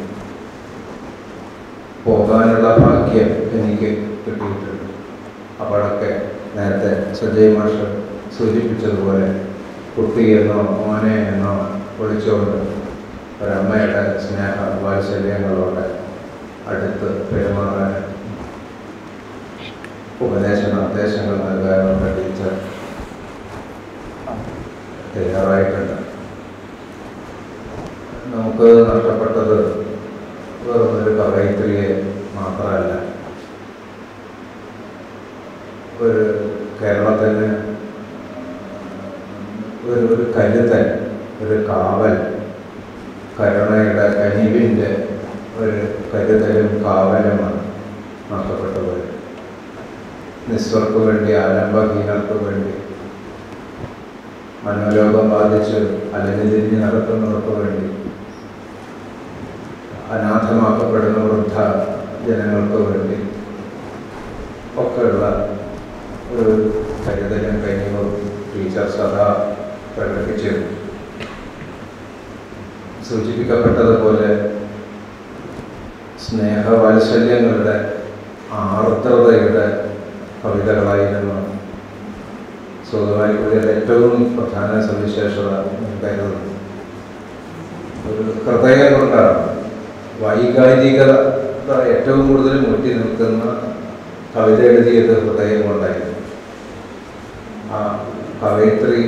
പോകാനുള്ള ഭാഗ്യം എനിക്ക് കിട്ടിയിട്ടുണ്ട് അപ്പോഴൊക്കെ നേരത്തെ സജയ് മാഷ് സൂചിപ്പിച്ചതുപോലെ കുട്ടി എന്നോ മോനെ എന്നോ വിളിച്ചുകൊണ്ട് ഒരമ്മയുടെ സ്നേഹ വാത്സല്യങ്ങളോടെ അടുത്ത് പെരുമാറാൻ ഉപദേശ നിർദ്ദേശങ്ങൾ നൽകാനുള്ള ടീച്ചർ തയ്യാറായിട്ടുണ്ട് നമുക്ക് നഷ്ടപ്പെട്ടത് വെറും ഒരു കവയിത്രിയെ മാത്രമല്ല ഒരു കേരളത്തിന് ഒരു ഒരു കരുതൻ ഒരു കാവൽ കരുണയുടെ കനിവിൻ്റെ ഒരു കരുതലും കാവലുമാണ് നഷ്ടപ്പെട്ടു പോയത് നിസ്വർക്ക് വേണ്ടി ആലംബഹീനർക്ക് വേണ്ടി മനോരോഗം ബാധിച്ച് അലഞ്ഞു തിരിഞ്ഞ് നടക്കുന്നവർക്ക് വേണ്ടി അനാഥമാക്കപ്പെടുന്ന വൃദ്ധ ജനങ്ങൾക്ക് വേണ്ടി ഒക്കെയുള്ള ഒരു കരുതലും കനിവും ടീച്ചർ സദാ പ്രകടിപ്പിച്ചിരുന്നു സൂചിപ്പിക്കപ്പെട്ടതുപോലെ സ്നേഹവാത്സല്യങ്ങളുടെ ആർദ്രതയുടെ കവിതകളായിരുന്നു സുഗതമായിക്കുള്ളിയുടെ ഏറ്റവും പ്രധാന സവിശേഷത ഞാൻ കരുതുന്നു ഒരു ഹൃദയം കൊണ്ടാണ് വൈകാരികത ഏറ്റവും കൂടുതൽ മുറ്റി നിൽക്കുന്ന കവിത എഴുതിയത് ഹൃദയം കൊണ്ടായിരുന്നു ആ കവയിത്രി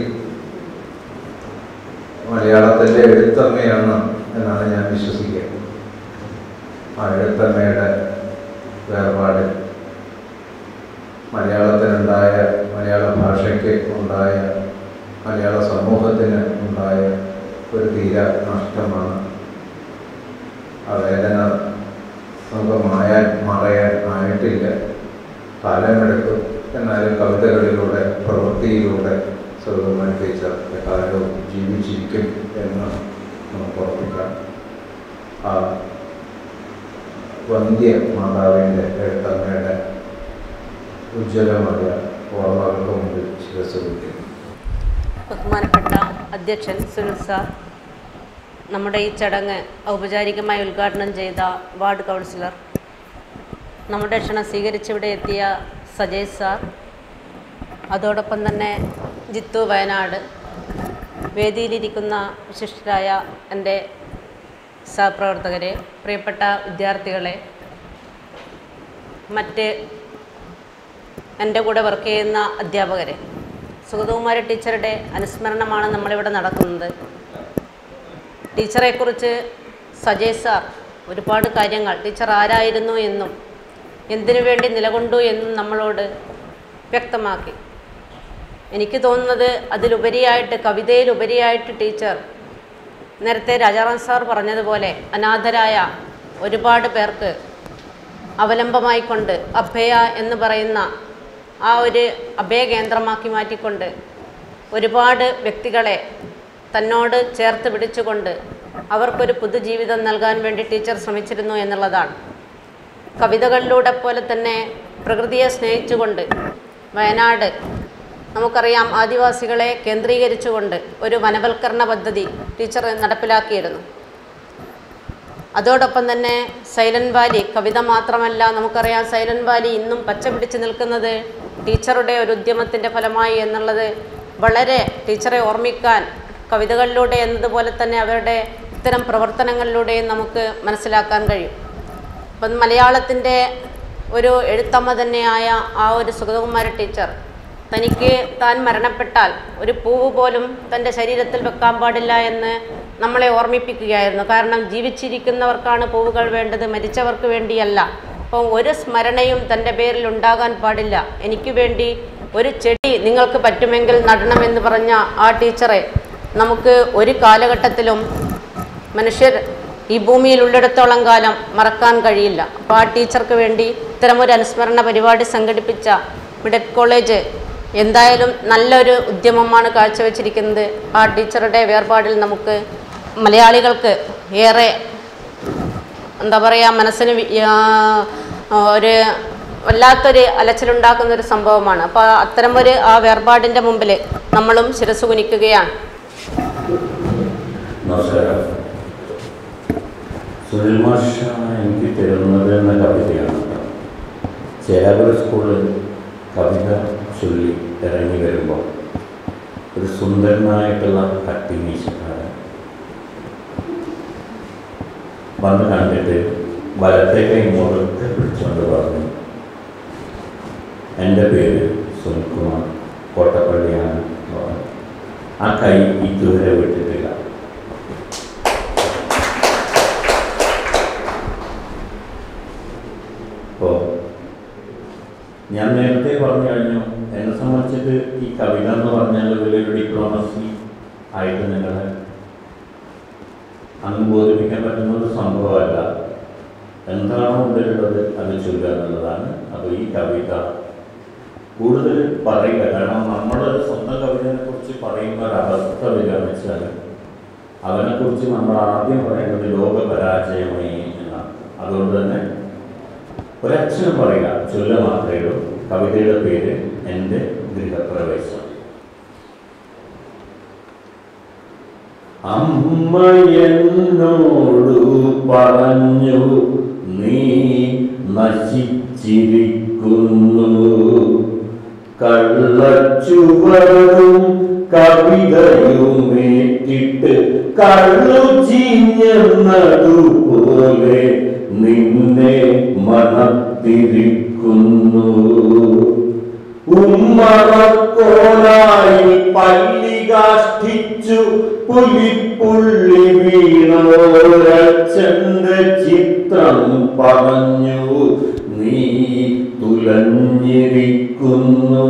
മലയാളത്തിൻ്റെ എഴുത്തമ്മയാണ് എന്നാണ് ഞാൻ വിശ്വസിക്കുക ആ എഴുത്തമ്മയുടെ വേർപാട് മലയാളത്തിനുണ്ടായ മലയാള ഭാഷയ്ക്ക് ഉണ്ടായ മലയാള സമൂഹത്തിന് ഉണ്ടായ ഒരു തീര നഷ്ടമാണ് ആ വേദന നമുക്ക് മായാൻ മറയാൻ ആയിട്ടില്ല കാലമെടുക്കും എന്നാലും കവിതകളിലൂടെ പ്രവൃത്തിയിലൂടെ സുഗതകുമാരി ടീച്ചർ എക്കാലവും ജീവിച്ചിരിക്കും എന്ന് നമുക്ക് ഉറപ്പിക്കാം ആ വന്ധ്യ മാതാവിൻ്റെ എഴുത്തമ്മയുടെ ഉജ്ജ്വലമായ ഓർമ്മകൾക്ക് മുമ്പിൽ ശിരസ് വയ്ക്കുന്നു ബഹുമാനപ്പെട്ട അധ്യക്ഷൻ സുനിൽ സാർ നമ്മുടെ ഈ ചടങ്ങ് ഔപചാരികമായി ഉദ്ഘാടനം ചെയ്ത വാർഡ് കൗൺസിലർ നമ്മുടെ ക്ഷണം സ്വീകരിച്ചിവിടെ എത്തിയ സജയ് സാർ അതോടൊപ്പം തന്നെ ജിത്തു വയനാട് വേദിയിലിരിക്കുന്ന വിശിഷ്ടരായ എൻ്റെ സഹപ്രവർത്തകരെ പ്രിയപ്പെട്ട വിദ്യാർത്ഥികളെ മറ്റ് എൻ്റെ കൂടെ വർക്ക് ചെയ്യുന്ന അധ്യാപകരെ സുഗതകുമാരി ടീച്ചറുടെ അനുസ്മരണമാണ് നമ്മളിവിടെ നടക്കുന്നത് ടീച്ചറെക്കുറിച്ച് സജയ് സാർ ഒരുപാട് കാര്യങ്ങൾ ടീച്ചർ ആരായിരുന്നു എന്നും എന്തിനു വേണ്ടി നിലകൊണ്ടു എന്നും നമ്മളോട് വ്യക്തമാക്കി എനിക്ക് തോന്നുന്നത് അതിലുപരിയായിട്ട് കവിതയിലുപരിയായിട്ട് ടീച്ചർ നേരത്തെ രാജാറാം സാർ പറഞ്ഞതുപോലെ അനാഥരായ ഒരുപാട് പേർക്ക് അവലംബമായിക്കൊണ്ട് അഭയ എന്ന് പറയുന്ന ആ ഒരു അഭയകേന്ദ്രമാക്കി മാറ്റിക്കൊണ്ട് ഒരുപാട് വ്യക്തികളെ തന്നോട് ചേർത്ത് പിടിച്ചുകൊണ്ട് അവർക്കൊരു പുതുജീവിതം നൽകാൻ വേണ്ടി ടീച്ചർ ശ്രമിച്ചിരുന്നു എന്നുള്ളതാണ് കവിതകളിലൂടെ പോലെ തന്നെ പ്രകൃതിയെ സ്നേഹിച്ചുകൊണ്ട് വയനാട് നമുക്കറിയാം ആദിവാസികളെ കേന്ദ്രീകരിച്ചുകൊണ്ട് ഒരു വനവൽക്കരണ പദ്ധതി ടീച്ചർ നടപ്പിലാക്കിയിരുന്നു അതോടൊപ്പം തന്നെ സൈലന്റ് വാലി കവിത മാത്രമല്ല നമുക്കറിയാം സൈലന്റ് വാലി ഇന്നും പച്ച പിടിച്ച് നിൽക്കുന്നത് ടീച്ചറുടെ ഒരു ഉദ്യമത്തിൻ്റെ ഫലമായി എന്നുള്ളത് വളരെ ടീച്ചറെ ഓർമ്മിക്കാൻ കവിതകളിലൂടെ എന്നതുപോലെ തന്നെ അവരുടെ ഇത്തരം പ്രവർത്തനങ്ങളിലൂടെയും നമുക്ക് മനസ്സിലാക്കാൻ കഴിയും അപ്പം മലയാളത്തിൻ്റെ ഒരു എഴുത്തമ്മ തന്നെയായ ആ ഒരു സുഗതകുമാരി ടീച്ചർ തനിക്ക് താൻ മരണപ്പെട്ടാൽ ഒരു പൂവ് പോലും തൻ്റെ ശരീരത്തിൽ വെക്കാൻ പാടില്ല എന്ന് നമ്മളെ ഓർമ്മിപ്പിക്കുകയായിരുന്നു കാരണം ജീവിച്ചിരിക്കുന്നവർക്കാണ് പൂവുകൾ വേണ്ടത് മരിച്ചവർക്ക് വേണ്ടിയല്ല അപ്പം ഒരു സ്മരണയും തൻ്റെ പേരിൽ ഉണ്ടാകാൻ പാടില്ല എനിക്ക് വേണ്ടി ഒരു ചെടി നിങ്ങൾക്ക് പറ്റുമെങ്കിൽ നടണമെന്ന് പറഞ്ഞ ആ ടീച്ചറെ നമുക്ക് ഒരു കാലഘട്ടത്തിലും മനുഷ്യർ ഈ ഭൂമിയിൽ ഉള്ളിടത്തോളം കാലം മറക്കാൻ കഴിയില്ല അപ്പോൾ ആ ടീച്ചർക്ക് വേണ്ടി ഇത്തരമൊരു അനുസ്മരണ പരിപാടി സംഘടിപ്പിച്ച മിഡറ്റ് കോളേജ് എന്തായാലും നല്ലൊരു ഉദ്യമമാണ് കാഴ്ചവെച്ചിരിക്കുന്നത് ആ ടീച്ചറുടെ വേർപാടിൽ നമുക്ക് മലയാളികൾക്ക് ഏറെ എന്താ പറയുക മനസ്സിന് വി- ആ, ഒരു വല്ലാത്തൊരു അലച്ചിലുണ്ടാക്കുന്ന ഒരു സംഭവമാണ് അപ്പോൾ അത്തരമൊരു ആ വേർപാടിൻ്റെ മുമ്പിൽ നമ്മളും ശിരസ് കുനിക്കുകയാണ് നമസ്കാരം സുനിൽ മാഷ എനിക്ക് തരുന്നത് എന്ന കവിതയാണ് ചേരാപുര സ്കൂളിൽ കവിത ചൊല്ലി ഇറങ്ങി വരുമ്പോൾ ഒരു സുന്ദരനായിട്ടുള്ള കട്ടിമീശക്കാരൻ വന്ന് കണ്ടിട്ട് വലത്തെ കൈ മുഖത്ത് പിടിച്ചുകൊണ്ട് പറഞ്ഞു എൻ്റെ പേര് സുനിൽകുമാർ കോട്ടപ്പള്ളിയാണ് എന്ന് പറഞ്ഞു. ആ കൈ ഇതുവരെ വിട്ടിട്ടില്ല അപ്പോൾ ഞാൻ നേരത്തെ പറഞ്ഞു കഴിഞ്ഞു എന്നെ സംബന്ധിച്ചിട്ട് ഈ കവിത എന്ന് പറഞ്ഞാൽ വലിയൊരു ഡിപ്ലോമസി ആയിട്ട് നിങ്ങളെ അങ്ങ് ബോധിപ്പിക്കാൻ പറ്റുന്ന ഒരു സംഭവമല്ല എന്താണോ ഉള്ളിലുള്ളത് അത് ചൊല്ലുക എന്നുള്ളതാണ് അപ്പോൾ ഈ കവിത കൂടുതൽ പറയുക കാരണം നമ്മൾ സ്വന്തം കവിതയെ കുറിച്ച് പറയുന്ന ഒരു അവസ്ഥ വരികയെന്ന് വെച്ചാൽ അവനെക്കുറിച്ച് നമ്മൾ ആദ്യം പറയുന്നത് ലോക പരാജയമേ എന്നാണ് അതുകൊണ്ട് തന്നെ ഒരക്ഷരം പറയുക ചൊല്ല മാത്രമേ ഉള്ളൂ കവിതയുടെ പേര് എൻ്റെ ഗൃഹപ്രവേശം അമ്മ എന്നോട് പറഞ്ഞു നീ നശിച്ചിരിക്കുന്നു കള്ളച്ചുവരും കവിതയുമേറ്റിട്ട് കള്ളു ചീഞ്ഞെന്നതുപോലെ നിന്നെ മണത്തിരിക്കുന്നു ഉമ്മറക്കോലായി പല്ലി കാഷ്ടിച്ചു പുലിപ്പുള്ളി വീണോരച്ഛന്റെ ചിത്രം പറഞ്ഞു നീ തുലഞ്ഞിരിക്കുന്നു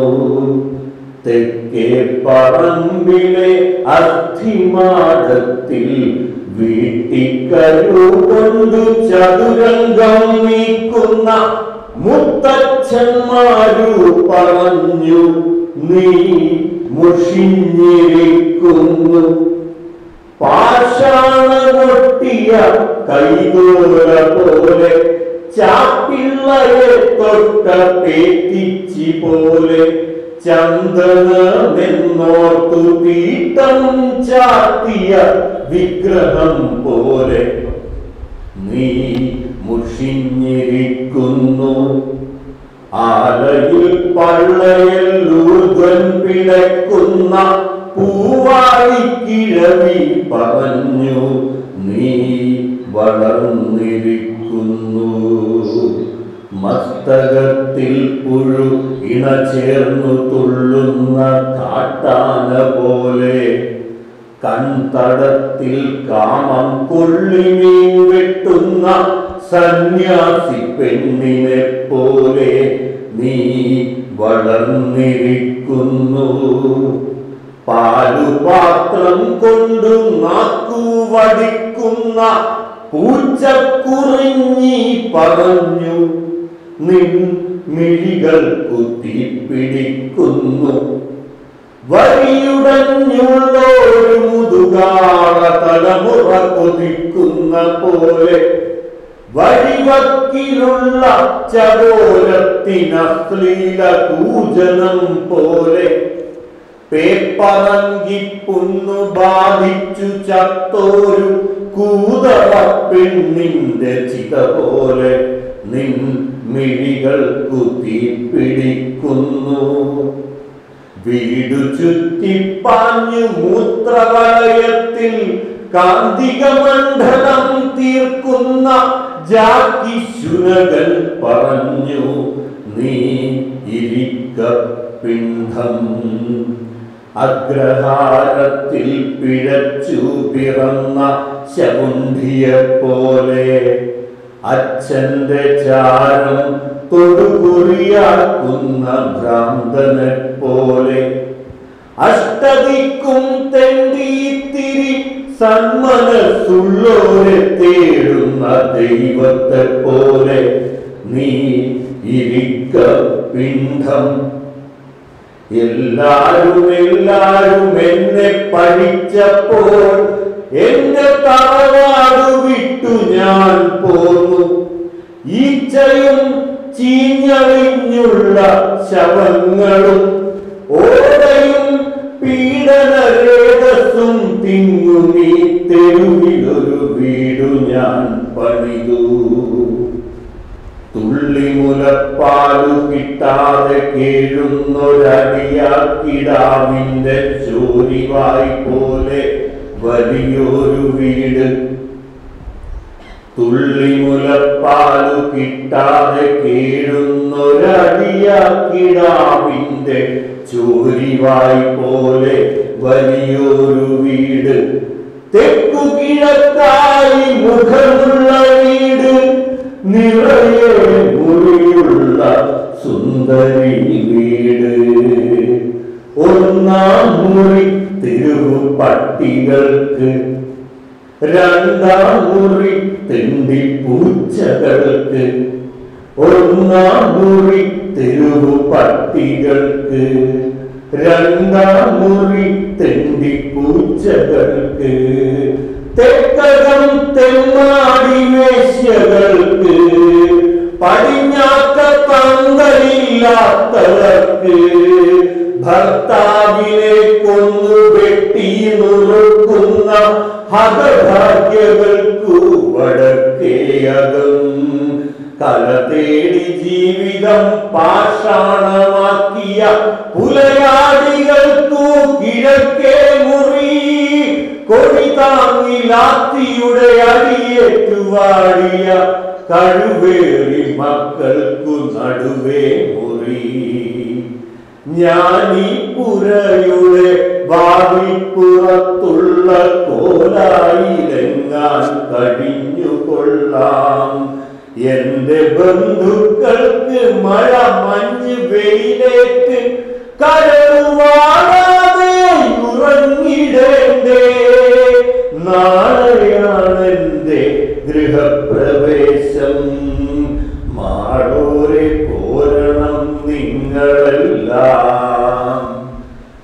തെക്കേ പറമ്പിലെ അസ്ഥിമാടത്തിൽ വീട്ടിക്കരുകൊണ്ടു ചതുരംഗം നീക്കുന്ന മുത്തച്ഛന്മാരു പറഞ്ഞു നീ മുഷിഞ്ഞിരിക്കുന്നു പാഷാണമൊട്ടിയ കൈതോല പോലെ ചാപ്പിള്ളയെ തൊട്ട പേത്തിച്ചി പോലെ ചന്ദനമെന്നോർത്തു തീട്ടം ചാത്തിയ വിഗ്രഹം പോലെ നീ മുഷിഞ്ഞിരിക്കുന്നു ആലയിൽ പള്ളയിൽ ഊർധ്വൻ പിടക്കുന്ന പൂവാളിക്കിഴവി പറഞ്ഞു നീ വളർന്നിരിക്കുന്നു മസ്തകത്തിൽ പുഴു ഇണ ചേർന്നു തുള്ളുന്ന കാട്ടാന പോലെ കൺതടത്തിൽ കാമം കൊള്ളിമീൻ വെട്ടുന്ന സന്യാസി പെണ്ണിനെ പോലെ നീ വളർന്നിരിക്കുന്നു പാലുപാത്രം കൊണ്ടു നാക്കു വടിക്കുന്ന പൂച്ചക്കുറിഞ്ഞി പറഞ്ഞു നിൻ മിഴികൾ കുത്തിപ്പിടിക്കുന്നു വരിയുടഞ്ഞുള്ളൊരു മുതുകാള തലമുറ കൊതിക്കുന്ന പോലെ വഴിവക്കിലുള്ള ചകോരത്തിനശ്ലീല കൂജനം പോലെ പേപ്പറങ്കിപ്പുന്നു ബാധിച്ചു ചത്തോരു കൂതറ പെണ്ണിന്റെ ചിത പോലെ നിൻ മിഴികൾ കുത്തിപ്പിടിക്കുന്നു വീടു ചുറ്റിപ്പാഞ്ഞു മൂത്രവലയത്തിൽ കാന്തിക മണ്ഡലം തീർക്കുന്ന ജാക്കിശുനകൻ പറഞ്ഞു നീ ഇരിക്ക പിണ്ഡം അഗ്രഹാരത്തിൽ പിഴച്ചു പിറന്ന ശകുണ്ഠിയെ പോലെ അച്ഛന്റെ ചാരം തൊടുകുറിയാക്കുന്ന ഭ്രാന്തനെ പോലെ അഷ്ടദിക്കും തെണ്ടിത്തിരി സന്മനസ്സുള്ളോരെ തേടുന്ന ദൈവത്തെ പോലെ നീ ഇരിക്ക പിണ്ഡം എല്ലാരും എല്ലാരും എന്നെ പഴിച്ചപ്പോൾ എന്റെ തറവാട് വിട്ടു ഞാൻ പോന്നു ഈച്ചയും ചീഞ്ഞളിഞ്ഞുള്ള ശവങ്ങളും ഓടയും പീഡനരേതസ്സും തിങ്ങുമീ തെരുവിലൊരു വീടു ഞാൻ പണിതു തുള്ളിമുലപ്പാലു കിട്ടാതെ കേഴുന്നൊരടിയാക്കിടാവിന്റെ ചോരിവായി പോലെ വലിയൊരു വീട് തുള്ളിമുലപ്പാലു കിട്ടാതെ കേഴുന്നൊരടിയാക്കിടാവിന്റെ ചോരിവായി പോലെ വലിയൊരു വീട് തെക്കു കിഴക്കായി മുഖമുള്ള വീട് നിറയെ മുറിയുള്ള സുന്ദരി വീട് ഒന്നാം മുറി തിരുവു പട്ടികൾക്ക് രണ്ടാം മുറി തെണ്ടി പൂച്ചകൾക്ക് ഒന്നാം മുറി തെരുവു പട്ടികൾക്ക് രണ്ടാം മുറി തെണ്ടി പൂച്ചകൾക്ക് തെക്കകം തെമ്മാടി വേശ്യകൾക്ക് പടിഞ്ഞാത്ത തന്തയില്ലാത്തവർക്ക് ഭർത്താവിനെ കൊന്നു വെട്ടി നുറുക്കുന്ന ഹതഭാഗ്യകൾക്കു വടക്കേയകം കല തേടി ജീവിതം പാഷാണമാക്കിയ പുലയാടികൾക്കു കിഴക്കേ മുറി കൊടി താങ്ങി ലാത്തിയുടെ അടിയേറ്റുവാടിയ കഴിവേറി മക്കൾക്കു നടുവേ മുറി ഞാനീ പുരയുടെ ഭാവിപ്പുറത്തുള്ള കോലായിലെങ്ങാൻ കഴിഞ്ഞുകൊള്ളാം എന്റെ ബന്ധുക്കൾക്ക് മഴ മഞ്ഞ് വെയിലേറ്റ് കരളുവാടാതെ ഉറങ്ങിടേണ്ടേ നാളെയാ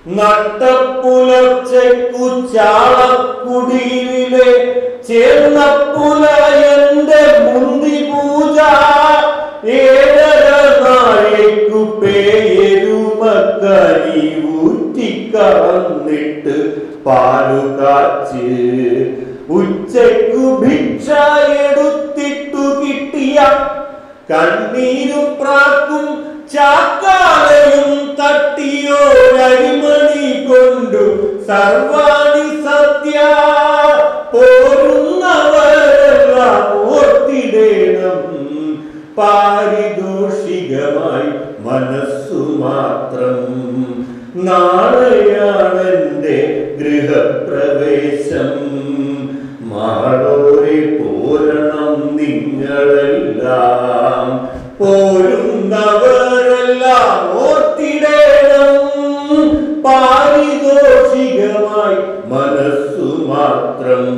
നട്ടപ്പുലർച്ചയ്ക്കു ചാളക്കുടിയിലെ ചേർന്നപ്പുല എന്റെ മുന്തി പൂജ ഏഴര നാഴേക്കു പേരുമക്കരി ഊറ്റിക്കറന്നിട്ട് പാലു കാച്ച് ഉച്ചയ്ക്കു ഭിക്ഷ എടുത്തിട്ടു കിട്ടിയ കണ്ണീരും പ്രാക്കും ചാക്കാലയും തട്ടിയോരരിമണി കൊണ്ടു സർവാണി സത്യ പോരുന്നവരെല്ലാം ഓർത്തിടേണം പാരിതോഷികമായി മനസ്സു മാത്രം നാളെയാണെന്റെ ഗൃഹപ്രവേശം മാളോരെ പോരണം നിങ്ങളെല്ലാം പോരുന്നവരെല്ലാം ഓർത്തിടേണം പാരിതോഷികമായി മനസ്സു മാത്രം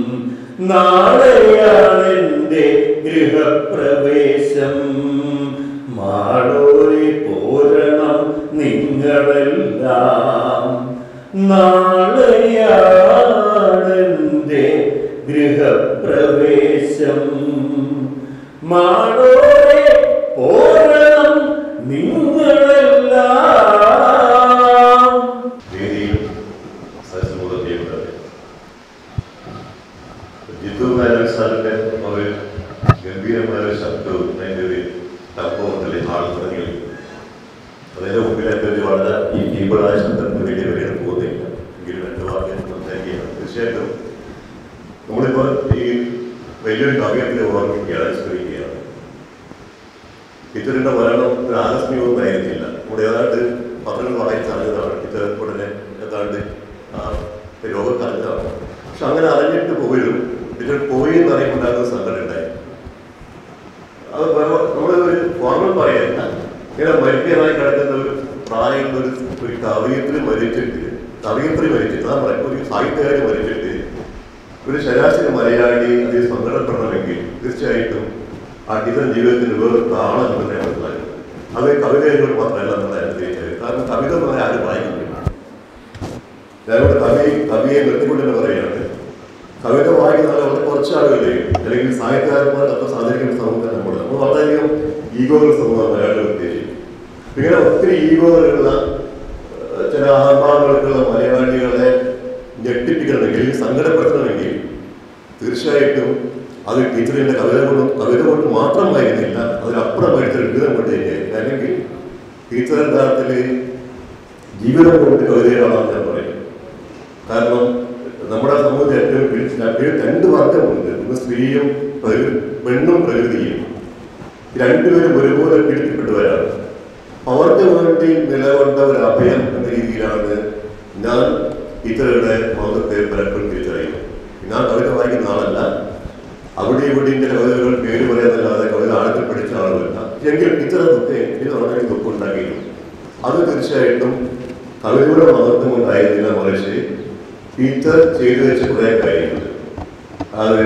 നാളെയാണെന്റെ ഗൃഹപ്രവേശം മാളോരെ പോരണം നിങ്ങളെല്ലാം നാളെയാണെന്റെ ഗൃഹപ്രവേശം മാളോരെ പോരണം നിങ്ങളെല്ലാം വേദിയിൽ സരസ്വതയുണ്ട് ജിത്തു നാരായണ സാറിന്റെ ഒരു ഗംഭീരമായ ഒരു ശബ്ദവും അതിന്റെ ഒരു തത്വത്തിലെ ആൾ തുടങ്ങി അതിന്റെ മുമ്പിൽ എന്റെ ഒരു വളരെ ഈ കീബിളായ ശബ്ദത്തിന് വേണ്ടി വരെയാണ് പോകുന്നില്ല എങ്കിലും എന്റെ വാക്യം സംസാരിക്കുകയാണ് തീർച്ചയായിട്ടും നമ്മളിപ്പോ ഈ വലിയൊരു കവിയത്തിനെ ഓർമ്മിക്കുകയാണ് സ്മരിക്കുകയാണ് പിത്തറിന്റെ മരണം ഒരു ആകസ്മികമൊന്നും ആയിരുന്നില്ല നമ്മുടെ ഏതാണ്ട് പത്രങ്ങൾ വായിച്ച് അറിഞ്ഞതാണ് പിത്തർ ഉടനെ ഏതാണ്ട് ആ രോഗം അറിഞ്ഞതാണ് പക്ഷെ അങ്ങനെ അറിഞ്ഞിട്ട് പോയും പിന്നീട് പോയി എന്ന് അറിയുമ്പോണ്ടാകുന്ന സങ്കടം ഉണ്ടായി അത് നമ്മൾ ഒരു ഫോർമൽ പറയല്ല ഇങ്ങനെ മരിക്കാനായി കിടക്കുന്ന ഒരു പ്രായമുള്ള ഒരു ഒരു കവിയത്രി മരിച്ചിട്ട് കവിയത്രി മരിച്ചിട്ട് അതാ പറയാം ഒരു സാഹിത്യകാരി മരിച്ചിട്ട് ഒരു ശരാശരി മലയാളി അതിൽ സങ്കടപ്പെടണമെങ്കിൽ തീർച്ചയായിട്ടും ആ ടീച്ചർ ജീവിതത്തിന് വേറെ താളം തന്നെ മനസ്സിലാക്കുന്നത് അത് കവിതകളോട് മാത്രമല്ല നമ്മൾ അനുസരിച്ചത് കാരണം കവിത എന്ന് പറഞ്ഞാൽ ആരും വായിക്കുന്നില്ല ഞാനിവിടെ കവി കവിയെ നിർത്തിക്കൊണ്ട് തന്നെ പറയുകയാണ് കവിത വായിക്കുന്ന ആൾ വളരെ കുറച്ച് ആളുകളേ അല്ലെങ്കിൽ സാഹിത്യകാരന്മാർ അത്ര സാധനിക്കുന്ന സമൂഹം നമ്മൾ നമ്മൾ വളരെയധികം ഈഗോകൾ സമൂഹം മലയാളികൾ പ്രത്യേകിച്ച് ഇങ്ങനെ ഒത്തിരി ഈഗോകളുള്ള ഏഹ്, ചില അഹംഭാവങ്ങൾക്കുള്ള മലയാളികളെ ഞെട്ടിപ്പിക്കണമെങ്കിൽ അല്ലെങ്കിൽ സങ്കടപ്പെടുത്തണമെങ്കിൽ തീർച്ചയായിട്ടും അത് ടീച്ചറിന്റെ കവിത കൊണ്ട് കവിത കൊണ്ട് മാത്രമായിരുന്നില്ല അതിനപ്പുറമായിട്ട് എഴുതാൻ കൊണ്ട് തന്നെയായിരുന്നു അല്ലെങ്കിൽ ടീച്ചർ യഥാർത്ഥത്തിൽ ജീവിതം കൊണ്ട് കവിതയാണെന്ന് ഞാൻ പറയും കാരണം നമ്മുടെ സമൂഹത്തിൽ ഏറ്റവും പിടിച്ച രണ്ട് വർഗമുണ്ട് ഒന്ന് സ്ത്രീയും പ്രകൃ- പെണ്ണും പ്രകൃതിയും രണ്ടുപേരും ഒരുപോലെ പീഡിപ്പിക്കപ്പെട്ടവരാണ് അവർക്ക് വേണ്ടി നിലകൊണ്ട ഒരു അഭയം എന്ന രീതിയിലാണ് ഞാൻ ടീച്ചറുടെ മതത്തെ പലപ്പോഴും തിരിച്ചറിയുന്നത് ഞാൻ കവിത വായിക്കുന്ന ആളല്ല അവിടെ ഇവിടെ ഇങ്ങനെ കവിതകൾ പേര് പറയാന്നല്ലാതെ കവിത ആഴത്തിൽ പഠിച്ച ആളുമല്ല എങ്കിലും ടീച്ചർ ദുഃഖം എനിക്ക് വളരെ ദുഃഖം ഉണ്ടാക്കിയിരുന്നു അത് തീർച്ചയായിട്ടും കവിതയുടെ മഹത്വം കൊണ്ടായിരുന്നില്ല മറിച്ച് ടീച്ചർ ചെയ്തു വെച്ച കുറെ കാര്യങ്ങൾ അത്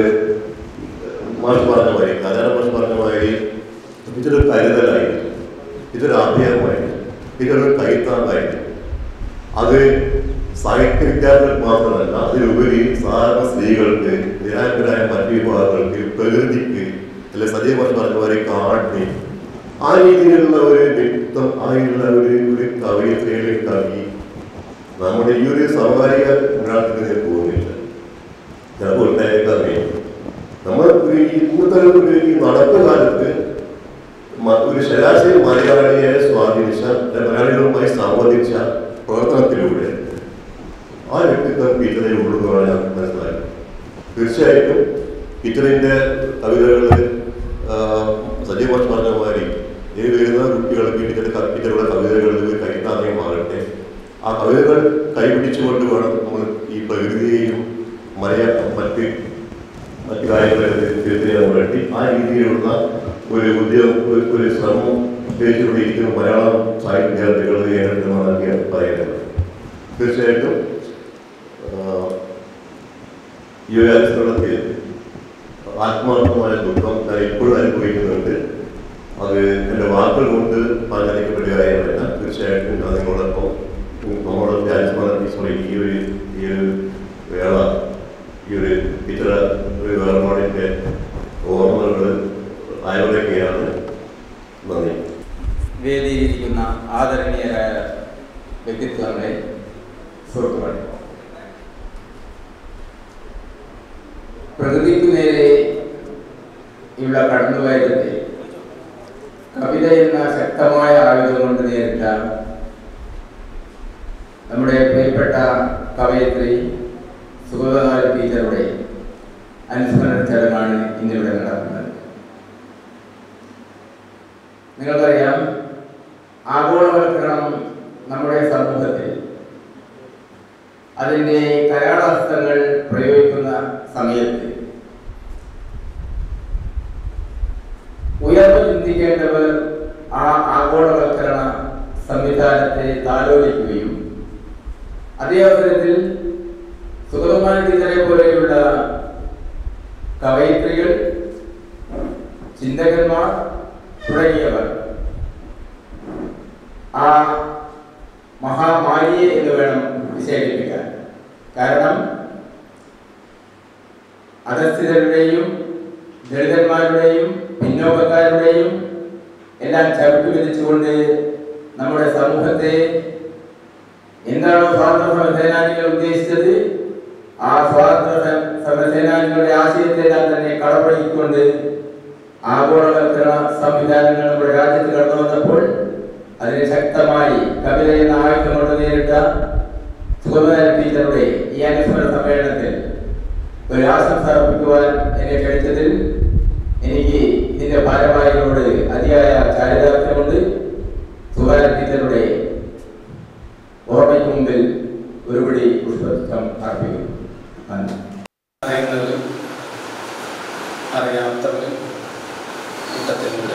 മാഷ് പറഞ്ഞ മാതിരി കല്യാണ മാഷ് പറഞ്ഞ മാതിരി ഇതൊരു കരുതലായിരുന്നു ഇതൊരു അഭയമായിരുന്നു ഇതൊരു കൈത്താങ്ങായിരുന്നു അത് സാഹിത്യ വിദ്യാർത്ഥികൾക്ക് മാത്രമല്ല അതിലുപരി സാധാരണ സ്ത്രീകൾക്ക് നിരാശരായ മറ്റു വിഭാഗങ്ങൾക്ക് പ്രകൃതിക്ക് അല്ലെ സജീവ മാഷ് പറഞ്ഞ മാതിരി കാട്ടിന് ആ രീതിയിലുള്ള ഒരു വ്യക്തം ആയുള്ള ഒരു ഒരു കവിയത്രയിലെ കവി നമ്മുടെ ഈ ഒരു സമകാലിക മലയാളത്തിൽ പോകുന്നില്ല ചിലപ്പോൾ ഉണ്ടായേക്കാറില്ല നമ്മൾ ഒരു ഈ ഇന്നത്തെ ഒരു ഈ നടപ്പ് കാലത്ത് മ- ഒരു ശരാശരി മലയാളിയെ സ്വാധീനിച്ച അല്ലെ മലയാളികളുമായി സംവദിച്ച പ്രവർത്തനത്തിലൂടെ ആ വ്യക്തിത്വം ടീച്ചറെ ഉള്ളുന്നതാണ് ഞാൻ മനസ്സിലായത് തീർച്ചയായിട്ടും ടീച്ചറിന്റെ കവിതകൾ സജീവ് മാഷ് പറഞ്ഞ മാതിരി ഈ വരുന്ന കുട്ടികൾക്ക് ടീച്ചറുടെ ക- ടീച്ചറുടെ കവിതകളിൽ ഒരു കൈത്താങ്ങയും മാറട്ടെ ആ കവിതകൾ കൈപിടിച്ചുകൊണ്ട് വേണം നമ്മൾ ഈ പ്രകൃതിയെയും മലയ മറ്റ് മറ്റു കാര്യങ്ങളെ തിരുത്തിയാൻ വേണ്ടി ആ രീതിയിലുള്ള ഒരു ഉദ്യോഗം ഒരു- ഒരു ശ്രമം പ്രത്യേകിച്ചുള്ള ഇരിക്കുന്ന മലയാളം സാഹിത്യ വിദ്യാർത്ഥികൾ ചെയ്യണമെന്നാണ് എനിക്ക് പറയുന്നത് തീർച്ചയായിട്ടും ആഹ്, ഈ ഒരു അവസരത്തിൽ ആത്മാർത്ഥമായ ദുഃഖം ഞാൻ ഇപ്പോഴും അനുഭവിക്കുന്നുണ്ട് അത് എൻ്റെ വാക്കുകൾ കൊണ്ട് പറഞ്ഞറിയിക്കപ്പെട്ട കാര്യമല്ല തീർച്ചയായിട്ടും ഞാൻ നിങ്ങളോടൊപ്പം നമ്മളോടൊപ്പം ഈ ഒരു ഈ ഒരു വേള ഈ ഒരു ഇത്ര ഒരു വേർപാടിൻ്റെ ഓർമ്മകൾ ആയോടെയൊക്കെയാണ് നന്ദി വേദിയിലിരിക്കുന്ന ആദരണീയരായ വ്യക്തിത്വങ്ങളെ സുഹൃത്തുക്കളെ പ്രകൃതിക്ക് നേരെ ഉള്ള കടന്നുകയറ്റത്തെ കവിത എന്ന ശക്തമായ ആയുധം കൊണ്ട് നേരിട്ട നമ്മുടെ പ്രിയപ്പെട്ട കവയത്രി സുഗതനായ ടീച്ചറുടെ അനുസ്മരണ ചടങ്ങാണ് ഇന്നിവിടെ നടക്കുന്നത് നിങ്ങൾക്കറിയാം ആഗോളവൽക്കരണം നമ്മുടെ സമൂഹത്തിൽ അതിൻ്റെ കരാളഹസ്തങ്ങൾ പ്രയോഗിക്കുന്ന സമയത്ത് ഉയർന്നു ചിന്തിക്കേണ്ടവർ ആ ആഗോളവൽക്കരണ സംവിധാനത്തെ താലോലിക്കുകയും അതേ അവസരത്തിൽ സുഗതമായ ടീച്ചറെ പോലെയുള്ള കവയിത്രികൾ ചിന്തകന്മാർ തുടങ്ങിയവർ ആ മഹാമാരിയെ എന്ന് വേണം വിശേഷിപ്പിക്കാൻ കാരണം അധസ്ഥിതരുടെയും ദളിതന്മാരുടെയും പിന്നോക്കക്കാരുടെയും എല്ലാം ചവിട്ടി വിധിച്ചുകൊണ്ട് നമ്മുടെ സമൂഹത്തെ എന്താണോ സ്വാതന്ത്ര്യ സമരസേനാനികൾ ഉദ്ദേശിച്ചത് ആ സ്വാതന്ത്ര്യ സ- സമരസേനാനികളുടെ ആശയത്തെല്ലാം തന്നെ കടപ്പഴിക്കൊണ്ട് ആഗോളവൽക്കരണ സംവിധാനങ്ങൾ നമ്മുടെ രാജ്യത്ത് കടന്നു വന്നപ്പോൾ അതിനെ ശക്തമായി കവിത എന്ന ആയുധം കൊണ്ട് നേരിട്ട സുഗമനായ ടീച്ചറുടെ ഈ അനുസ്മരണ സമ്മേളനത്തിൽ ഒരു ആശംസ അർപ്പിക്കുവാൻ എന്നെ ക്ഷണിച്ചതിൽ എനിക്ക് ഇതിന്റെ ഭാരവാഹികളോട് അതിയായ ചാരിതാർത്ഥ്യമുണ്ട് സുഗമനായ ടീച്ചറുടെ ഓർമ്മയ്ക്ക് മുമ്പിൽ ഒരുപടി പുഷ്പം അർപ്പിക്കുന്നു നന്ദി അറിയുന്നവരും അറിയാത്തവരും കൂട്ടത്തിലുണ്ട്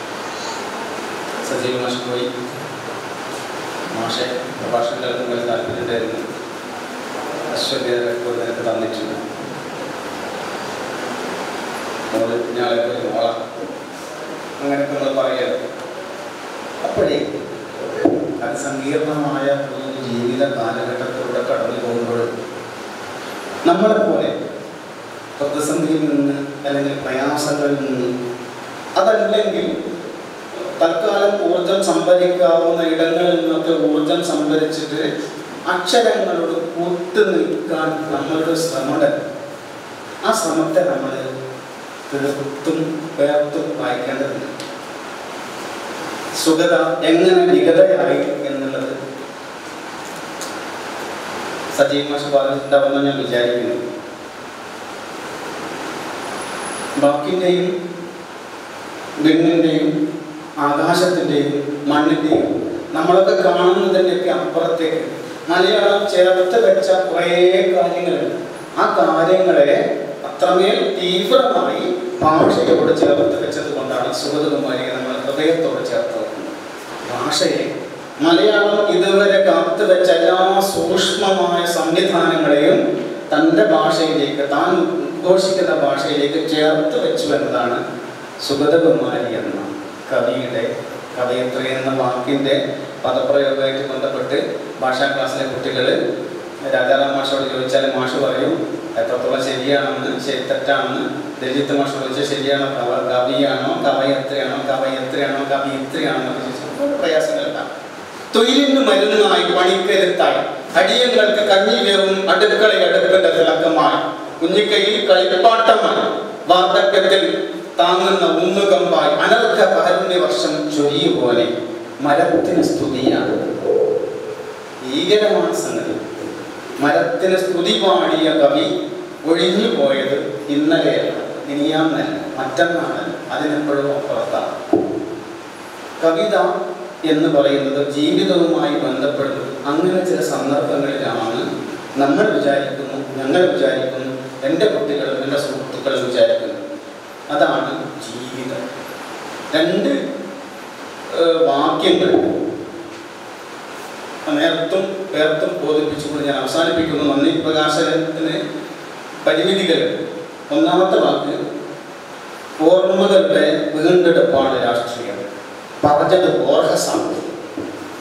സജീവ മാഷ് പോയി മാഷെ പ്രഭാഷണം കേൾക്കാൻ വലിയ താല്പര്യമുണ്ടായിരുന്നു അശ്വതിയുടെ റെക്കോർഡ് നിനക്ക് തന്നിട്ടുണ്ട് മോള് ഞാളെ പോയി മോള അങ്ങനെയൊക്കെ നമ്മൾ പറയരുത് അപ്പോഴേ അത് സങ്കീർണമായ ഒരു ജീവിത കാലഘട്ടത്തിലൂടെ കടന്നു പോകുമ്പോൾ നമ്മളെപ്പോലെ പ്രതിസന്ധിയിൽ നിന്ന് അല്ലെങ്കിൽ പ്രയാസങ്ങളിൽ നിന്ന് അതല്ലെങ്കിൽ തൽക്കാലം ഊർജം സംഭരിക്കാവുന്ന ഇടങ്ങളിൽ നിന്നൊക്കെ ഊർജം സംഭരിച്ചിട്ട് അക്ഷരങ്ങളോട് കൂട്ടു നിൽക്കാൻ നമ്മളുടെ ശ്രമം ആ ശ്രമത്തെ നമ്മൾ തീർത്തും പേർത്തും വായിക്കേണ്ടതുണ്ട് സുഗത എങ്ങനെ വിഗതയായി എന്നുള്ളത് സജീവ് മാഷ് പറഞ്ഞിട്ടുണ്ടാവുമെന്ന് ഞാൻ വിചാരിക്കുന്നു വാക്കിൻ്റെയും വിണ്ണിൻ്റെയും ആകാശത്തിൻ്റെയും മണ്ണിൻ്റെയും നമ്മളൊക്കെ കാണുന്നതിൻ്റെയൊക്കെ അപ്പുറത്തേക്ക് മലയാളം ചേർത്ത് വെച്ച കുറേ കാര്യങ്ങളുണ്ട് ആ കാര്യങ്ങളെ അത്രമേൽ തീവ്രമായി ഭാഷയോട് ചേർത്ത് വെച്ചത് കൊണ്ടാണ് സുഗതകുമാരിയെ നമ്മൾ ഹൃദയത്തോട് ചേർത്ത് വെക്കുന്നത് ഭാഷയെ മലയാളം ഇതുവരെ കാത്തു വെച്ച എല്ലാ സൂക്ഷ്മമായ സംവിധാനങ്ങളെയും തൻ്റെ ഭാഷയിലേക്ക് താൻ ഉദ്ഘോഷിക്കുന്ന ഭാഷയിലേക്ക് ചേർത്ത് വെച്ചു എന്നതാണ് സുഗതകുമാരി എന്ന കവിയുടെ കവയത്രി എന്ന വാക്കിൻ്റെ പദപ്രയോഗമായിട്ട് ബന്ധപ്പെട്ട് ഭാഷാ ക്ലാസ്സിലെ കുട്ടികൾ രാജാറാം മാഷോട് ചോദിച്ചാൽ മാഷ് പറയും എത്രത്തോളം ശരിയാണെന്ന് ശരി തെറ്റാണെന്ന് രഞ്ജിത്ത് മാഷ് ചോദിച്ചാൽ ശരിയാണോ കവ കവിയാണോ കവയത്രിയാണോ കവയത്രിയാണോ കവിയത്രിയാണോ എന്നൊക്കെ ചോദിച്ചാൽ പ്രയാസങ്ങളുണ്ടാകും തൊഴിലിന് മരുന്നായി പണിക്കരുത്തായി അടിയങ്ങൾക്ക് കഞ്ഞി വേവും അടുക്കള അടുപ്പിന്റെ തിളക്കമായി കുഞ്ഞിക്കൈയിൽ കളിപ്പാട്ടമായി വാർദ്ധക്യത്തിൽ താങ്ങുന്ന ഉമ്മുകമ്പായി അനർഘ കാരുണ്യ വർഷം ചൊരിയു പോലെ മരത്തിന് സ്തുതിയാണ് ഭീകരമായ സംഗതി മരത്തിന് സ്തുതി പാടിയ കവി ഒഴിഞ്ഞു പോയത് ഇന്നലെയല്ല ഇനിയാന്നല്ല മറ്റന്നാളല്ല അതിനെപ്പോഴും അപ്പുറത്താണ് കവിത എന്ന് പറയുന്നത് ജീവിതവുമായി ബന്ധപ്പെടുന്നത് അങ്ങനെ ചില സന്ദർഭങ്ങളിലാണ് നമ്മൾ വിചാരിക്കുന്നു ഞങ്ങൾ വിചാരിക്കുന്നു എൻ്റെ കുട്ടികളും എൻ്റെ സുഹൃത്തുക്കളും വിചാരിക്കുന്നു അതാണ് ജീവിതം രണ്ട് ഏഹ്, വാക്യങ്ങൾ നേരത്തും പേർത്തും ബോധിപ്പിച്ചുകൊണ്ട് ഞാൻ അവസാനിപ്പിക്കുന്നു നന്ദി പ്രകാശനത്തിന് പരിമിതികൾ ഒന്നാമത്തെ വാക്ക് ഓർമ്മകളുടെ വീണ്ടെടുപ്പാണ് രാഷ്ട്രീയം പറഞ്ഞത് ബോർഹസാണ്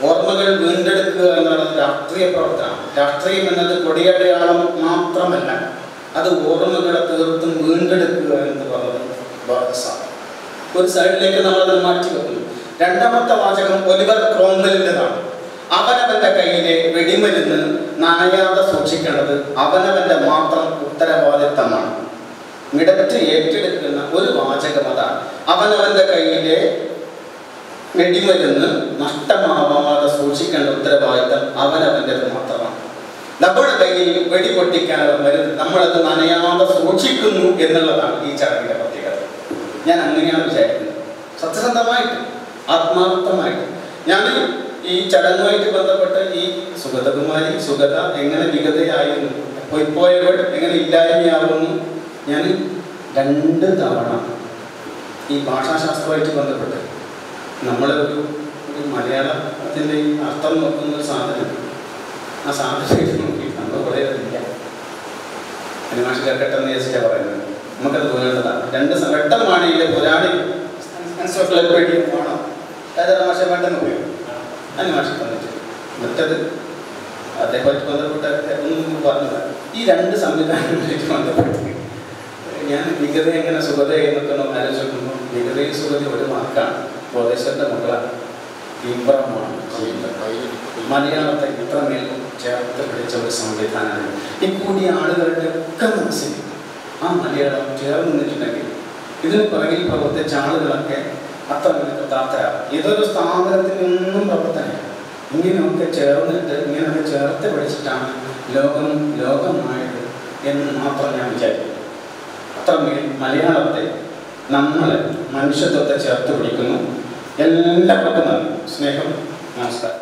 ഓർമ്മകൾ വീണ്ടെടുക്കുക എന്നുള്ളത് രാഷ്ട്രീയ പ്രവർത്തനം രാഷ്ട്രീയം എന്നത് കൊടിയടയാളം മാത്രമല്ല അത് ഓർമ്മകളെ തീർത്തും വീണ്ടെടുക്കുക എന്ന് പറയുന്നത് ബാധസാണ് ഒരു സൈഡിലേക്ക് നമ്മളത് മാറ്റി വെക്കുന്നു രണ്ടാമത്തെ വാചകം ഒലിവർ ക്രോംവെലിൻ്റെതാണ് അവനവന്റെ കയ്യിലെ വെടിമരുന്ന് നനയാതെ സൂക്ഷിക്കേണ്ടത് അവനവന്റെ മാത്രം ഉത്തരവാദിത്തമാണ് മിടറ്റ് ഏറ്റെടുക്കുന്ന ഒരു വാചകം അതാണ് അവനവന്റെ കയ്യിലെ വെടിമരുന്ന് നഷ്ടമാവാതെ സൂക്ഷിക്കേണ്ട ഉത്തരവാദിത്തം അവനവൻ്റെത് മാത്രമാണ് നമ്മുടെ കയ്യിൽ വെടി പൊട്ടിക്കാനുള്ള മരുന്ന് നമ്മളത് നനയാതെ സൂക്ഷിക്കുന്നു എന്നുള്ളതാണ് ഈ ചടങ്ങിന്റെ പ്രത്യേകത ഞാൻ അങ്ങനെയാണ് വിചാരിക്കുന്നത് സത്യസന്ധമായിട്ട് ആത്മാർത്ഥമായിട്ട് ഞാൻ ഈ ചടങ്ങുമായിട്ട് ബന്ധപ്പെട്ട് ഈ സുഗതകുമാരി സുഗത എങ്ങനെ വിഗതയായിരുന്നു പോയിപ്പോയവൾ എങ്ങനെ ഇല്ലായ്മയാവുന്നു ഞാൻ രണ്ട് തവണ ഈ ഭാഷാശാസ്ത്രമായിട്ട് ബന്ധപ്പെട്ട് നമ്മളൊരു ഒരു മലയാളത്തിൻ്റെ ഈ അർത്ഥം നോക്കുന്ന ഒരു സാധനം ആ സാധനം നോക്കി നമ്മൾ കുറേതില്ല അനുമാഷ് കേട്ടെന്ന് വിചാരിച്ചാണ് പറയുന്നത് നമുക്കത് തോന്നേണ്ടതാണ് രണ്ട് വെട്ടമാണ് ഇതിലെ പുരാണി എൻസൈക്ലോപീഡിയ വേണം രാജാമാഷ വേണ്ടെന്ന് പറയും അനുമാഷ് തന്നിട്ട് മറ്റത് അതേപോലെ ബന്ധപ്പെട്ട ഒന്നും പറഞ്ഞില്ല ഈ രണ്ട് സംവിധാനങ്ങളുമായിട്ട് ബന്ധപ്പെട്ട് ഞാൻ വിഗത എങ്ങനെ സുഗത എന്നൊക്കെ ഒന്ന് ആലോചിക്കുമ്പോൾ വിഗതയും സുഗത ഒരു വാക്കാണ് പ്രദേശത്തെ മക്കളാണ് ഇമ്പ്രമാണ് മലയാളത്തെ ഇത്രമേൽ ചേർത്ത് പിടിച്ച ഒരു സംവിധാനമാണ് ഈ കൂടിയ ആളുകളുടെ ഒക്കെ മനസ്സിൽ ആ മലയാളം ചേർന്ന് നിന്നിട്ടുണ്ടെങ്കിൽ ഇതിന് പിറകിൽ പ്രവർത്തിച്ച ആളുകളൊക്കെ അത്ര കൃതാർത്ഥരാണ് ഇതൊരു സ്ഥാപനത്തിനൊന്നും പ്രവർത്തനമില്ല ഇങ്ങനെയൊക്കെ ചേർന്നിട്ട് ഇങ്ങനെയൊക്കെ ചേർത്ത് പിടിച്ചിട്ടാണ് ലോകം ലോകമായത് എന്ന് മാത്രം ഞാൻ വിചാരിക്കുന്നു അത്രമേൽ മലയാളത്തെ നമ്മൾ മനുഷ്യത്വത്തെ ചേർത്ത് പിടിക്കുന്നു എല്ലാവർക്കും നന്ദി സ്നേഹം നമസ്കാരം